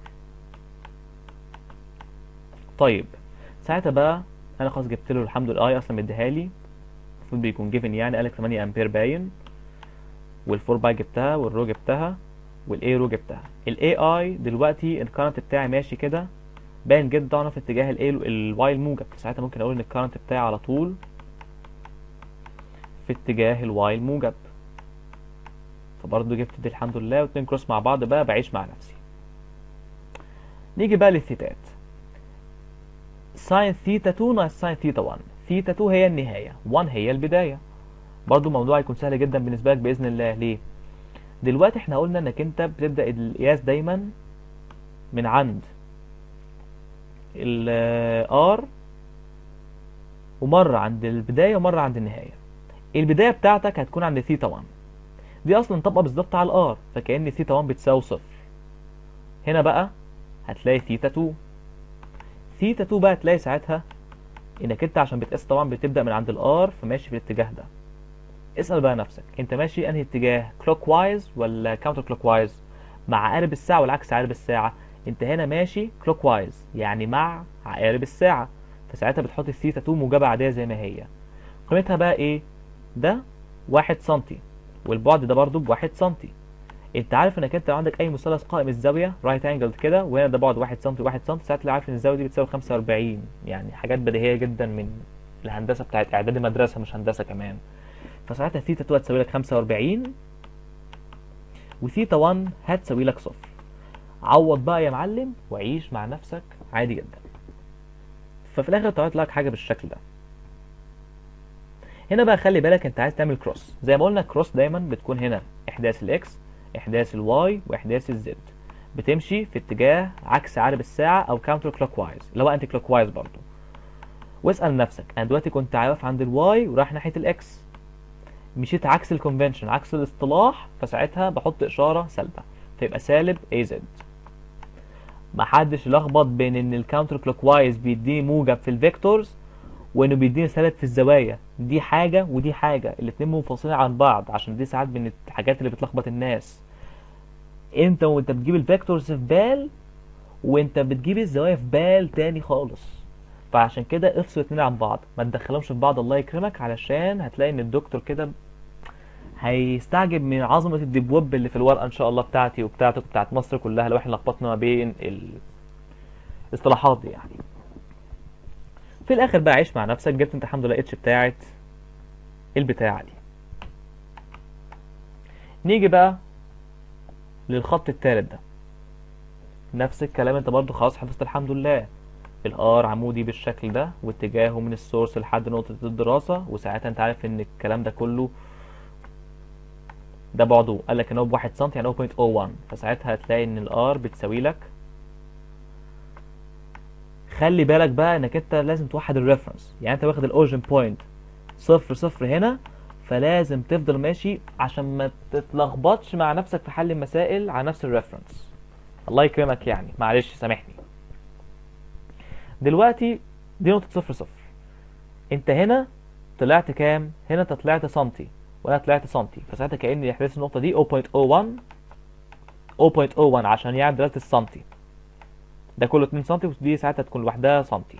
طيب ساعتها بقى انا خلاص جبت له الحمد لله اي اصلا مديها لي المفروض بيكون جيفن يعني قالك 8 امبير باين والفور باي جبتها والرو جبتها والاي رو جبتها الاي اي دلوقتي الكرنت بتاعي ماشي كده باين جدا انا في اتجاه الاي الواي الموجب ساعتها ممكن اقول ان الكرنت بتاعي على طول في اتجاه الواي الموجب فبرضه جبت دي الحمد لله واتنين كروس مع بعض بقى بعيش مع نفسي نيجي بقى للثيتات ساين ثيتا 2 ناقص ساين ثيتا 1 ثيتا 2 هي النهاية 1 هي البداية برضو الموضوع هيكون سهل جدا بالنسبة لك بإذن الله ليه دلوقتي احنا قلنا انك انت بتبدأ القياس دايما من عند ال R ومرة عند البداية ومرة عند النهاية البداية بتاعتك هتكون عند ثيتا 1 دي اصلا طبقة بالظبط على الار فكأن ثيتا 1 بتساوي صفر هنا بقى هتلاقي ثيتا 2 ثيتا 2 بقى تلاقي ساعتها انك انت عشان بتقيس طبعا بتبدأ من عند الار فماشي في الاتجاه ده اسأل بقى نفسك انت ماشي انهي اتجاه كلوك وايز ولا كاونتر كلوك وايز مع عقارب الساعة ولا عكس عقارب الساعة انت هنا ماشي كلوك وايز يعني مع عقارب الساعة فساعتها بتحط الثيتا 2 موجبة عادية زي ما هي قيمتها بقى ايه ده واحد سنتي والبعد ده برضو بواحد سنتي انت عارف انك انت لو عندك اي مثلث قائم الزاويه رايت انجل كده وهنا ده بعد 1 سم 1 سم ساعتها عارف ان الزاويه دي بتساوي 45 يعني حاجات بديهيه جدا من الهندسه بتاعت اعدادي مدرسه مش هندسه كمان فساعتها ثيتا 2 هتساوي لك 45 وثيتا 1 هتساوي لك صفر عوض بقى يا معلم وعيش مع نفسك عادي جدا ففي الاخر طلعت لك حاجه بالشكل ده هنا بقى خلي بالك انت عايز تعمل كروس زي ما قلنا كروس دايما بتكون هنا احداث الاكس احداث الواي واحداث الزد بتمشي في اتجاه عكس عقرب الساعه او كاونتر كلوك وايز اللي هو انتي كلوك وايز برضه واسال نفسك انا دلوقتي كنت واقف عند الواي ورايح ناحيه الاكس مشيت عكس الكونفنشن عكس الاصطلاح فساعتها بحط اشاره سالبه فيبقى سالب اي زد محدش يلخبط بين ان الكاونتر كلوك وايز بيديني موجب في الفيكتورز وانه بيديني سالب في الزوايا دي حاجه ودي حاجه الاتنين منفصلين عن بعض عشان دي ساعات من الحاجات اللي بتلخبط الناس انت وانت بتجيب الفيكتورز في بال وانت بتجيب الزوايا في بال تاني خالص فعشان كده افصل الاتنين عن بعض ما تدخلهمش في بعض الله يكرمك علشان هتلاقي ان الدكتور كده هيستعجب من عظمه الديب ويب اللي في الورقه ان شاء الله بتاعتي وبتاعتك وبتاعت مصر كلها لو احنا لخبطنا ما بين الاصطلاحات دي يعني في الاخر بقى عيش مع نفسك جبت انت الحمد لله اتش بتاعت البتاعه دي نيجي بقى للخط التالت ده نفس الكلام انت برضو خلاص حفظت الحمد لله الار عمودي بالشكل ده واتجاهه من السورس لحد نقطة الدراسة وساعتها انت عارف ان الكلام ده كله ده بعده قال لك ان هو بواحد سم يعني 0.01 فساعتها هتلاقي ان الار بتساوي لك خلي بالك بقى انك انت لازم توحد الريفرنس يعني انت واخد الاوريجن بوينت صفر صفر هنا فلازم تفضل ماشي عشان ما تتلخبطش مع نفسك في حل المسائل على نفس الريفرنس الله يكرمك يعني معلش سامحني دلوقتي دي نقطة صفر صفر انت هنا طلعت كام هنا انت طلعت سنتي وانا طلعت سنتي فساعتها كأن احداث النقطة دي 0.01 0.01 عشان يعمل دلالة السنتي ده كله 2 سم ودي ساعتها تكون لوحدها سنتي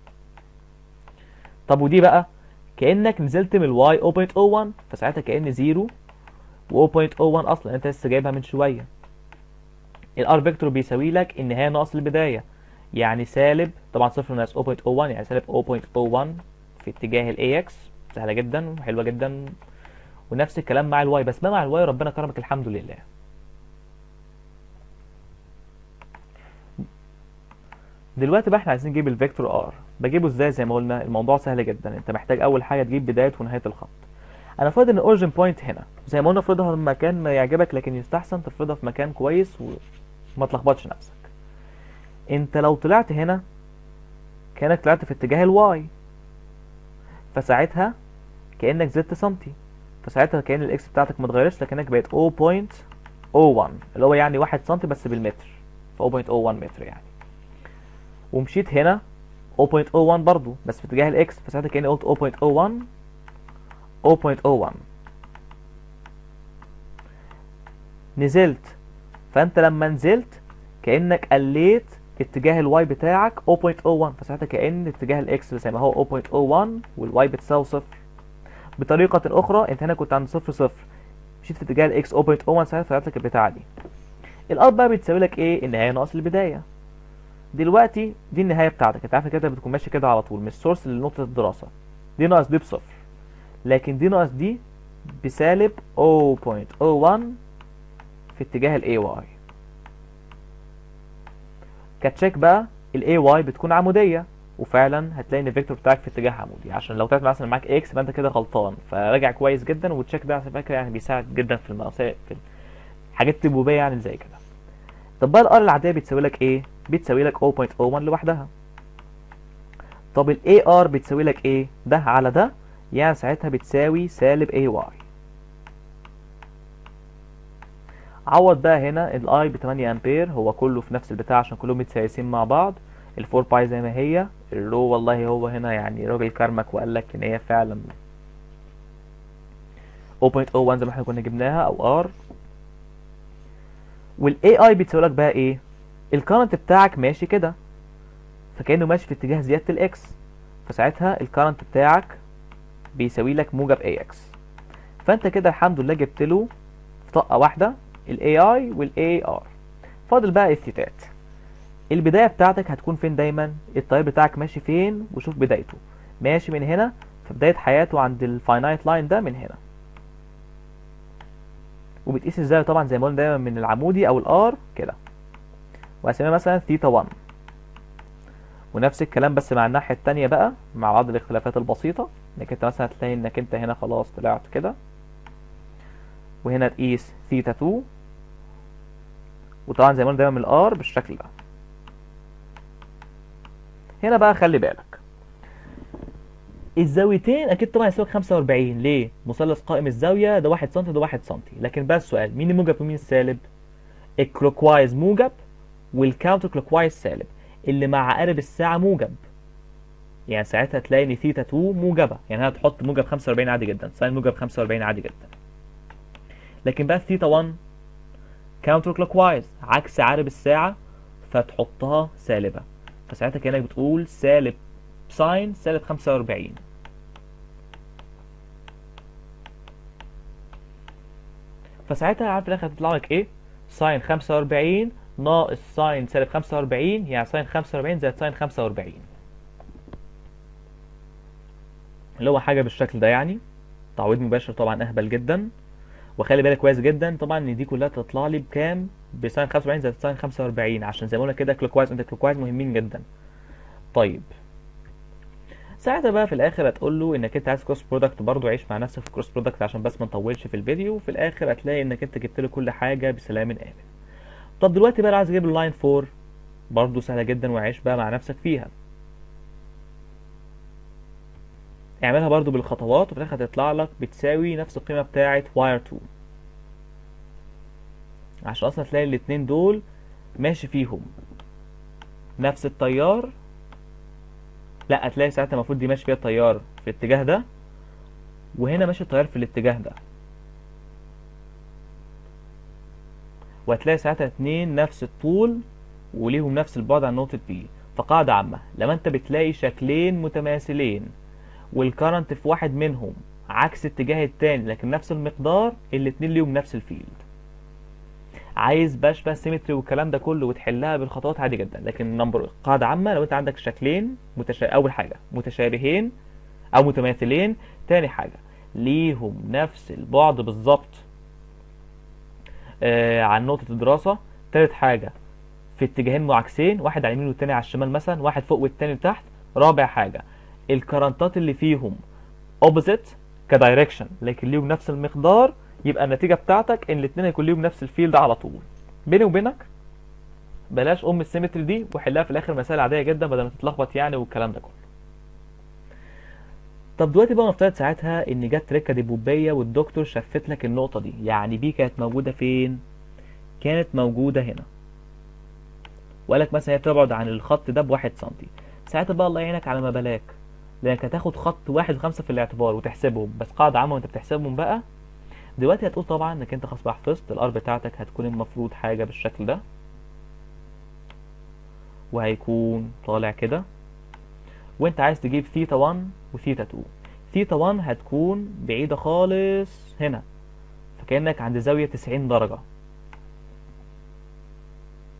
طب ودي بقى كانك نزلت من الواي 0.01 فساعتها كان 0 و 0.01 اصلا انت لسه جايبها من شويه الار فيكتور بيساوي لك النهايه ناقص البدايه يعني سالب طبعا صفر ناقص 0.01 يعني سالب 0.01 في اتجاه الاي اكس سهله جدا وحلوه جدا ونفس الكلام مع الواي بس ما مع الواي ربنا كرمك الحمد لله دلوقتي بقى احنا عايزين نجيب الفيكتور ار بجيبه ازاي زي ما قلنا الموضوع سهل جدا انت محتاج اول حاجه تجيب بدايه ونهايه الخط انا فرض ان الاوريجن بوينت هنا زي ما قلنا افرضها في مكان ما يعجبك لكن يستحسن تفرضها في مكان كويس وما تلخبطش نفسك انت لو طلعت هنا كانك طلعت في اتجاه الواي فساعتها كانك زدت سنتي فساعتها كان الاكس بتاعتك ما اتغيرتش لكنك بقت 0.01 اللي هو يعني 1 سم بس بالمتر ف 0.01 متر يعني ومشيت هنا 0.01 برضو بس في اتجاه الاكس فساعتها كاني قلت 0.01 0.01 نزلت فانت لما نزلت كانك قليت اتجاه الواي بتاعك 0.01 فساعتها كان اتجاه الاكس زي ما هو 0.01 والواي بتساوي صفر بطريقة أخرى أنت هنا كنت عند صفر صفر مشيت في اتجاه الإكس 0.01 ساعتها طلعت لك البتاعة دي الار بقى بتساوي لك ايه النهايه ناقص البدايه دلوقتي دي النهايه بتاعتك انت عارف كده بتكون ماشي كده على طول من السورس لنقطه الدراسه دي ناقص دي بصفر لكن دي ناقص دي بسالب 0.01 في اتجاه الاي واي كتشيك بقى الاي واي بتكون عموديه وفعلا هتلاقي ان الفيكتور بتاعك في اتجاه عمودي عشان لو طلعت مثلا معاك اكس يبقى انت كده غلطان فراجع كويس جدا والتشيك ده على فكره يعني بيساعد جدا في المقاسات في الحاجات التبويبيه يعني زي كده طب بقى الار العاديه بتساوي لك ايه بتساوي لك 0.01 لوحدها طب الاي ار بتساوي لك ايه ده على ده يعني ساعتها بتساوي سالب اي واي عوض بقى هنا الاي ب 8 امبير هو كله في نفس البتاع عشان كلهم متسايسين مع بعض ال 4 باي زي ما هي الرو والله هو هنا يعني راجل كرمك وقال لك ان هي فعلا 0.01 زي ما احنا كنا جبناها او ار والاي اي بتساوي لك بقى ايه الكرنت بتاعك ماشي كده فكانه ماشي في اتجاه زياده الاكس فساعتها الكرنت بتاعك بيساوي لك موجب اي اكس فانت كده الحمد لله جبت له في طاقه واحده الاي اي والاي ار فاضل بقى الثيتات البدايه بتاعتك هتكون فين دايما التيار بتاعك ماشي فين وشوف بدايته ماشي من هنا في بدايه حياته عند الفاينايت لاين ده من هنا وبتقيس ازاي طبعا زي ما قلنا دايما من العمودي او الار كده وهسميها مثلا ثيتا 1 ونفس الكلام بس مع الناحيه التانية بقى مع بعض الاختلافات البسيطه انك انت مثلا هتلاقي انك انت هنا خلاص طلعت كده وهنا تقيس ثيتا 2 وطبعا زي ما قلنا دايما من الار بالشكل ده هنا بقى خلي بالك الزاويتين اكيد طبعا يساوي 45 ليه مثلث قائم الزاويه ده 1 سم ده 1 سم لكن بقى السؤال مين الموجب ومين السالب الكلوكوايز موجب والكاونتر كلوكوايز سالب اللي مع عقارب الساعه موجب يعني ساعتها تلاقي ان ثيتا 2 موجبه يعني هتحط موجب 45 عادي جدا ساين موجب 45 عادي جدا لكن بقى ثيتا 1 كاونتر كلوكوايز عكس عقارب الساعه فتحطها سالبه فساعتها كانك بتقول سالب ساين سالب 45 فساعتها عارف في الاخر هتطلع لك ايه ساين 45 ناقص ساين سالب 45 يعني ساين 45 زائد ساين 45 اللي هو حاجه بالشكل ده يعني تعويض مباشر طبعا اهبل جدا وخلي بالك كويس جدا طبعا ان دي كلها تطلع لي بكام بساين 45 زائد ساين 45 عشان زي ما قلنا كده كلوكوايز انت كلوكوايز مهمين جدا طيب ساعتها بقى في الاخر هتقول له انك انت عايز كروس برودكت برضه عيش مع نفسك في كروس برودكت عشان بس ما نطولش في الفيديو وفي الاخر هتلاقي انك انت جبت له كل حاجه بسلام امن طب دلوقتي بقى عايز اجيب اللاين 4 برضه سهله جدا وعيش بقى مع نفسك فيها اعملها برضو بالخطوات وفي الاخر هتطلع لك بتساوي نفس القيمه بتاعه واير 2 عشان اصلا تلاقي الاتنين دول ماشي فيهم نفس التيار لا هتلاقي ساعتها المفروض دي ماشي فيها التيار في الاتجاه ده وهنا ماشي التيار في الاتجاه ده وهتلاقي ساعتها اتنين نفس الطول وليهم نفس البعد عن نقطة بي فقاعدة عامة لما انت بتلاقي شكلين متماثلين والكرنت في واحد منهم عكس اتجاه التاني لكن نفس المقدار الاتنين ليهم نفس الفيلد عايز باش بقى سيمتري والكلام ده كله وتحلها بالخطوات عادي جدا لكن نمبر قاعده عامه لو انت عندك شكلين متشا... اول حاجه متشابهين او متماثلين تاني حاجه ليهم نفس البعد بالظبط آه عن نقطه الدراسه تالت حاجه في اتجاهين معاكسين واحد على اليمين والتاني على الشمال مثلا واحد فوق والتاني تحت رابع حاجه الكرنتات اللي فيهم اوبوزيت كدايركشن لكن ليهم نفس المقدار يبقى النتيجه بتاعتك ان الاثنين هيكون ليهم نفس الفيلد على طول بيني وبينك بلاش ام السيمتري دي وحلها في الاخر مسائل عاديه جدا بدل ما تتلخبط يعني والكلام ده كله طب دلوقتي بقى نفترض ساعتها ان جت تركه دبوبيه والدكتور شفت لك النقطه دي يعني بي كانت موجوده فين كانت موجوده هنا وقال لك مثلا هي بتبعد عن الخط ده بواحد سنتي ساعتها بقى الله يعينك على ما بلاك لانك هتاخد خط واحد وخمسة في الاعتبار وتحسبهم بس قاعدة عامة وانت بتحسبهم بقى دلوقتي هتقول طبعا انك انت خلاص بقى حفظت الار بتاعتك هتكون المفروض حاجة بالشكل ده وهيكون طالع كده وانت عايز تجيب ثيتا 1 وثيتا 2 ثيتا 1 هتكون بعيدة خالص هنا فكأنك عند زاوية 90 درجة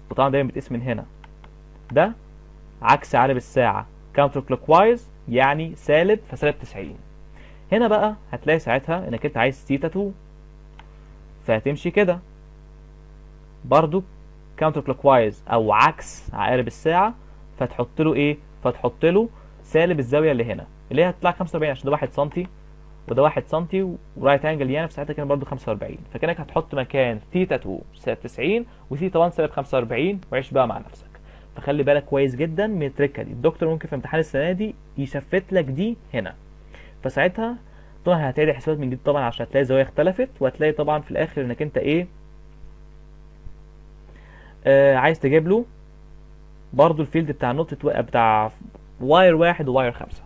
وطبعا دايما بتقيس من هنا ده عكس عقارب الساعة كاونتر كلوك وايز يعني سالب فسالب 90 هنا بقى هتلاقي ساعتها انك انت عايز ثيتا 2 فهتمشي كده برضو كاونتر كلوك وايز او عكس عقارب الساعة فتحط له ايه فتحط له سالب الزاوية اللي هنا اللي هي هتطلع 45 عشان ده 1 سم وده 1 سم ورايت انجل يعني في ساعتها كان برضو 45 فكانك هتحط مكان ثيتا 2 سالب 90 وثيتا 1 سالب 45 وعيش بقى مع نفسك فخلي بالك كويس جدا من التركه دي الدكتور ممكن في امتحان السنه دي يشفت لك دي هنا فساعتها طبعا هتعيد الحسابات من جديد طبعا عشان هتلاقي الزوايا اختلفت وهتلاقي طبعا في الاخر انك انت ايه آه عايز تجيب له برضو الفيلد بتاع نقطة بتاع واير واحد وواير خمسة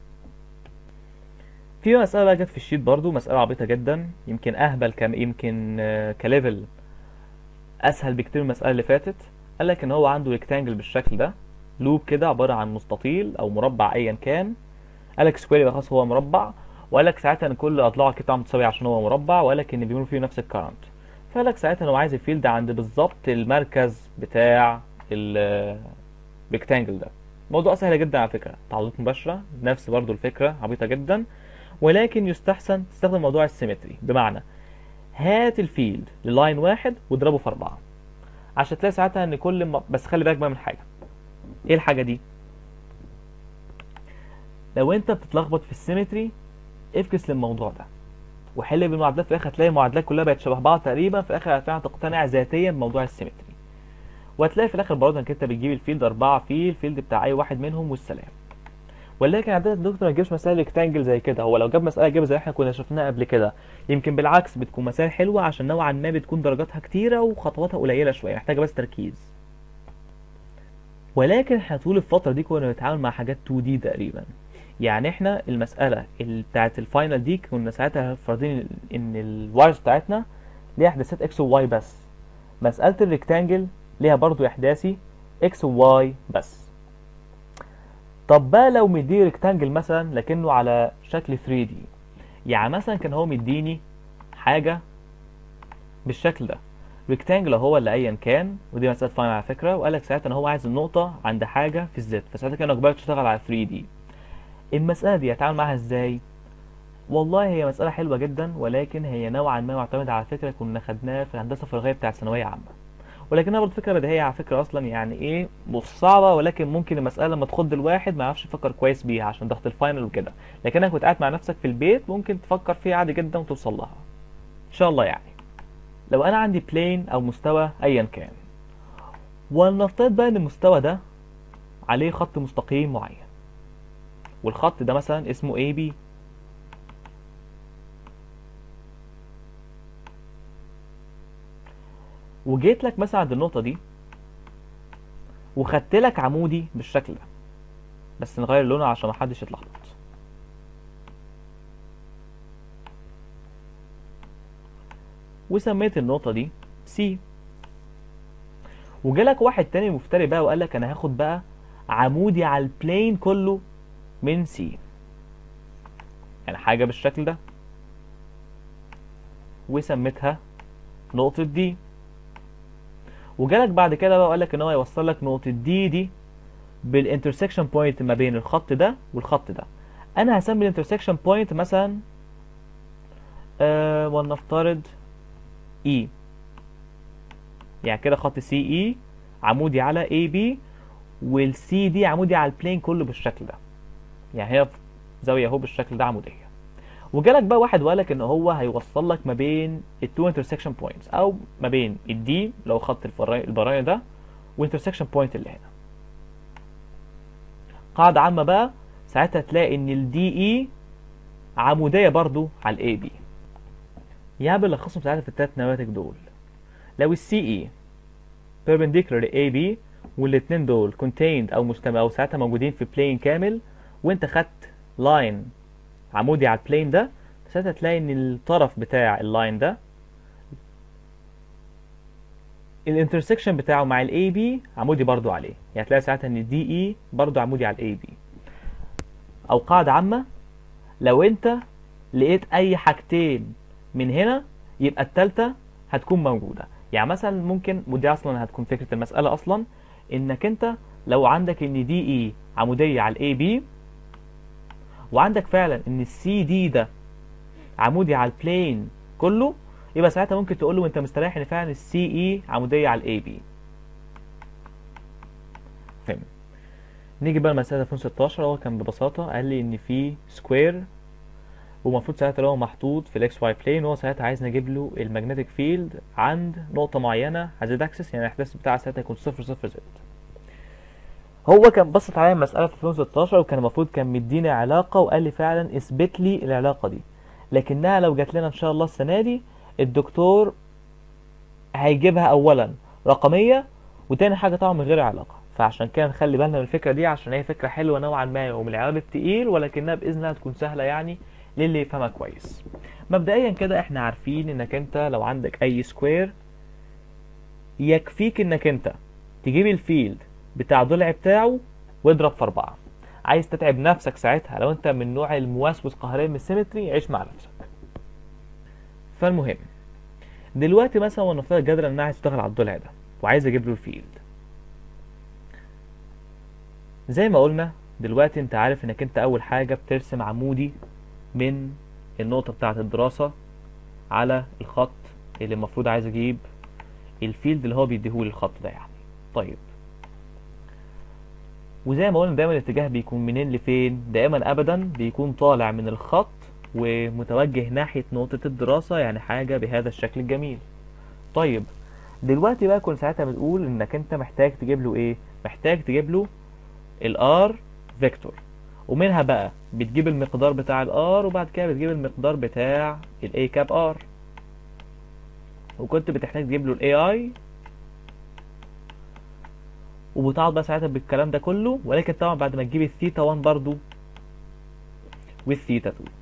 في مسألة بقى جت في الشيت برضو مسألة عبيطة جدا يمكن أهبل كم يمكن آه كليفل أسهل بكتير من المسألة اللي فاتت قال لك إن هو عنده ريكتانجل بالشكل ده لوب كده عبارة عن مستطيل أو مربع أيا كان قال لك سكوير يبقى خلاص هو مربع وقال لك ساعتها إن كل أضلاعه كده متساوية عشان هو مربع وقال لك إن بيمر فيه نفس الكرنت فقال لك ساعتها إن هو عايز الفيلد عند بالظبط المركز بتاع الريكتانجل ده موضوع سهل جدا على فكرة تعويضات مباشرة نفس برضو الفكرة عبيطة جدا ولكن يستحسن تستخدم موضوع السيمتري بمعنى هات الفيلد للاين واحد واضربه في أربعة عشان تلاقي ساعتها ان كل ما بس خلي بالك بقى من حاجة ايه الحاجة دي لو انت بتتلخبط في السيمتري افكس للموضوع ده وحل بالمعادلات في الاخر هتلاقي المعادلات كلها بقت شبه بعض تقريبا في الاخر هتعرف تقتنع ذاتيا بموضوع السيمتري وهتلاقي في الاخر برضه انك انت بتجيب الفيلد اربعة في الفيلد بتاع اي واحد منهم والسلام ولكن عادة الدكتور ما يجيبش مسائل ريكتانجل زي كده هو لو جاب مسألة جاب زي احنا كنا شفناها قبل كده يمكن بالعكس بتكون مسائل حلوة عشان نوعا ما بتكون درجاتها كتيرة وخطواتها قليلة شوية محتاجة بس تركيز ولكن احنا طول الفترة دي كنا بنتعامل مع حاجات 2 دي تقريبا يعني احنا المسألة اللي بتاعت الفاينل دي كنا ساعتها فارضين ان الوايرز بتاعتنا ليها احداثات اكس وواي بس مسألة الريكتانجل ليها برضو احداثي اكس وواي بس طب بقى لو مديه ريكتانجل مثلا لكنه على شكل 3 دي يعني مثلا كان هو مديني حاجة بالشكل ده ريكتانجل هو اللي ايا كان ودي مسألة فاين على فكرة وقال لك ساعتها ان هو عايز النقطة عند حاجة في الزد فساعتها كانك بقى تشتغل على 3 دي المسألة دي هتعامل معاها ازاي؟ والله هي مسألة حلوة جدا ولكن هي نوعا ما معتمدة على فكرة كنا خدناها في الهندسة الفراغية بتاعت ثانوية عامة ولكنها برضه فكره بديهيه على فكره اصلا يعني ايه مش صعبه ولكن ممكن المساله لما تخض الواحد ما يعرفش يفكر كويس بيها عشان ضغط الفاينل وكده لكنك كنت قاعد مع نفسك في البيت ممكن تفكر فيها عادي جدا وتوصل لها ان شاء الله يعني لو انا عندي بلين او مستوى ايا كان ولنفترض بقى ان المستوى ده عليه خط مستقيم معين والخط ده مثلا اسمه AB وجيت لك مثلا عند النقطة دي وخدت لك عمودي بالشكل ده بس نغير لونه عشان محدش يتلخبط وسميت النقطة دي سي وجالك واحد تاني مفتري بقى وقال لك انا هاخد بقى عمودي على البلين كله من سي يعني حاجة بالشكل ده وسميتها نقطة دي وجالك بعد كده بقى وقال لك ان هو يوصل لك نقطة دي دي بالانترسكشن بوينت ما بين الخط ده والخط ده انا هسمي الانترسكشن بوينت مثلا أه ولنفترض اي يعني كده خط سي اي عمودي على اي بي والسي دي عمودي على البلين كله بالشكل ده يعني هي زاوية اهو بالشكل ده عمودية وجالك بقى واحد وقال لك ان هو هيوصل لك ما بين التو انترسكشن بوينتس او ما بين الدي لو خط البرايه ده وانترسكشن بوينت اللي هنا قاعدة عامة بقى ساعتها تلاقي ان الدي اي عمودية برضو على الاي بي يعني بنلخصهم ساعتها في التلات نواتج دول لو السي اي perpendicular ل AB والاتنين دول contained او مجتمع او ساعتها موجودين في بلين كامل وانت خدت لاين عمودي على البلين ده ساعتها تلاقي ان الطرف بتاع اللاين ده الانترسكشن بتاعه مع الاي بي عمودي برضو عليه يعني تلاقي ساعتها ان الدي اي برضو عمودي على الاي بي او قاعدة عامة لو انت لقيت اي حاجتين من هنا يبقى التالتة هتكون موجودة يعني مثلا ممكن ودي اصلا هتكون فكره المساله اصلا انك انت لو عندك ان دي اي عموديه على الاي بي وعندك فعلا ان السي دي ده عمودي على البلين كله يبقى ساعتها ممكن تقول له انت مستريح ان فعلا السي اي عموديه على الاي بي فهم نيجي بقى لمسألة 2016 هو كان ببساطة قال لي إن في سكوير ومفروض ساعتها لو هو محطوط في الاكس واي بلين هو ساعتها عايز نجيب له المagnetic فيلد عند نقطة معينة على زد اكسس يعني الاحداث بتاعها ساعتها يكون صفر صفر زد هو كان بسط عليا المسألة في 2016 وكان المفروض كان مديني علاقة وقال لي فعلا اثبت لي العلاقة دي لكنها لو جات لنا ان شاء الله السنة دي الدكتور هيجيبها اولا رقمية وتاني حاجة طبعا من غير علاقة فعشان كده نخلي بالنا من الفكرة دي عشان هي فكرة حلوة نوعا ما ومن العيار التقيل ولكنها بإذن الله تكون سهلة يعني للي يفهمها كويس مبدئيا كده احنا عارفين انك انت لو عندك اي سكوير يكفيك انك انت تجيب الفيلد بتاع الضلع بتاعه واضرب في أربعة عايز تتعب نفسك ساعتها لو انت من نوع الموسوس قهريا من السيمتري عيش مع نفسك فالمهم دلوقتي مثلا ونفترض الجدول ان انا عايز اشتغل على الضلع ده وعايز اجيب له الفيلد زي ما قلنا دلوقتي انت عارف انك انت اول حاجة بترسم عمودي من النقطة بتاعة الدراسة على الخط اللي المفروض عايز اجيب الفيلد اللي هو بيديهولي الخط ده يعني طيب وزي ما قلنا دايما الاتجاه بيكون منين لفين دائما ابدا بيكون طالع من الخط ومتوجه ناحية نقطة الدراسة يعني حاجة بهذا الشكل الجميل طيب دلوقتي بقى كنا ساعتها بنقول انك انت محتاج تجيب له ايه محتاج تجيب له الار فيكتور ومنها بقى بتجيب المقدار بتاع الار وبعد كده بتجيب المقدار بتاع الاي كاب ار وكنت بتحتاج تجيب له الاي اي وبتقعد بقى ساعتها بالكلام ده كله ولكن طبعا بعد ما تجيب الثيتا 1 برضو والثيتا 2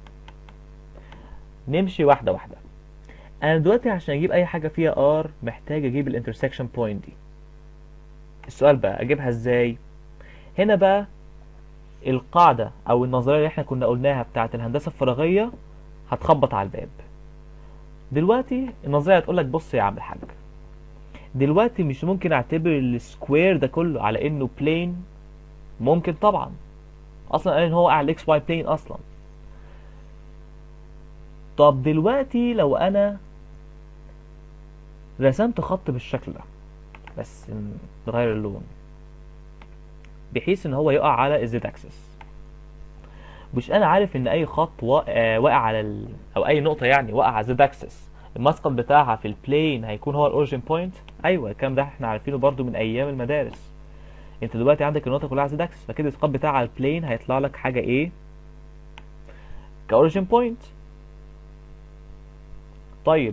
نمشي واحده واحده انا دلوقتي عشان اجيب اي حاجه فيها ار محتاج اجيب الانترسكشن بوينت دي السؤال بقى اجيبها ازاي هنا بقى القاعده او النظريه اللي احنا كنا قلناها بتاعه الهندسه الفراغيه هتخبط على الباب دلوقتي النظريه هتقول لك بص يا عم الحاج دلوقتي مش ممكن اعتبر السكوير ده كله على انه بلين ممكن طبعا اصلا قال ان هو على الاكس واي بلين اصلا طب دلوقتي لو انا رسمت خط بالشكل ده بس نغير اللون بحيث ان هو يقع على الزد اكسس مش انا عارف ان اي خط واقع, واقع على ال... او اي نقطه يعني واقع على الزد اكسس المسقط بتاعها في البلين هيكون هو الاوريجين بوينت ايوه الكلام ده احنا عارفينه برضو من ايام المدارس انت دلوقتي عندك النقطه كلها على زد اكسس فكده الاسقاط بتاعها على البلين هيطلع لك حاجه ايه كاوريجين بوينت طيب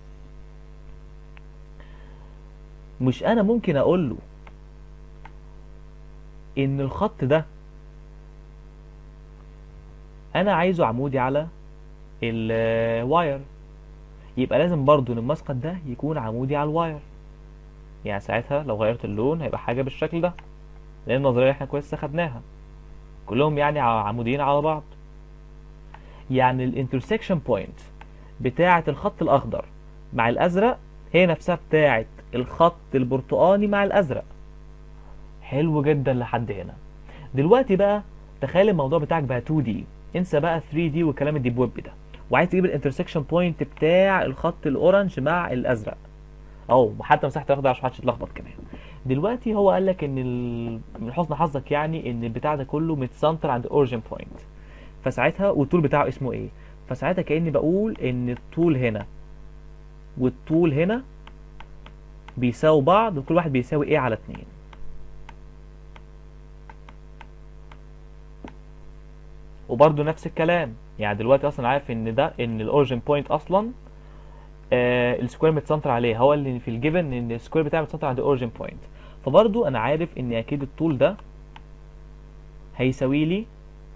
مش انا ممكن اقول له ان الخط ده انا عايزه عمودي على الواير يبقى لازم برضو ان المسقط ده يكون عمودي على الواير يعني ساعتها لو غيرت اللون هيبقى حاجة بالشكل ده لان النظرية اللي احنا كويس خدناها كلهم يعني عموديين على بعض يعني الانترسكشن بوينت بتاعة الخط الاخضر مع الازرق هي نفسها بتاعة الخط البرتقاني مع الازرق حلو جدا لحد هنا دلوقتي بقى تخيل الموضوع بتاعك بقى 2 دي انسى بقى 3 دي والكلام الديب ويب ده وعايز تجيب الانترسكشن بوينت بتاع الخط الاورنج مع الازرق او حتى مساحه الاخضر عشان محدش يتلخبط كمان دلوقتي هو قال لك ان ال... من حسن حظك يعني ان البتاع ده كله متسنتر عند اوريجين بوينت فساعتها والطول بتاعه اسمه ايه فساعتها كاني بقول ان الطول هنا والطول هنا بيساووا بعض وكل واحد بيساوي ايه على اتنين وبرده نفس الكلام يعني دلوقتي اصلا عارف ان ده ان الاوريجين بوينت اصلا آه السكوير متسنتر عليه هو اللي في الجيفن ان السكوير بتاعي متسنتر عند الاوريجين بوينت فبرضو انا عارف ان اكيد الطول ده هيساوي لي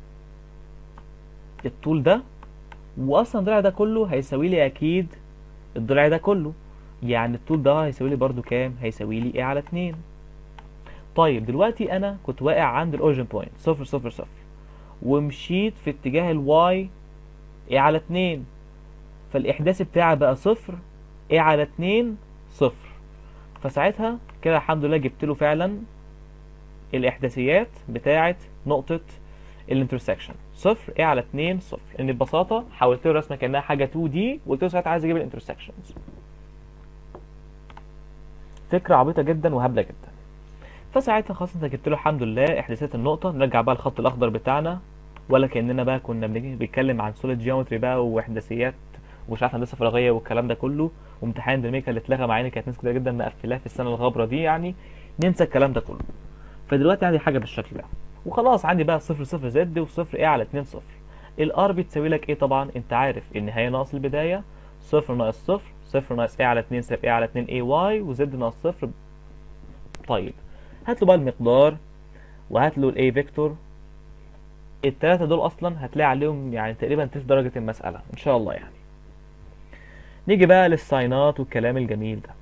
الطول ده واصلا الضلع ده كله هيساوي لي اكيد الضلع ده كله يعني الطول ده هيساوي لي برضو كام هيساوي لي ايه على اتنين طيب دلوقتي انا كنت واقع عند الاوريجين بوينت صفر صفر صفر ومشيت في اتجاه الواي ايه على اتنين فالاحداث بتاعي بقى صفر ايه على اتنين صفر فساعتها كده الحمد لله جبت له فعلا الاحداثيات بتاعه نقطه الانترسكشن صفر ايه على 2 صفر ان ببساطه حولت له الرسمه كانها حاجه 2 دي وقلت له ساعتها عايز اجيب الانترسكشنز فكره عبيطه جدا وهبله جدا فساعتها خلاص انت جبت له الحمد لله احداثيات النقطه نرجع بقى الخط الاخضر بتاعنا ولا كاننا بقى كنا بنيجي بنتكلم عن سوليد جيومتري بقى واحداثيات ومش عارف هندسه فراغيه والكلام ده كله وامتحان ديناميكا اللي اتلغى معانا كانت ناس كتير جدا مقفلاه في السنه الغابره دي يعني ننسى الكلام ده كله فدلوقتي عندي حاجه بالشكل ده وخلاص عندي بقى صفر صفر زد وصفر ايه على 2 صفر الار بتساوي لك ايه طبعا انت عارف النهايه ناقص البدايه صفر ناقص صفر صفر ناقص ايه على 2 سالب ايه على 2 اي واي وزد ناقص صفر طيب هات له بقى المقدار وهات له الاي فيكتور التلاتة دول اصلا هتلاقي عليهم يعني تقريبا تلت درجة المسألة ان شاء الله يعني نيجي بقى للساينات والكلام الجميل ده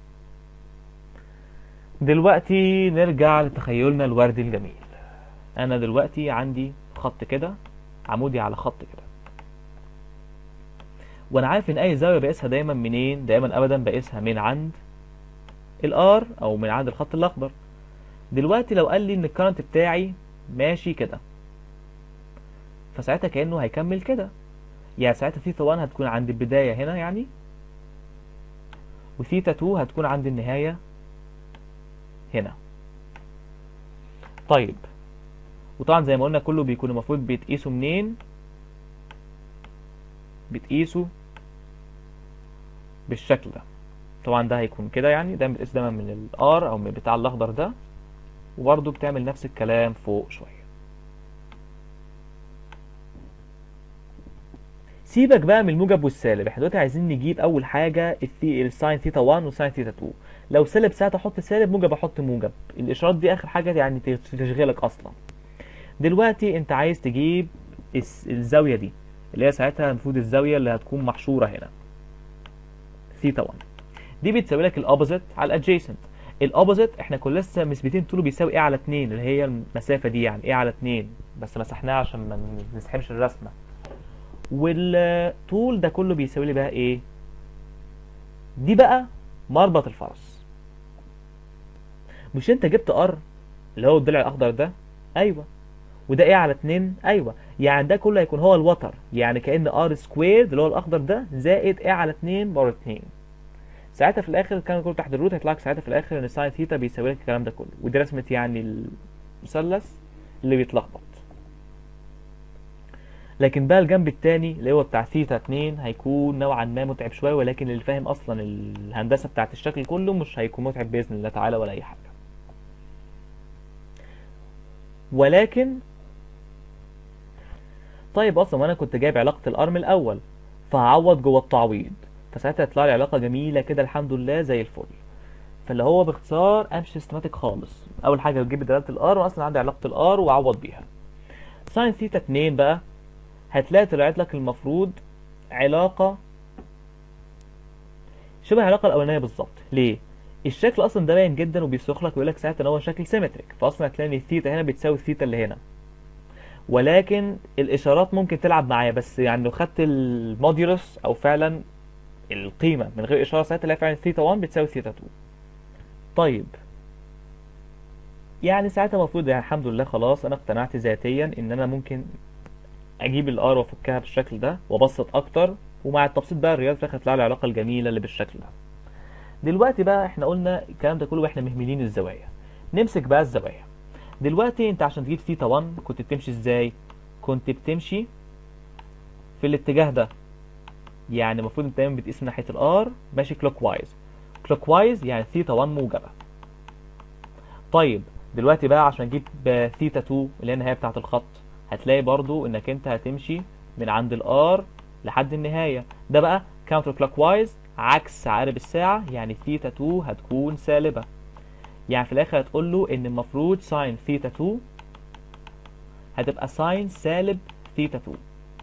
دلوقتي نرجع لتخيلنا الوردي الجميل انا دلوقتي عندي خط كده عمودي على خط كده وانا عارف ان اي زاويه بقيسها دايما منين دايما ابدا بقيسها من عند الار او من عند الخط الاخضر دلوقتي لو قال لي ان الكرنت بتاعي ماشي كده فساعتها كانه هيكمل كده يعني ساعتها ثيتا 1 هتكون عند البدايه هنا يعني وثيتا 2 هتكون عند النهايه هنا طيب وطبعا زي ما قلنا كله بيكون المفروض بيتقيسوا منين بتقيسوا بالشكل ده طبعا ده هيكون كده يعني ده بتقيس دايما من الار او من بتاع الاخضر ده وبرضه بتعمل نفس الكلام فوق شويه سيبك بقى من الموجب والسالب احنا دلوقتي عايزين نجيب اول حاجه الثي... الساين ثيتا 1 وساين ثيتا 2 لو سالب ساعتها احط سالب موجب احط موجب الاشارات دي اخر حاجه يعني تشغلك اصلا دلوقتي انت عايز تجيب الزاويه دي اللي هي ساعتها المفروض الزاويه اللي هتكون محشوره هنا ثيتا 1 دي بتساوي لك الاوبوزيت على الادجيسنت الاوبوزيت احنا كنا لسه مثبتين طوله بيساوي ايه على 2 اللي هي المسافه دي يعني ايه على 2 بس مسحناها عشان ما نزحمش الرسمه والطول ده كله بيساوي لي بقى ايه دي بقى مربط الفرس مش انت جبت ار اللي هو الضلع الاخضر ده ايوه وده ايه على 2 ايوه يعني ده كله هيكون هو الوتر يعني كان ار سكوير اللي هو الاخضر ده زائد ايه على 2 بار 2 ساعتها في الاخر كان كله تحت الروت هيطلع لك ساعتها في الاخر ان ساين ثيتا بيساوي لك الكلام ده كله ودي رسمه يعني المثلث اللي بيتلخبط لكن بقى الجنب التاني اللي هو بتاع ثيتا 2 هيكون نوعا ما متعب شويه ولكن اللي فاهم اصلا الهندسه بتاعت الشكل كله مش هيكون متعب باذن الله تعالى ولا اي حاجه ولكن طيب اصلا وانا كنت جايب علاقه الارم الاول فهعوض جوه التعويض فساعتها يطلع لي علاقه جميله كده الحمد لله زي الفل فاللي هو باختصار امشي سيستماتيك خالص اول حاجه بجيب دلاله الار واصلا عندي علاقه الار واعوض بيها ساين ثيتا 2 بقى هتلاقي طلعت لك المفروض علاقه شبه العلاقه الاولانيه بالظبط ليه الشكل اصلا ده باين جدا وبيصرخ لك ويقول لك ساعتها ان هو شكل سيمتريك فاصلا هتلاقي ان الثيتا هنا بتساوي الثيتا اللي هنا ولكن الاشارات ممكن تلعب معايا بس يعني لو خدت الموديولس او فعلا القيمه من غير اشاره ساعتها تلاقي فعلا ثيتا 1 بتساوي ثيتا 2 طيب يعني ساعتها المفروض يعني الحمد لله خلاص انا اقتنعت ذاتيا ان انا ممكن اجيب الار وافكها بالشكل ده وابسط اكتر ومع التبسيط بقى الرياض في الاخر تطلع لي العلاقه الجميله اللي بالشكل ده دلوقتي بقى احنا قلنا الكلام ده كله واحنا مهملين الزوايا نمسك بقى الزوايا دلوقتي انت عشان تجيب ثيتا 1 كنت بتمشي ازاي كنت بتمشي في الاتجاه ده يعني المفروض انت دايما بتقيس من ناحيه الار ماشي كلوك وايز كلوك وايز يعني ثيتا 1 موجبه طيب دلوقتي بقى عشان اجيب ثيتا 2 اللي هي النهايه بتاعه الخط هتلاقي برضو انك انت هتمشي من عند الار لحد النهايه ده بقى كاونتر كلوك وايز عكس عقارب الساعه يعني ثيتا 2 هتكون سالبه يعني في الاخر هتقول له ان المفروض ساين ثيتا 2 هتبقى ساين سالب ثيتا 2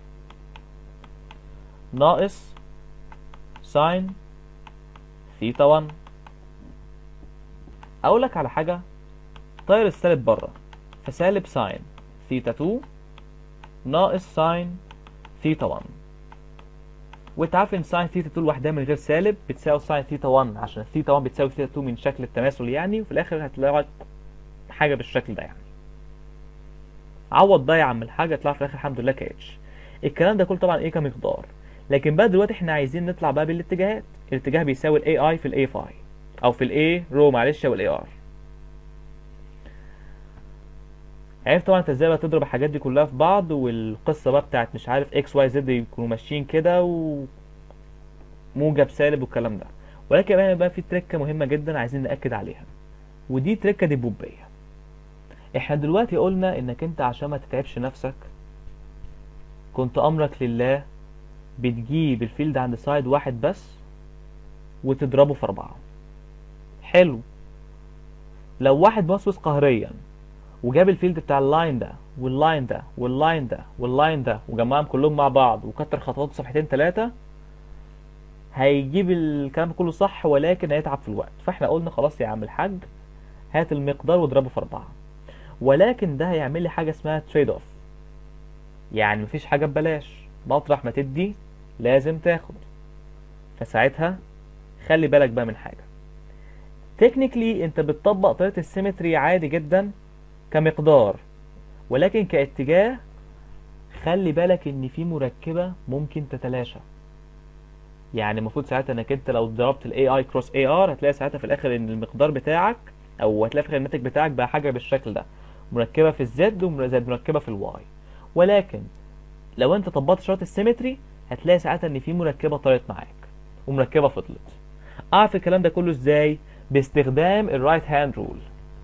ناقص ساين ثيتا 1 اقول لك على حاجه طير السالب بره فسالب ساين ثيتا 2 ناقص ساين ثيتا 1 وانت عارف ان ساين ثيتا 2 لوحدها من غير سالب بتساوي ساين ثيتا 1 عشان ثيتا 1 بتساوي ثيتا 2 من شكل التماثل يعني وفي الاخر هتلاقي حاجه بالشكل ده يعني عوض بقى يا عم الحاجه يطلع في الاخر الحمد لله كاتش الكلام ده كله طبعا ايه كمقدار لكن بقى دلوقتي احنا عايزين نطلع بقى بالاتجاهات الاتجاه بيساوي الاي اي في الاي فاي او في الاي رو معلش او الاي ار عرفت طبعا انت ازاي بقى تضرب الحاجات دي كلها في بعض والقصه بقى بتاعت مش عارف اكس واي زد يكونوا ماشيين كده و موجب سالب والكلام ده ولكن بقى, بقى في تركه مهمه جدا عايزين ناكد عليها ودي تركه دبوبيه احنا دلوقتي قلنا انك انت عشان ما تتعبش نفسك كنت امرك لله بتجيب الفيلد عند سايد واحد بس وتضربه في اربعة حلو لو واحد موسوس قهريا وجاب الفيلد بتاع اللاين ده واللاين ده واللاين ده واللاين ده وجمعهم كلهم مع بعض وكتر خطواته صفحتين ثلاثة هيجيب الكلام كله صح ولكن هيتعب في الوقت فاحنا قلنا خلاص يا عم الحاج هات المقدار واضربه في أربعة ولكن ده هيعمل لي حاجة اسمها تريد اوف يعني مفيش حاجة ببلاش مطرح ما تدي لازم تاخد فساعتها خلي بالك بقى من حاجة تكنيكلي انت بتطبق طريقة السيمتري عادي جدا كمقدار ولكن كاتجاه خلي بالك ان في مركبة ممكن تتلاشى يعني المفروض ساعتها انك انت لو ضربت الاي اي كروس اي ار هتلاقي ساعتها في الاخر ان المقدار بتاعك او هتلاقي في الاخر الناتج بتاعك بقى حاجة بالشكل ده مركبة في الزد وزائد مركبة في الواي ولكن لو انت طبقت شرط السيمتري هتلاقي ساعتها ان في مركبة طارت معاك ومركبة فضلت اعرف الكلام ده كله ازاي باستخدام الرايت هاند رول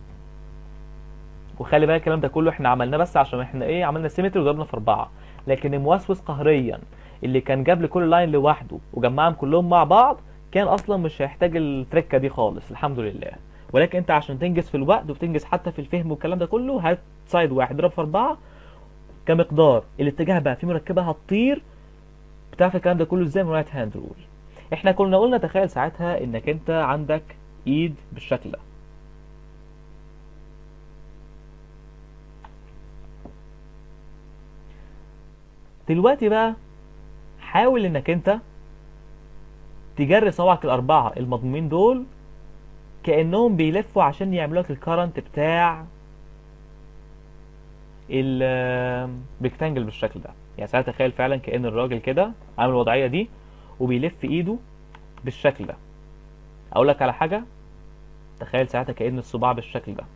وخلي بالك الكلام ده كله احنا عملناه بس عشان احنا ايه عملنا سيمتري وضربنا في اربعة لكن الموسوس قهريا اللي كان جاب لي كل لاين لوحده وجمعهم كلهم مع بعض كان اصلا مش هيحتاج التركه دي خالص الحمد لله ولكن انت عشان تنجز في الوقت وتنجز حتى في الفهم والكلام ده كله هات سايد واحد اضرب في اربعه كمقدار الاتجاه بقى في مركبه هتطير بتعرف الكلام ده كله ازاي من رايت هاند رول احنا كنا قلنا تخيل ساعتها انك انت عندك ايد بالشكل ده دلوقتي بقى حاول انك انت تجري صوابعك الاربعه المضمومين دول كانهم بيلفوا عشان يعملوا لك الكرنت بتاع الريكتانجل بالشكل ده يعني ساعتها تخيل فعلا كان الراجل كده عامل الوضعيه دي وبيلف ايده بالشكل ده اقول لك على حاجه تخيل ساعتها كان الصباع بالشكل ده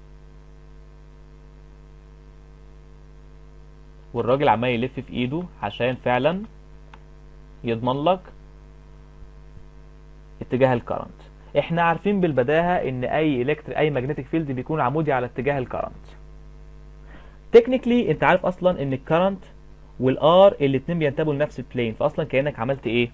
والراجل عمال يلف في ايده عشان فعلا يضمن لك اتجاه الكرنت احنا عارفين بالبداهه ان اي الكتري اي ماجنتيك فيلد بيكون عمودي على اتجاه الكرنت تكنيكلي انت عارف اصلا ان الكرنت والار الاتنين بينتموا لنفس البلين فاصلا كانك عملت ايه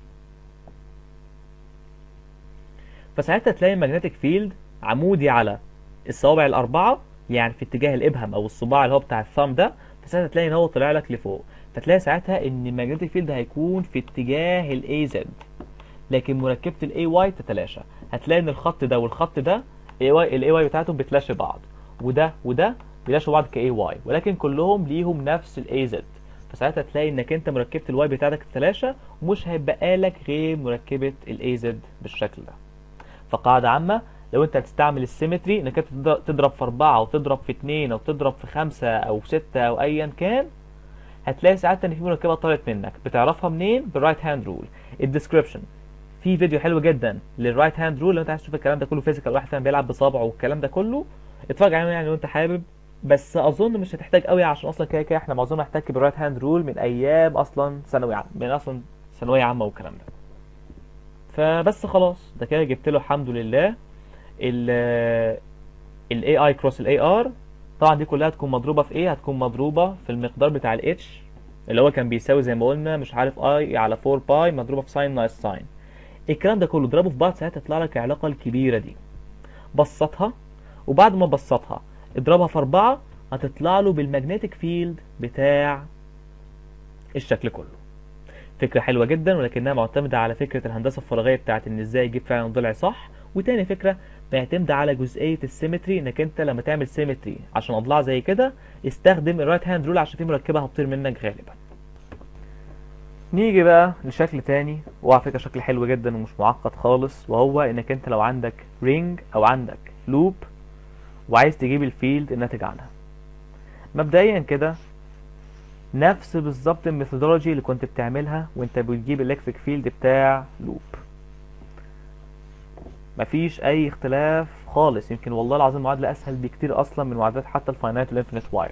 فساعتها تلاقي الماجنتيك فيلد عمودي على الصوابع الاربعه يعني في اتجاه الابهام او الصباع اللي هو بتاع الثumb ده فساعتها تلاقي ان هو طلع لك لفوق فتلاقي ساعتها ان الماجنتيك فيلد هيكون في اتجاه الاي زد لكن مركبه الاي واي تتلاشى هتلاقي ان الخط ده والخط ده الاي واي الاي واي بتاعتهم بتلاشى بعض وده وده بيلاشوا بعض كاي واي ولكن كلهم ليهم نفس الاي زد فساعتها تلاقي انك انت مركبه الواي بتاعتك تتلاشى ومش هيبقى لك غير مركبه الاي زد بالشكل ده فقاعده عامه لو انت هتستعمل السيمتري انك انت تضرب في اربعة او تضرب في اتنين او تضرب في خمسة او ستة او ايا كان هتلاقي ساعتها ان في مركبه طارت منك بتعرفها منين بالرايت هاند رول الديسكربشن في فيديو حلو جدا للرايت هاند رول لو انت عايز تشوف الكلام ده كله فيزيكال واحد فاهم بيلعب بصابعه والكلام ده كله اتفرج عليه يعني لو انت حابب بس اظن مش هتحتاج قوي عشان اصلا كده كده احنا معظمنا هنحتاج بالرايت هاند رول من ايام اصلا ثانوي عام من اصلا ثانويه عامه والكلام ده فبس خلاص ده كده جبت له الحمد لله ال الاي اي كروس الاي ار طبعا دي كلها هتكون مضروبه في ايه هتكون مضروبه في المقدار بتاع الاتش اللي هو كان بيساوي زي ما قلنا مش عارف اي على 4 باي مضروبه في ساين ناقص ساين الكلام ده كله اضربه في بعض ساعتها تطلع لك العلاقه الكبيره دي بسطها وبعد ما بسطها اضربها في أربعة هتطلع له بالمagnetic فيلد بتاع الشكل كله فكرة حلوة جدا ولكنها معتمدة على فكرة الهندسة الفراغية بتاعت ان ازاي يجيب فعلا ضلع صح وتاني فكرة معتمدة على جزئية السيمتري انك انت لما تعمل سيمتري عشان اضلاع زي كده استخدم الرايت هاند رول عشان في مركبة هتطير منك غالبا نيجي بقى لشكل تاني وعلى فكرة شكل حلو جدا ومش معقد خالص وهو انك انت لو عندك رينج او عندك لوب وعايز تجيب الفيلد الناتج عنها مبدئيا كده نفس بالظبط الميثودولوجي اللي كنت بتعملها وانت بتجيب الالكتريك فيلد بتاع لوب مفيش اي اختلاف خالص يمكن والله العظيم معادلة اسهل بكتير اصلا من معادلات حتى الفاينايت والانفينيت واير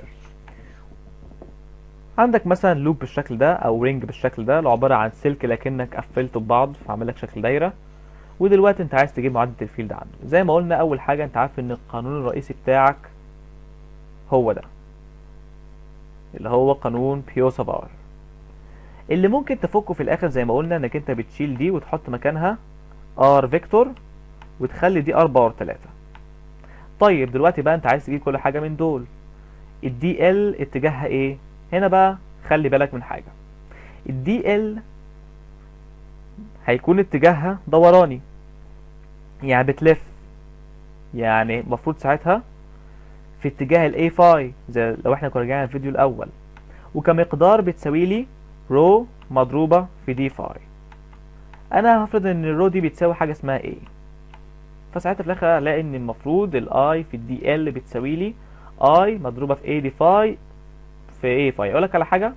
عندك مثلا لوب بالشكل ده او رينج بالشكل ده اللي عبارة عن سلك لكنك قفلته ببعض فعمل لك شكل دايرة ودلوقتي انت عايز تجيب معادلة الفيلد عنده زي ما قلنا اول حاجة انت عارف ان القانون الرئيسي بتاعك هو ده اللي هو قانون بيوسا باور اللي ممكن تفكه في الاخر زي ما قلنا انك انت بتشيل دي وتحط مكانها ار فيكتور وتخلي دي ار باور 3 طيب دلوقتي بقى انت عايز تجيب كل حاجة من دول الدي ال اتجاهها ايه هنا بقى خلي بالك من حاجة الدي ال هيكون اتجاهها دوراني يعني بتلف يعني المفروض ساعتها في اتجاه الاي فاي زي لو احنا كنا رجعنا الفيديو الاول وكمقدار بتساوي لي رو مضروبة في دي فاي انا هفرض ان الرو دي بتساوي حاجة اسمها ايه فساعتها في الاخر الاقي ان المفروض الاي في الدي ال بتساوي لي اي مضروبة في اي دي فاي في ايه فاي اقول لك على حاجة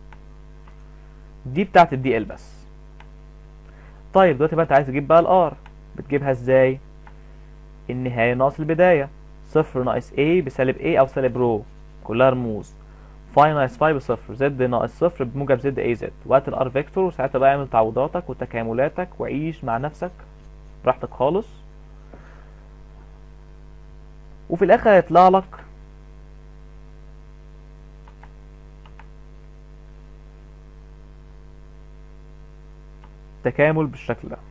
دي بتاعت الدي ال بس طيب دلوقتي بقى انت عايز تجيب بقى الار بتجيبها ازاي النهاية ناقص البداية صفر ناقص A بسالب A أو سالب رو كلها رموز فاي ناقص فاي بصفر زد ناقص صفر بموجب زد اي زد وقت الار فيكتور وساعتها بقى اعمل تعويضاتك وتكاملاتك وعيش مع نفسك براحتك خالص وفي الاخر هيطلع لك تكامل بالشكل ده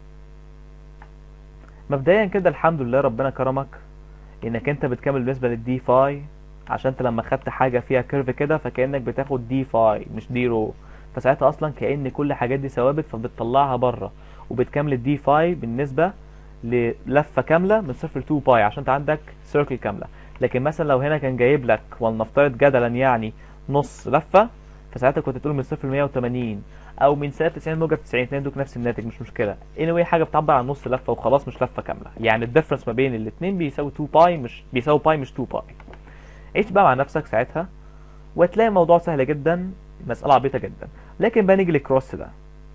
مبدئيا كده الحمد لله ربنا كرمك انك انت بتكمل بالنسبه للدي فاي عشان انت لما خدت حاجه فيها كيرف كده فكانك بتاخد دي فاي مش دي رو فساعتها اصلا كان كل الحاجات دي ثوابت فبتطلعها بره وبتكمل الدي فاي بالنسبه للفه كامله من صفر ل 2 باي عشان انت عندك سيركل كامله لكن مثلا لو هنا كان جايب لك ولنفترض جدلا يعني نص لفه فساعتها كنت تقول من صفر ل 180 او من سالب 90 موجب 90 الاثنين دول نفس الناتج مش مشكله anyway حاجه بتعبر عن نص لفه وخلاص مش لفه كامله يعني الديفرنس ما بين الاثنين بيساوي 2 باي مش بيساوي باي مش 2 باي عيش بقى مع نفسك ساعتها وهتلاقي الموضوع سهل جدا مساله عبيطه جدا لكن بقى نيجي للكروس ده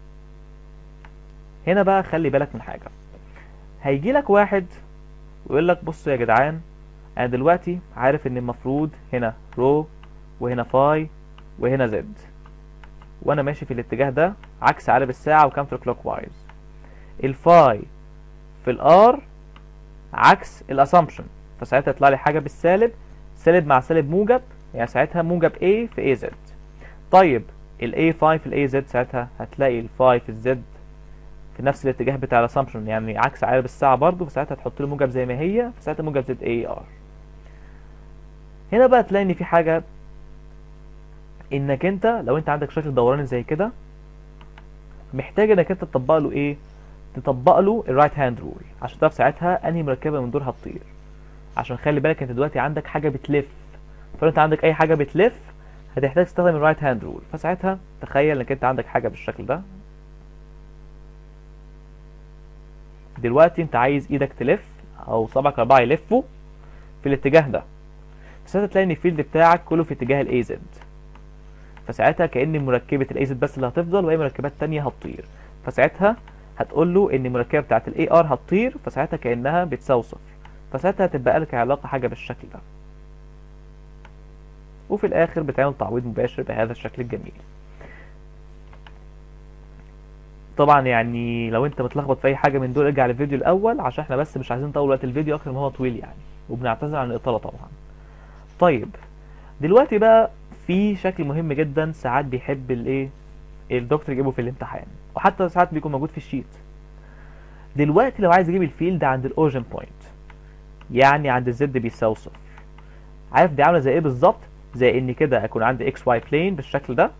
هنا بقى خلي بالك من حاجه هيجي لك واحد ويقول لك بصوا يا جدعان انا دلوقتي عارف ان المفروض هنا رو وهنا فاي وهنا زد وانا ماشي في الاتجاه ده عكس عقارب الساعه وكاونتر كلوك وايز الفاي في الار عكس الاسامبشن فساعتها يطلع لي حاجه بالسالب سالب مع سالب موجب يعني ساعتها موجب A في AZ طيب ال A فاي في ال AZ ساعتها هتلاقي الفاي في الزد في نفس الاتجاه بتاع الاسامبشن يعني عكس عقارب الساعه برضه فساعتها تحط له موجب زي ما هي فساعتها موجب زد اي ار هنا بقى تلاقي ان في حاجه انك انت لو انت عندك شكل دوراني زي كده محتاج انك انت تطبق له ايه تطبق له الرايت هاند رول عشان تعرف ساعتها انهي مركبه من دول هتطير عشان خلي بالك انت دلوقتي عندك حاجه بتلف فلو انت عندك اي حاجه بتلف هتحتاج تستخدم الرايت هاند رول فساعتها تخيل انك انت عندك حاجه بالشكل ده دلوقتي انت عايز ايدك تلف او صبعك اربعه يلفوا في الاتجاه ده فساعتها تلاقي ان الفيلد بتاعك كله في اتجاه الاي زد فساعتها كأن مركبة الاي زد بس اللي هتفضل واي مركبات تانية هتطير فساعتها هتقول له ان المركبة بتاعت الاي ار هتطير فساعتها كأنها بتساوي صفر فساعتها هتبقى لك علاقة حاجة بالشكل ده وفي الاخر بتعمل تعويض مباشر بهذا الشكل الجميل طبعا يعني لو انت متلخبط في اي حاجه من دول ارجع للفيديو الاول عشان احنا بس مش عايزين نطول وقت الفيديو اكتر ما هو طويل يعني وبنعتذر عن الاطاله طبعا طيب دلوقتي بقى في شكل مهم جدا ساعات بيحب الايه الدكتور يجيبه في الامتحان وحتى ساعات بيكون موجود في الشيت دلوقتي لو عايز اجيب الفيلد عند الاوريجن بوينت يعني عند الزد بيساوي صفر عارف دي عامله زي ايه بالظبط زي ان كده اكون عندي اكس واي بلين بالشكل ده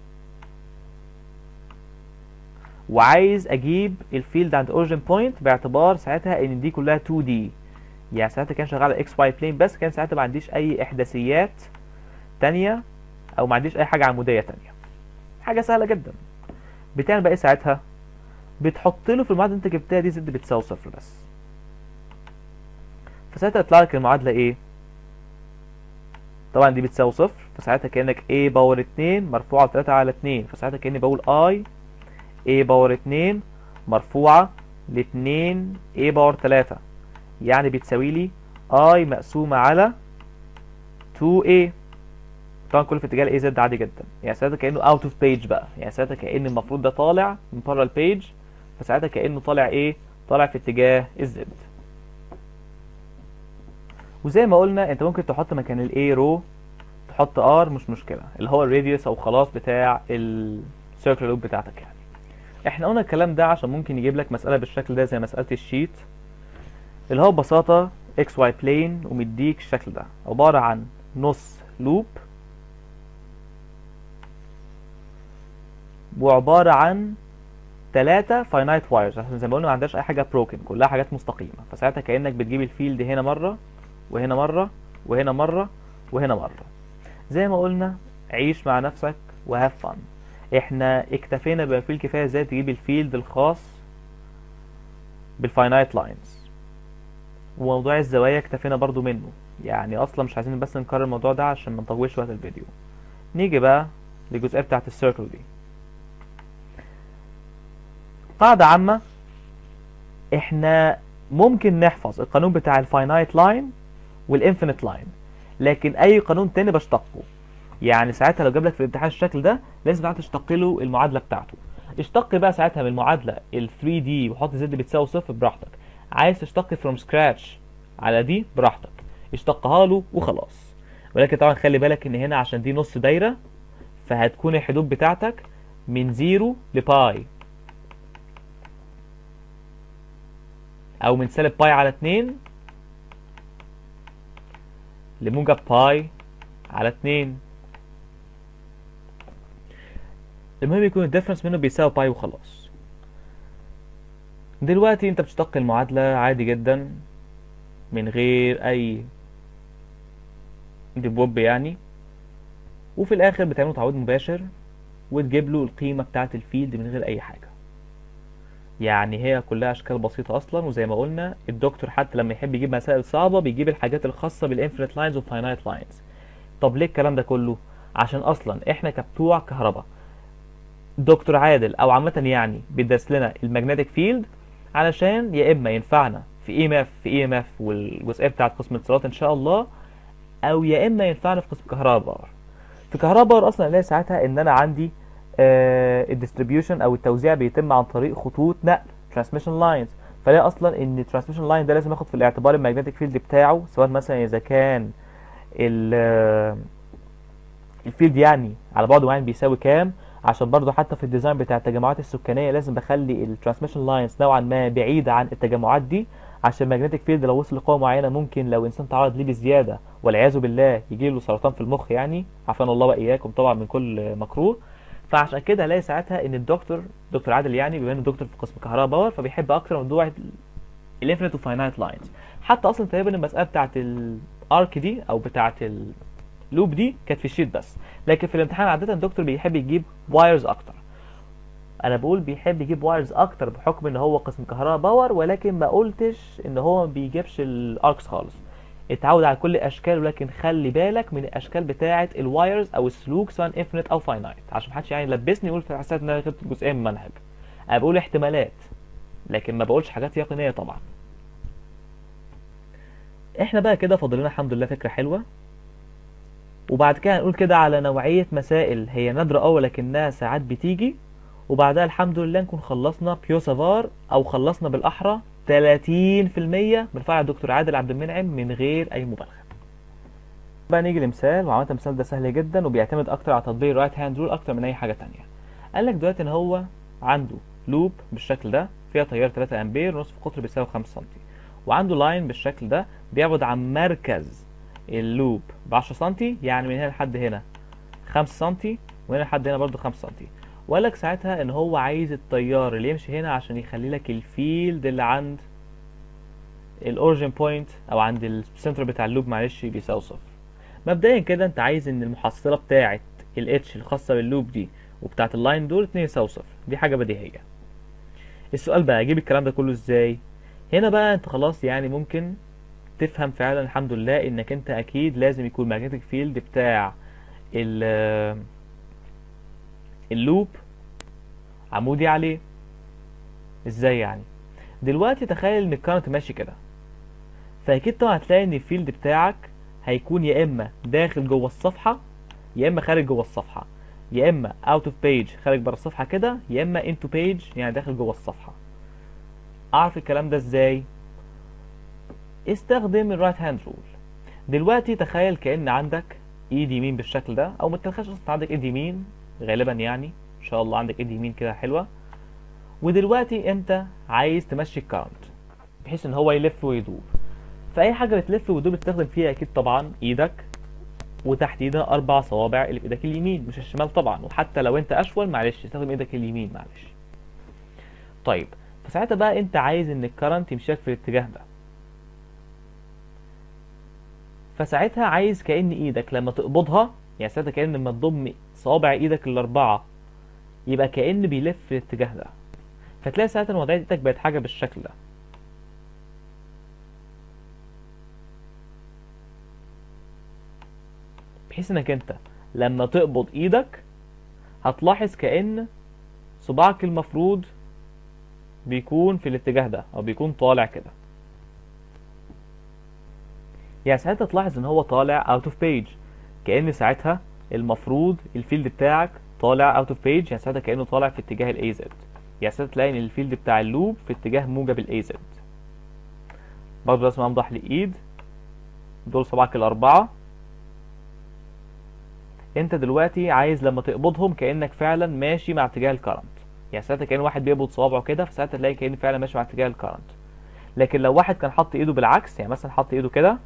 وعايز اجيب الفيلد عند اوريجن بوينت باعتبار ساعتها ان دي كلها 2 دي يعني ساعتها كان شغال على اكس واي بلين بس كان ساعتها ما عنديش اي احداثيات تانية او ما عنديش اي حاجه عموديه تانية حاجه سهله جدا بتعمل بقى ايه ساعتها بتحط له في المعادله اللي انت جبتها دي زد بتساوي صفر بس فساعتها يطلع لك المعادله ايه طبعا دي بتساوي صفر فساعتها كانك a باور 2 مرفوعه 3 على 2 فساعتها كاني بقول i a باور 2 مرفوعه ل 2 a باور 3 يعني بتساوي لي i مقسومه على 2a طبعا كله في اتجاه الاي زد عادي جدا يعني ساعتها كانه اوت اوف بيج بقى يعني ساعتها كان المفروض ده طالع من بره البيج فساعتها كانه طالع ايه طالع في اتجاه الزد وزي ما قلنا انت ممكن تحط مكان الاي رو تحط ار مش مشكله اللي هو الراديوس او خلاص بتاع السيركل لوب بتاعتك يعني احنا قلنا الكلام ده عشان ممكن يجيب لك مساله بالشكل ده زي مساله الشيت اللي هو ببساطه اكس واي بلين ومديك الشكل ده عباره عن نص لوب وعباره عن ثلاثة فاينايت وايرز عشان زي ما قلنا ما عندهاش اي حاجه بروكن كلها حاجات مستقيمه فساعتها كانك بتجيب الفيلد هنا مره وهنا مره وهنا مره وهنا مره زي ما قلنا عيش مع نفسك وهاف فن احنا اكتفينا بما فيه الكفايه ازاي تجيب الفيلد الخاص بالفاينايت لاينز وموضوع الزوايا اكتفينا برضو منه يعني اصلا مش عايزين بس نكرر الموضوع ده عشان ما نطولش وقت الفيديو نيجي بقى للجزئيه بتاعه السيركل دي قاعدة عامة احنا ممكن نحفظ القانون بتاع الفاينايت لاين والانفينيت لاين لكن اي قانون تاني بشتقه يعني ساعتها لو جاب لك في الامتحان الشكل ده لازم ساعتها تشتق له المعادله بتاعته اشتق بقى ساعتها من المعادله ال 3 دي وحط زد بتساوي صفر براحتك عايز تشتق فروم سكراتش على دي براحتك اشتقها له وخلاص ولكن طبعا خلي بالك ان هنا عشان دي نص دايره فهتكون الحدود بتاعتك من زيرو لباي او من سالب باي على 2 لموجب باي على 2 المهم يكون الديفرنس منه بيساوي باي وخلاص دلوقتي انت بتشتق المعادلة عادي جدا من غير اي ديبوب يعني وفي الاخر بتعمله تعويض مباشر وتجيب له القيمة بتاعة الفيلد من غير اي حاجة يعني هي كلها اشكال بسيطه اصلا وزي ما قلنا الدكتور حتى لما يحب يجيب مسائل صعبه بيجيب الحاجات الخاصه بالانفينيت لاينز والفاينايت لاينز طب ليه الكلام ده كله عشان اصلا احنا كبتوع كهرباء دكتور عادل او عامه يعني بيدرس لنا المagnetic فيلد علشان يا اما ينفعنا في اي ام اف في اي ام اف والجزئيه بتاعه قسم الاتصالات ان شاء الله او يا اما ينفعنا في قسم كهرباء في كهرباء اصلا الاقي ساعتها ان انا عندي الديستريبيوشن او التوزيع بيتم عن طريق خطوط نقل ترانسميشن لاينز فلاقي اصلا ان الترانسميشن لاين ده لازم اخد في الاعتبار المagnetic فيلد بتاعه سواء مثلا اذا كان الفيلد يعني على بعد معين بيساوي كام عشان برضو حتى في الديزاين بتاع التجمعات السكانيه لازم بخلي الترانسميشن لاينز نوعا ما بعيده عن التجمعات دي عشان المagnetic فيلد لو وصل لقوه معينه ممكن لو انسان تعرض ليه بزياده والعياذ بالله يجي له سرطان في المخ يعني عافانا الله واياكم طبعا من كل مكروه فعشان كده الاقي ساعتها ان الدكتور دكتور عادل يعني بما انه دكتور في قسم كهرباء باور فبيحب اكتر موضوع الانفينيت وفاينايت لاينز حتى اصلا تقريبا المساله بتاعت الارك دي او بتاعت اللوب دي كانت في الشيت بس لكن في الامتحان عاده الدكتور بيحب يجيب وايرز اكتر انا بقول بيحب يجيب وايرز اكتر بحكم ان هو قسم كهرباء باور ولكن ما قلتش ان هو ما بيجيبش الاركس خالص اتعود على كل الاشكال ولكن خلي بالك من الاشكال بتاعه الوايرز او السلوك سواء انفينيت او فاينايت عشان محدش يعني يلبسني يقول في حسيت ان انا غبت جزئيه من المنهج انا بقول احتمالات لكن ما بقولش حاجات يقينيه طبعا احنا بقى كده فاضل لنا الحمد لله فكره حلوه وبعد كده هنقول كده على نوعيه مسائل هي نادره اه ولكنها ساعات بتيجي وبعدها الحمد لله نكون خلصنا بيو سافار او خلصنا بالاحرى 30% من فرع الدكتور عادل عبد المنعم من غير اي مبالغه بقى نيجي لمثال وعملت المثال ده سهل جدا وبيعتمد اكتر على تطبيق الرايت هاند رول اكتر من اي حاجه تانية قال لك دلوقتي ان هو عنده لوب بالشكل ده فيها تيار 3 امبير ونصف قطر بيساوي 5 سم وعنده لاين بالشكل ده بيبعد عن مركز اللوب ب 10 سم يعني من هنا لحد هنا 5 سم وهنا لحد هنا برضو 5 سم وقال لك ساعتها ان هو عايز التيار اللي يمشي هنا عشان يخلي لك الفيلد اللي عند الاوريجن بوينت او عند السنتر بتاع اللوب معلش بيساوي صفر مبدئيا كده انت عايز ان المحصله بتاعه الاتش الخاصه باللوب دي وبتاعت اللاين دول اتنين يساوي صفر دي حاجة بديهية السؤال بقى اجيب الكلام ده كله ازاي هنا بقى انت خلاص يعني ممكن تفهم فعلا الحمد لله انك انت اكيد لازم يكون ماجنتيك فيلد بتاع ال اللوب عمودي عليه ازاي يعني دلوقتي تخيل ان الكارنت ماشي كده فاكيد طبعا هتلاقي ان الفيلد بتاعك هيكون يا اما داخل جوه الصفحه يا اما خارج جوه الصفحه يا اما اوت اوف بيج خارج بره الصفحه كده يا اما انتو بيج يعني داخل جوه الصفحه اعرف الكلام ده ازاي استخدم الرايت هاند رول دلوقتي تخيل كأن عندك ايد يمين بالشكل ده او ما تتخيلش اصلا عندك ايد يمين غالبا يعني ان شاء الله عندك ايد يمين كده حلوه ودلوقتي انت عايز تمشي الكارنت بحيث ان هو يلف ويدور فاي حاجه بتلف ويدور بتستخدم فيها اكيد طبعا ايدك وتحت ايدها اربع صوابع اللي في ايدك اليمين مش الشمال طبعا وحتى لو انت اشول معلش استخدم ايدك اليمين معلش طيب فساعتها بقى انت عايز ان الكرنت يمشيك في الاتجاه ده فساعتها عايز كأن ايدك لما تقبضها يعني ساعتها كأن لما تضم صوابع ايدك الاربعة يبقى كأن بيلف في الاتجاه ده فتلاقي ساعتها ان وضعية ايدك بقت حاجة بالشكل ده بحيث انك انت لما تقبض ايدك هتلاحظ كأن صباعك المفروض بيكون في الاتجاه ده او بيكون طالع كده يعني ساعتها تلاحظ ان هو طالع اوت اوف بيج كأن ساعتها المفروض الفيلد بتاعك طالع اوت اوف بيج يعني ساعتها كأنه طالع في اتجاه الاي زد يعني ساعتها تلاقي ان الفيلد بتاع اللوب في اتجاه موجب الاي زد برضه لازم امضح لايد دول صباعك الاربعه انت دلوقتي عايز لما تقبضهم كانك فعلا ماشي مع اتجاه الكرنت يعني ساعتها كان واحد بيقبض صوابعه كده فساعتها تلاقي كأنه فعلا ماشي مع اتجاه الكرنت لكن لو واحد كان حط ايده بالعكس يعني مثلا حط ايده كده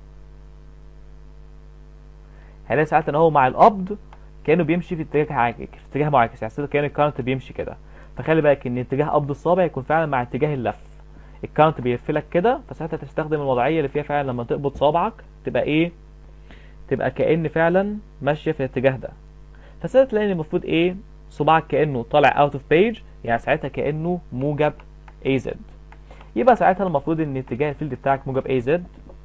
هلاقي ساعتها ان هو مع القبض كانه بيمشي في اتجاه عاكس في اتجاه معاكس يعني ساعتها كان الكرنت بيمشي كده فخلي بالك ان اتجاه قبض الصابع يكون فعلا مع اتجاه اللف الكرنت بيلف لك كده فساعتها تستخدم الوضعيه اللي فيها فعلا لما تقبض صابعك تبقى ايه تبقى كأن فعلا ماشيه في الاتجاه ده فساعتها تلاقي ان المفروض ايه صباعك كأنه طالع اوت اوف بيج يعني ساعتها كأنه موجب اي زد يبقى ساعتها المفروض ان اتجاه الفيلد بتاعك موجب اي زد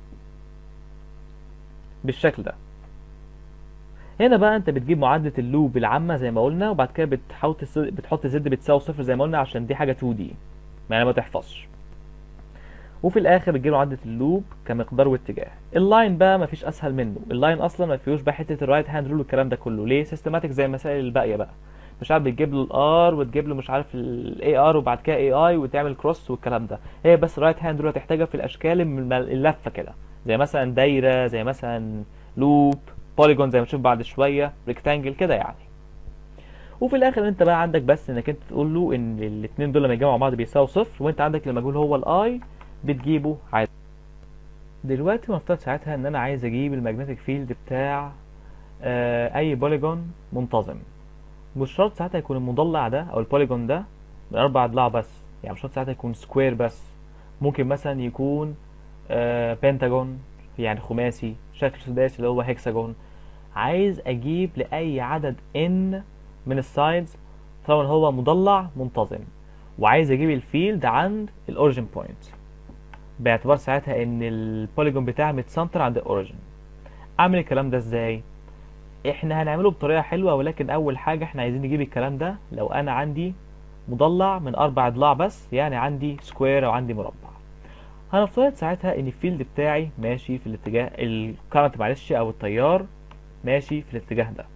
بالشكل ده هنا بقى انت بتجيب معادلة اللوب العامة زي ما قلنا وبعد كده بتحط بتحط زد بتساوي صفر زي ما قلنا عشان دي حاجة 2 دي يعني ما تحفظش وفي الاخر بتجيب معادلة اللوب كمقدار واتجاه اللاين بقى مفيش اسهل منه اللاين اصلا ما فيهوش بقى حتة الرايت هاند رول والكلام ده كله ليه سيستماتيك زي المسائل الباقية بقى مش عارف بتجيب له الار وتجيب له مش عارف الاي ار وبعد كده اي اي وتعمل كروس والكلام ده هي بس رايت هاند رول هتحتاجها في الاشكال من اللفه كده زي مثلا دايره زي مثلا لوب بوليجون زي ما نشوف بعد شويه ريكتانجل كده يعني وفي الاخر انت بقى عندك بس انك انت تقول له ان الاثنين دول لما يجمعوا بعض بيساووا صفر وانت عندك المجهول هو الاي بتجيبه عادي دلوقتي نفترض ساعتها ان انا عايز اجيب المagnetic فيلد بتاع آه اي بوليجون منتظم مش شرط ساعتها يكون المضلع ده او البوليجون ده من اربع اضلاع بس يعني مش شرط ساعتها يكون سكوير بس ممكن مثلا يكون آه بنتاجون يعني خماسي شكل سداسي اللي هو هيكساجون عايز اجيب لاي عدد ان من السايدز طبعا هو مضلع منتظم وعايز اجيب الفيلد عند الاوريجن بوينت باعتبار ساعتها ان البوليجون بتاعي متسنتر عند الاوريجن اعمل الكلام ده ازاي احنا هنعمله بطريقه حلوه ولكن اول حاجه احنا عايزين نجيب الكلام ده لو انا عندي مضلع من اربع اضلاع بس يعني عندي سكوير او عندي مربع هنفترض ساعتها ان الفيلد بتاعي ماشي في الاتجاه الكارنت معلش او التيار ماشي في الاتجاه ده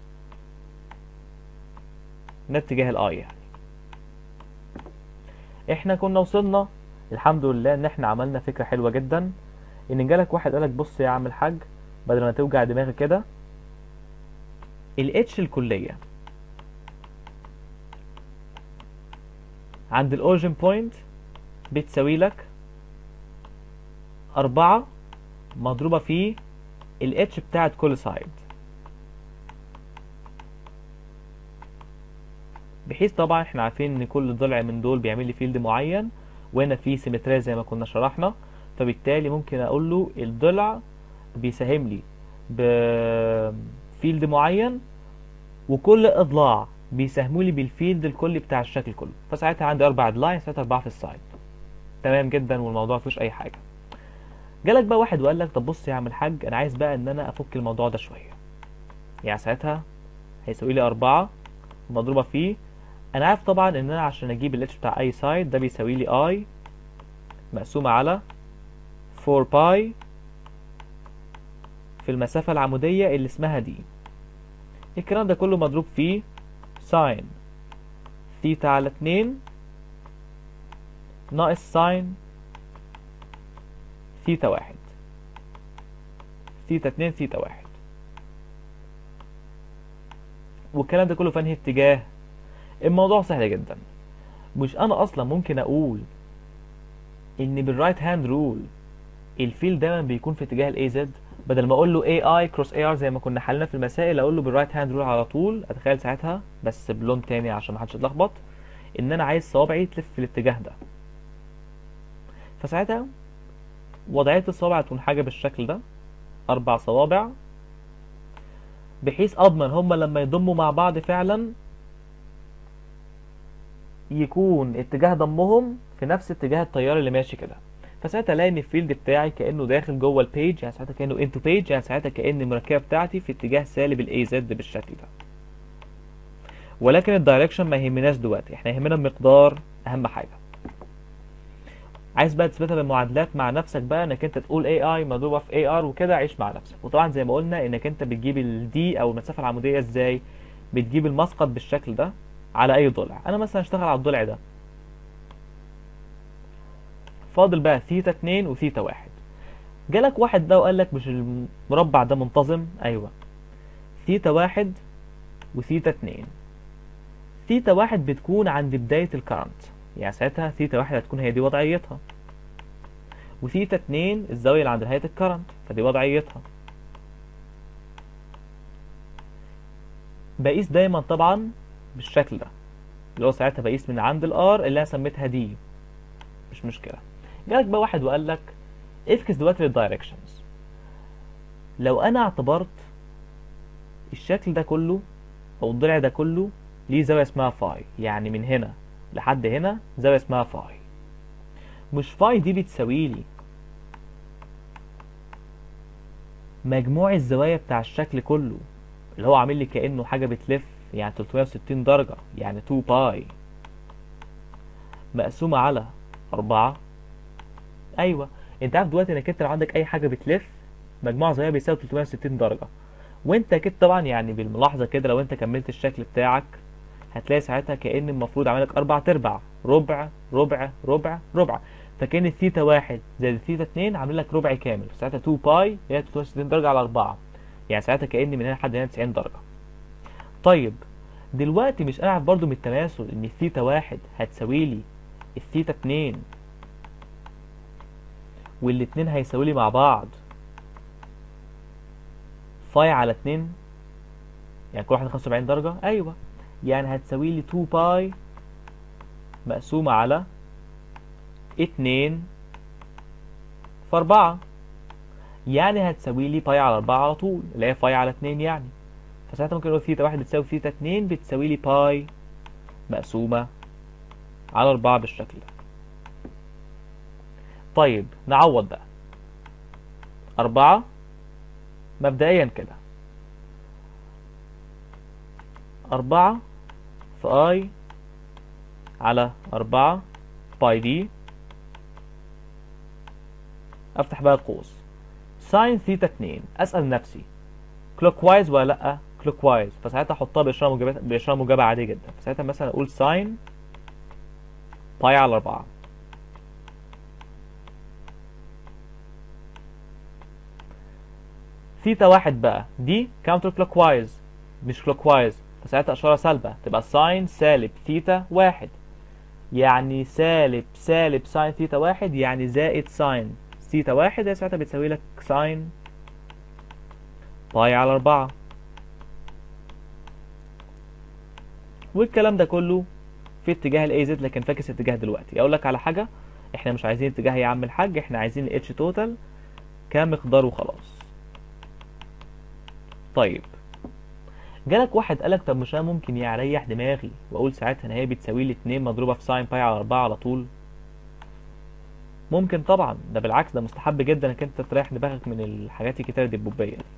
ده اتجاه الاي يعني احنا كنا وصلنا الحمد لله ان احنا عملنا فكره حلوه جدا ان جالك واحد قالك بص يا عم الحاج بدل ما توجع دماغك كده الاتش الكلية عند الاوريجن بوينت بتساوي لك أربعة مضروبة في الاتش بتاعت كل سايد بحيث طبعا احنا عارفين ان كل ضلع من دول بيعمل لي فيلد معين وهنا في سيمترية زي ما كنا شرحنا فبالتالي ممكن اقول له الضلع بيساهم لي بفيلد معين وكل اضلاع بيساهموا لي بالفيلد الكلي بتاع الشكل كله فساعتها عندي اربع هيدلاين ساعتها اربعه في السايد تمام جدا والموضوع مفيهوش اي حاجه جالك بقى واحد وقال لك طب بص يا عم الحاج انا عايز بقى ان انا افك الموضوع ده شويه يعني ساعتها هيساوي لي أربعة مضروبة في أنا عارف طبعا إن أنا عشان أجيب الاتش بتاع أي سايد ده بيساوي لي I مقسومة على 4 باي في المسافة العمودية اللي اسمها دي الكلام ده كله مضروب في ساين ثيتا على اتنين ناقص ساين ثيتا واحد ثيتا اتنين ثيتا واحد والكلام ده كله في انهي اتجاه الموضوع سهل جدا مش انا اصلا ممكن اقول ان بالرايت هاند رول الفيل دايما بيكون في اتجاه الاي زد بدل ما اقول له اي اي كروس اي ار زي ما كنا حلنا في المسائل اقول له بالرايت هاند رول على طول اتخيل ساعتها بس بلون تاني عشان ما حدش يتلخبط ان انا عايز صوابعي تلف في الاتجاه ده فساعتها وضعيه الصوابع تكون حاجه بالشكل ده اربع صوابع بحيث اضمن هما لما يضموا مع بعض فعلا يكون اتجاه ضمهم في نفس اتجاه التيار اللي ماشي كده فساعتها الاقي ان الفيلد بتاعي كانه داخل جوه البيج يعني ساعتها كانه انتو بيج يعني ساعتها كان المركبه بتاعتي في اتجاه سالب الاي زد بالشكل ده ولكن الدايركشن ما يهمناش دلوقتي احنا يهمنا المقدار اهم حاجه عايز بقى تثبتها بالمعادلات مع نفسك بقى انك انت تقول اي اي مضروبه في اي ار وكده عيش مع نفسك وطبعا زي ما قلنا انك انت بتجيب الدي او المسافه العموديه ازاي بتجيب المسقط بالشكل ده على اي ضلع انا مثلا اشتغل على الضلع ده فاضل بقى ثيتا 2 وثيتا 1 جالك واحد ده وقال لك مش المربع ده منتظم ايوه ثيتا 1 وثيتا 2 ثيتا 1 بتكون عند بدايه الكرنت يعني ساعتها ثيتا 1 هتكون هي دي وضعيتها وثيتا 2 الزاويه اللي عند نهايه الكرنت فدي وضعيتها بقيس دايما طبعا بالشكل ده اللي هو ساعتها بقيس من عند الار اللي انا سميتها دي مش مشكله جالك بقى واحد وقال لك افكس دلوقتي للدايركشنز لو انا اعتبرت الشكل ده كله او الضلع ده كله ليه زاويه اسمها فاي يعني من هنا لحد هنا زاويه اسمها فاي مش فاي دي بتساوي لي مجموع الزوايا بتاع الشكل كله اللي هو عامل لي كانه حاجه بتلف يعني 360 درجه يعني 2 باي مقسومه على 4 ايوه انت عارف دلوقتي انك انت لو عندك اي حاجه بتلف مجموع زوايا بيساوي 360 درجه وانت اكيد طبعا يعني بالملاحظه كده لو انت كملت الشكل بتاعك هتلاقي ساعتها كأن المفروض عامل لك أربع تربع ربع ربع ربع ربع فكان الثيتا واحد زائد الثيتا اتنين عامل لك ربع كامل ساعتها 2 باي هي 360 درجة على أربعة يعني ساعتها كأن من هنا لحد هنا 90 درجة طيب دلوقتي مش أنا عارف برضو من التماثل إن الثيتا واحد هتساوي لي الثيتا اتنين والاتنين هيساوي لي مع بعض فاي على اتنين يعني كل واحد 75 درجة أيوه يعني هتساوي لي 2 باي مقسومة على 2 في 4 يعني هتساوي لي باي على 4 على طول اللي هي باي على 2 يعني فساعتها ممكن نقول ثيتا 1 بتساوي ثيتا 2 بتساوي لي باي مقسومة على 4 بالشكل ده طيب نعوض بقى 4 مبدئيا كده أربعة في اي على أربعة باي دي أفتح بقى القوس ساين ثيتا اتنين أسأل نفسي كلوك وايز ولا لأ كلوك وايز فساعتها أحطها بإشارة موجبة بإشارة موجبة عادية جدا فساعتها مثلا أقول ساين باي على أربعة ثيتا واحد بقى دي كاونتر كلوك وايز مش كلوك وايز فساعتها إشارة سالبة تبقى ساين سالب ثيتا واحد يعني سالب سالب ساين ثيتا واحد يعني زائد ساين ثيتا واحد هي ساعتها بتساوي لك ساين باي على أربعة والكلام ده كله في اتجاه الاي زد لكن فاكس اتجاه دلوقتي اقول لك على حاجة احنا مش عايزين اتجاه يا عم الحاج احنا عايزين الاتش توتال كمقدار وخلاص طيب جالك واحد قالك طب مش انا ممكن يعني اريح دماغي واقول ساعتها ان هي بتساوي لي 2 مضروبه في ساين باي على 4 على طول ممكن طبعا ده بالعكس ده مستحب جدا انك انت تريح دماغك من الحاجات الكتيره الدبوبيه دي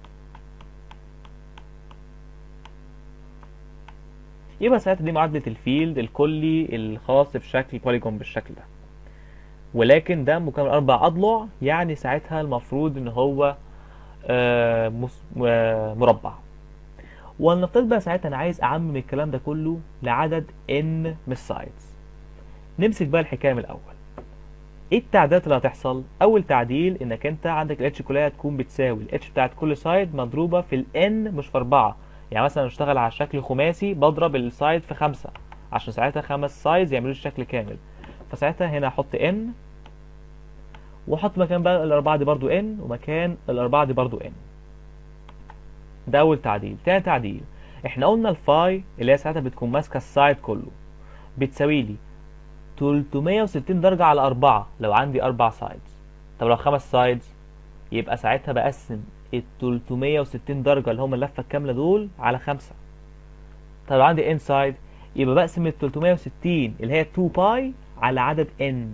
يبقى ساعتها دي معادله الفيلد الكلي الخاص بشكل بوليجون بالشكل ده ولكن ده مكون من اربع اضلع يعني ساعتها المفروض ان هو آه، مس- آه، مربع ولنفترض بقى ساعتها انا عايز اعمم الكلام ده كله لعدد n من السايدز نمسك بقى الحكايه من الاول ايه التعديلات اللي هتحصل اول تعديل انك انت عندك الاتش كلها تكون بتساوي الاتش بتاعت كل سايد مضروبه في الان مش في اربعه يعني مثلا اشتغل على شكل خماسي بضرب السايد في خمسة عشان ساعتها خمس سايدز يعملوا الشكل كامل فساعتها هنا احط n واحط مكان بقى الاربعه دي برضو n ومكان الاربعه دي برضو n ده اول تعديل تاني تعديل احنا قلنا الفاي اللي هي ساعتها بتكون ماسكه السايد كله بتساوي لي 360 درجه على 4 لو عندي اربع سايدز طب لو خمس سايدز يبقى ساعتها بقسم ال 360 درجه اللي هم اللفه الكامله دول على خمسة طب لو عندي ان سايد يبقى بقسم ال 360 اللي هي 2 باي على عدد ان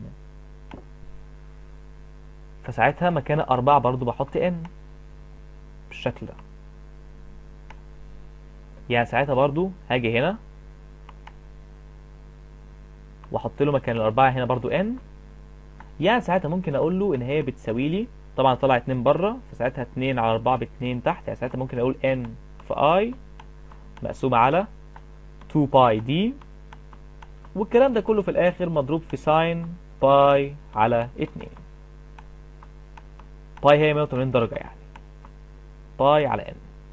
فساعتها مكان أربعة برضو بحط ان بالشكل ده يعني ساعتها برضو هاجي هنا واحط له مكان الأربعة هنا برضو ان يعني ساعتها ممكن أقول له إن هي بتساوي لي طبعا طلع اتنين بره فساعتها اتنين على أربعة باتنين تحت يعني ساعتها ممكن أقول n في i مقسومة على 2 باي دي والكلام ده كله في الآخر مضروب في ساين باي على اتنين باي هي 180 درجة يعني باي على n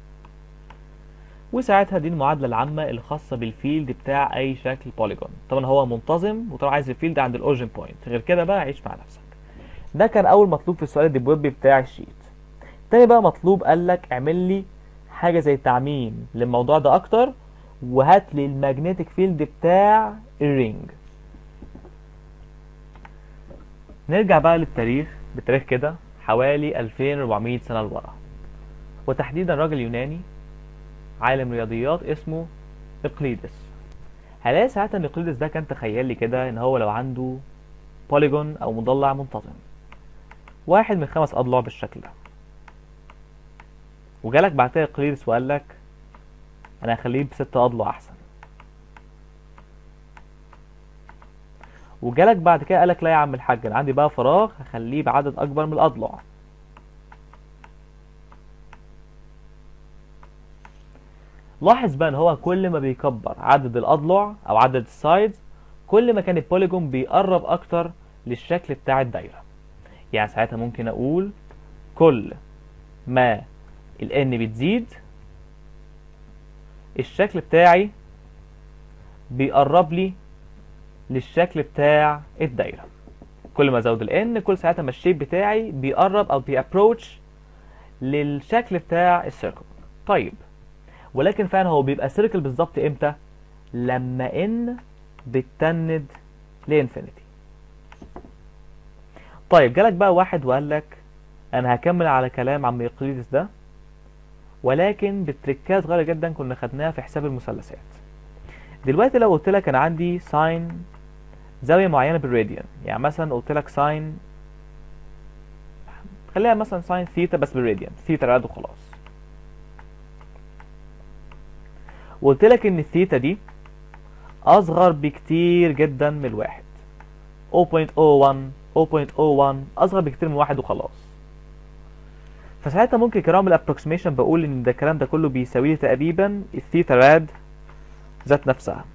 وساعتها دي المعادلة العامة الخاصة بالفيلد بتاع أي شكل بوليجون طبعا هو منتظم وطبعا عايز الفيلد عند الأوريجين بوينت غير كده بقى عيش مع نفسك ده كان أول مطلوب في السؤال الديبويبي بتاع الشيت تاني بقى مطلوب قال لك اعمل لي حاجة زي تعميم للموضوع ده أكتر وهات لي الماجنتيك فيلد بتاع الرينج نرجع بقى للتاريخ بالتاريخ كده حوالي 2400 سنة لورا وتحديدا راجل يوناني عالم رياضيات اسمه اقليدس هلاقي ساعتها ان اقليدس ده كان تخيل لي كده ان هو لو عنده بوليجون او مضلع منتظم واحد من خمس اضلاع بالشكل ده وجالك بعد كده اقليدس وقال لك انا هخليه بست اضلاع احسن وجالك بعد كده قالك لا يا عم الحاج انا عندي بقى فراغ هخليه بعدد اكبر من الاضلاع لاحظ بقى ان هو كل ما بيكبر عدد الاضلاع او عدد السايدز كل ما كان البوليجون بيقرب اكتر للشكل بتاع الدايره يعني ساعتها ممكن اقول كل ما ال n بتزيد الشكل بتاعي بيقرب لي للشكل بتاع الدايره كل ما ازود ال n كل ساعتها ما الشيب بتاعي بيقرب او بيابروتش للشكل بتاع السيركل طيب ولكن فعلا هو بيبقى سيركل بالظبط امتى لما n بتتند لانفينيتي طيب جالك بقى واحد وقال لك انا هكمل على كلام عم اقليدس ده ولكن بتريكات صغيره جدا كنا خدناها في حساب المثلثات دلوقتي لو قلت لك انا عندي ساين زاويه معينه بالراديان يعني مثلا قلت لك ساين خليها مثلا ساين ثيتا بس بالراديان ثيتا راد وخلاص وقلت لك ان الثيتا دي اصغر بكتير جدا من الواحد 0.01 0.01 اصغر بكتير من واحد وخلاص فساعتها ممكن كده اعمل ابروكسيميشن بقول ان ده الكلام ده كله بيساوي لي تقريبا الثيتا راد ذات نفسها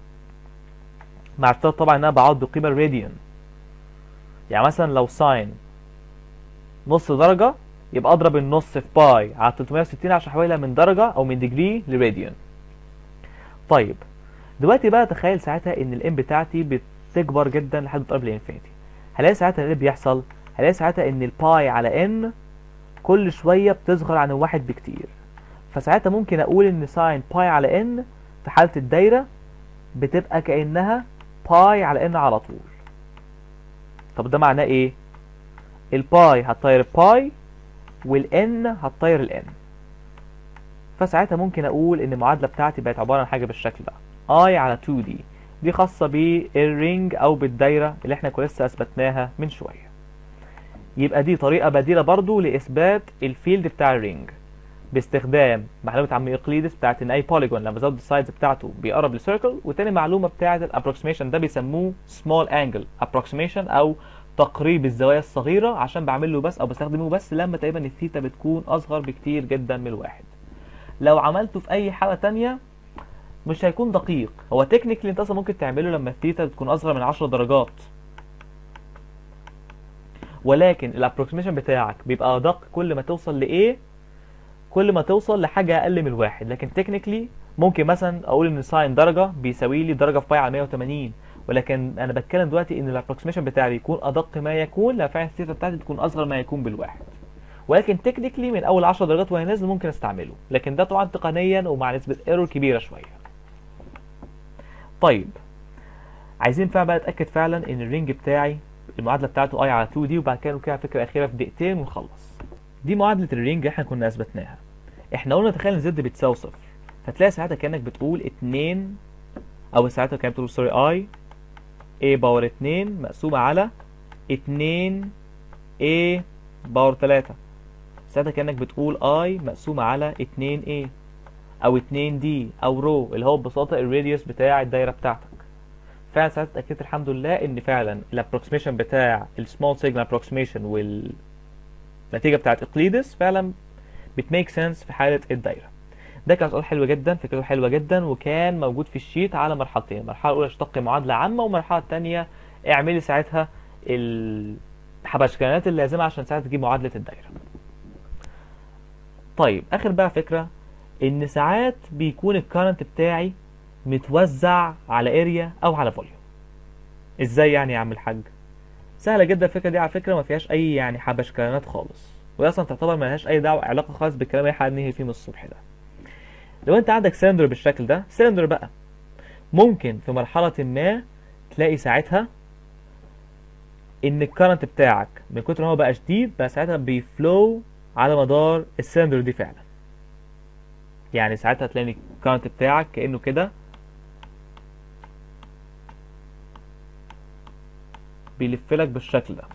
مع افتراض طبعا ان انا بعوض بقيمه الراديان يعني مثلا لو ساين نص درجه يبقى اضرب النص في باي على 360 عشان احولها من درجه او من ديجري لراديان طيب دلوقتي بقى تخيل ساعتها ان الام بتاعتي بتكبر جدا لحد تقرب للانفينيتي هلاقي ساعتها اللي بيحصل هلاقي ساعتها ان الباي على ان كل شويه بتصغر عن الواحد بكتير فساعتها ممكن اقول ان ساين باي على ان في حاله الدايره بتبقى كانها باي على ان على طول طب ده معناه ايه الباي هتطير باي والان هتطير الان فساعتها ممكن اقول ان المعادله بتاعتي بقت عباره عن حاجه بالشكل ده i على 2 دي دي خاصه بالرينج او بالدايره اللي احنا كنا لسه اثبتناها من شويه يبقى دي طريقه بديله برضو لاثبات الفيلد بتاع الرينج باستخدام معلومه عم اقليدس بتاعت ان اي بوليجون لما زود السايز بتاعته بيقرب لسيركل وتاني معلومه بتاعت الابروكسيميشن ده بيسموه سمول انجل ابروكسيميشن او تقريب الزوايا الصغيره عشان بعمل له بس او بستخدمه بس لما تقريبا الثيتا بتكون اصغر بكتير جدا من الواحد لو عملته في اي حاله تانية مش هيكون دقيق هو تكنيكلي انت اصلا ممكن تعمله لما الثيتا تكون اصغر من 10 درجات ولكن الابروكسيميشن بتاعك بيبقى ادق كل ما توصل لايه كل ما توصل لحاجه اقل من الواحد لكن تكنيكلي ممكن مثلا اقول ان ساين درجه بيساوي لي درجه في باي على 180 ولكن انا بتكلم دلوقتي ان الابروكسيميشن بتاعي يكون ادق ما يكون لما فعلا الثيتا بتاعتي تكون اصغر ما يكون بالواحد ولكن تكنيكلي من اول 10 درجات وهي نازل ممكن استعمله لكن ده طبعا تقنيا ومع نسبه ايرور كبيره شويه طيب عايزين فعلا بقى اتاكد فعلا ان الرينج بتاعي المعادله بتاعته اي على 2 دي وبعد كده كده فكره اخيره في دقيقتين ونخلص دي معادله الرينج احنا كنا اثبتناها احنا قلنا تخيل ان زد بتساوي صفر فتلاقي ساعتها كانك بتقول 2 او ساعتها كانت بتقول سوري اي a باور 2 مقسومه على 2 a باور 3 ساعتها كانك بتقول i مقسومه على 2 a او 2 d او رو اللي هو ببساطه الراديوس بتاع الدايره بتاعتك فعلا ساعتها اتاكدت الحمد لله ان فعلا الابروكسيميشن بتاع السمول سيجنال ابروكسيميشن والنتيجه بتاعت اقليدس فعلا بتميك سنس في حاله الدايره ده كان سؤال حلو جدا فكرته حلوه جدا وكان موجود في الشيت على مرحلتين المرحله الاولى اشتقي معادله عامه والمرحله الثانيه اعملي ساعتها الحبشكنات اللازمه عشان ساعتها تجيب معادله الدايره طيب اخر بقى فكره ان ساعات بيكون الكارنت بتاعي متوزع على اريا او على فوليوم ازاي يعني يا عم الحاج سهله جدا الفكره دي على فكره ما فيهاش اي يعني حبشكنات خالص وهي اصلا تعتبر ما لهاش اي دعوه علاقه خالص بالكلام اللي احنا هننهي فيه من الصبح ده لو انت عندك سلندر بالشكل ده سلندر بقى ممكن في مرحله ما تلاقي ساعتها ان الكرنت بتاعك من كتر ما هو بقى شديد بقى ساعتها بيفلو على مدار السلندر دي فعلا يعني ساعتها تلاقي الكرنت بتاعك كانه كده بيلف لك بالشكل ده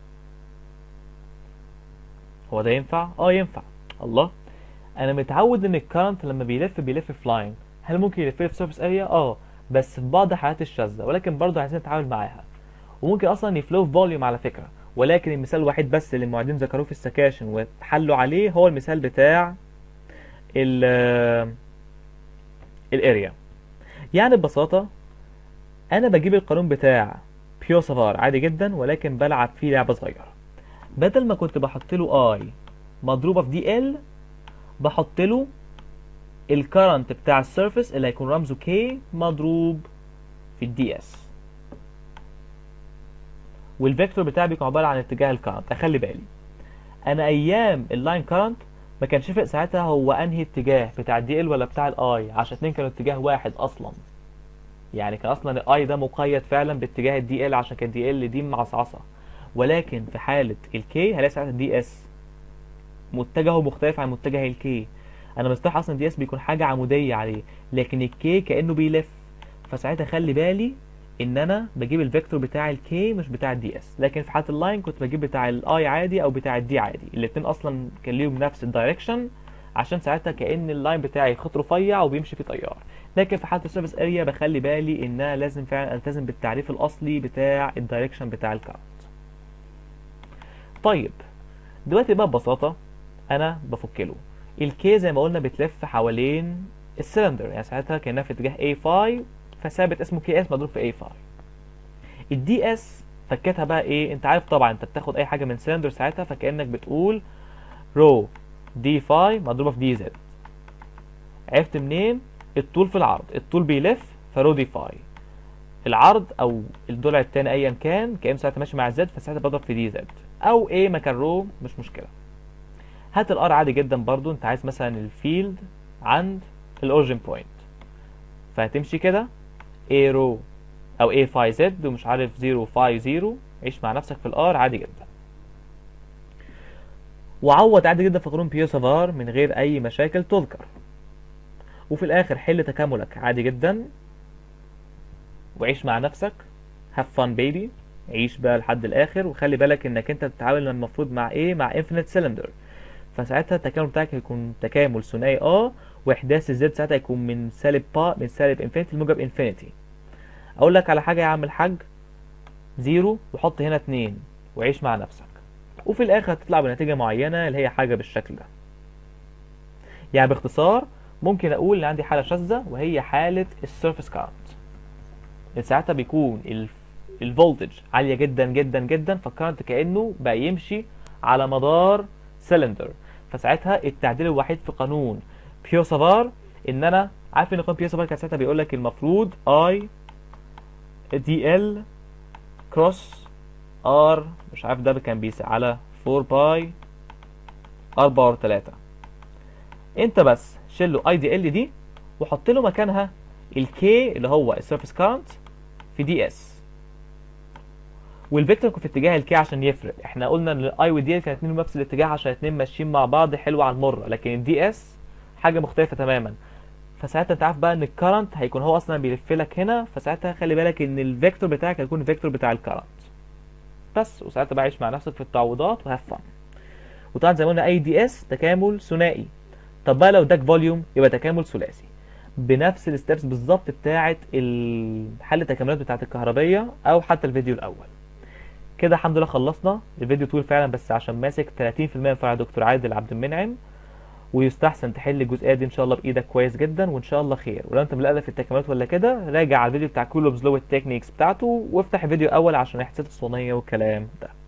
هو ده ينفع اه ينفع الله انا متعود ان الكرنت لما بيلف بيلف في لاين هل ممكن يلف لي في سيرفيس اريا اه بس في بعض الحالات الشاذه ولكن برضه عايزين نتعامل معاها وممكن اصلا يفلو في فوليوم على فكره ولكن المثال الوحيد بس اللي المعيدين ذكروه في السكاشن واتحلوا عليه هو المثال بتاع ال الاريا يعني ببساطه انا بجيب القانون بتاع بيو سافار عادي جدا ولكن بلعب فيه لعبه صغيره بدل ما كنت بحط له اي مضروبه في دي ال بحط له الكرنت بتاع السيرفيس اللي هيكون رمزه K مضروب في الدي اس والفيكتور بتاعي بيكون عباره عن اتجاه الكرنت اخلي بالي انا ايام اللاين كرنت ما كانش يفرق ساعتها هو انهي اتجاه بتاع الدي ال ولا بتاع الاي عشان اتنين كانوا اتجاه واحد اصلا يعني كان اصلا الاي ده مقيد فعلا باتجاه الدي ال عشان كان دي ال دي معصعصه ولكن في حاله الكي هلاقي ساعتها الدي اس متجهه مختلف عن متجه الكي انا مستح اصلا دي اس بيكون حاجه عموديه عليه لكن الكي كانه بيلف فساعتها خلي بالي ان انا بجيب الفيكتور بتاع الكي مش بتاع الدي اس لكن في حاله اللاين كنت بجيب بتاع الاي عادي او بتاع الدي عادي الاثنين اصلا كان ليهم نفس الدايركشن عشان ساعتها كان اللاين بتاعي خط رفيع وبيمشي فيه تيار لكن في حاله السيرفيس اريا بخلي بالي ان انا لازم فعلا التزم بالتعريف الاصلي بتاع الدايركشن بتاع الكارت طيب دلوقتي بقى ببساطه انا بفك له الكي زي ما قلنا بتلف حوالين السلندر يعني ساعتها كانها في اتجاه A5 فثابت اسمه كي اس مضروب في A5 الدي اس فكتها بقى ايه انت عارف طبعا انت بتاخد اي حاجه من سلندر ساعتها فكانك بتقول رو دي فاي مضروبه في دي زد عرفت منين الطول في العرض الطول بيلف فرو دي فاي العرض او الضلع التاني ايا كان كان ساعتها ماشي مع زد فساعتها بضرب في دي زد او ايه مكان رو مش مشكله هات الار عادي جدا برضو انت عايز مثلا الفيلد عند الاوريجن بوينت فهتمشي كده a رو او a phi z ومش عارف 0 phi 0 عيش مع نفسك في الار عادي جدا وعوض عادي جدا في قانون بيو سافار من غير اي مشاكل تذكر وفي الاخر حل تكاملك عادي جدا وعيش مع نفسك have fun baby عيش بقى لحد الاخر وخلي بالك انك انت بتتعامل المفروض مع ايه مع infinite cylinder فساعتها التكامل بتاعك هيكون تكامل ثنائي اه واحداث الزد ساعتها هيكون من سالب با من سالب انفينيتي لموجب انفينيتي اقول لك على حاجه يا عم الحاج زيرو وحط هنا اتنين وعيش مع نفسك وفي الاخر هتطلع بنتيجه معينه اللي هي حاجه بالشكل ده يعني باختصار ممكن اقول ان عندي حاله شاذه وهي حاله السيرفيس كارنت ساعتها بيكون الفولتج عاليه جدا جدا جدا فالكارنت كانه بقى يمشي على مدار سلندر فساعتها التعديل الوحيد في قانون بيو سافار ان انا عارف ان قانون بيو سافار كان ساعتها بيقول لك المفروض اي دي ال كروس ار مش عارف ده كان بيسع على 4 باي ار باور 3 انت بس شيل له اي دي ال دي وحط له مكانها الكي اللي هو السيرفيس كارنت في دي اس والفيكتور يكون في اتجاه الكي عشان يفرق احنا قلنا ان الاي والدي كانوا اتنين نفس الاتجاه عشان اتنين ماشيين مع بعض حلوه على المره لكن الدي اس حاجه مختلفه تماما فساعتها انت عارف بقى ان الكرنت هيكون هو اصلا بيلف لك هنا فساعتها خلي بالك ان الفيكتور بتاعك هيكون الفيكتور بتاع الكرنت بس وساعتها بقى عيش مع نفسك في التعويضات وهاف فن وطبعا زي ما قلنا اي دي اس تكامل ثنائي طب بقى لو اداك فوليوم يبقى تكامل ثلاثي بنفس الستبس بالظبط بتاعه حل التكاملات بتاعه الكهربيه او حتى الفيديو الاول كده الحمد لله خلصنا الفيديو طويل فعلا بس عشان ماسك 30% من فرع دكتور عادل عبد المنعم ويستحسن تحل الجزئيه دي ان شاء الله بايدك كويس جدا وان شاء الله خير ولو انت مقلق في التكاملات ولا كده راجع على الفيديو بتاع كولومز لو التكنيكس بتاعته وافتح الفيديو الاول عشان احساسات الصينيه والكلام ده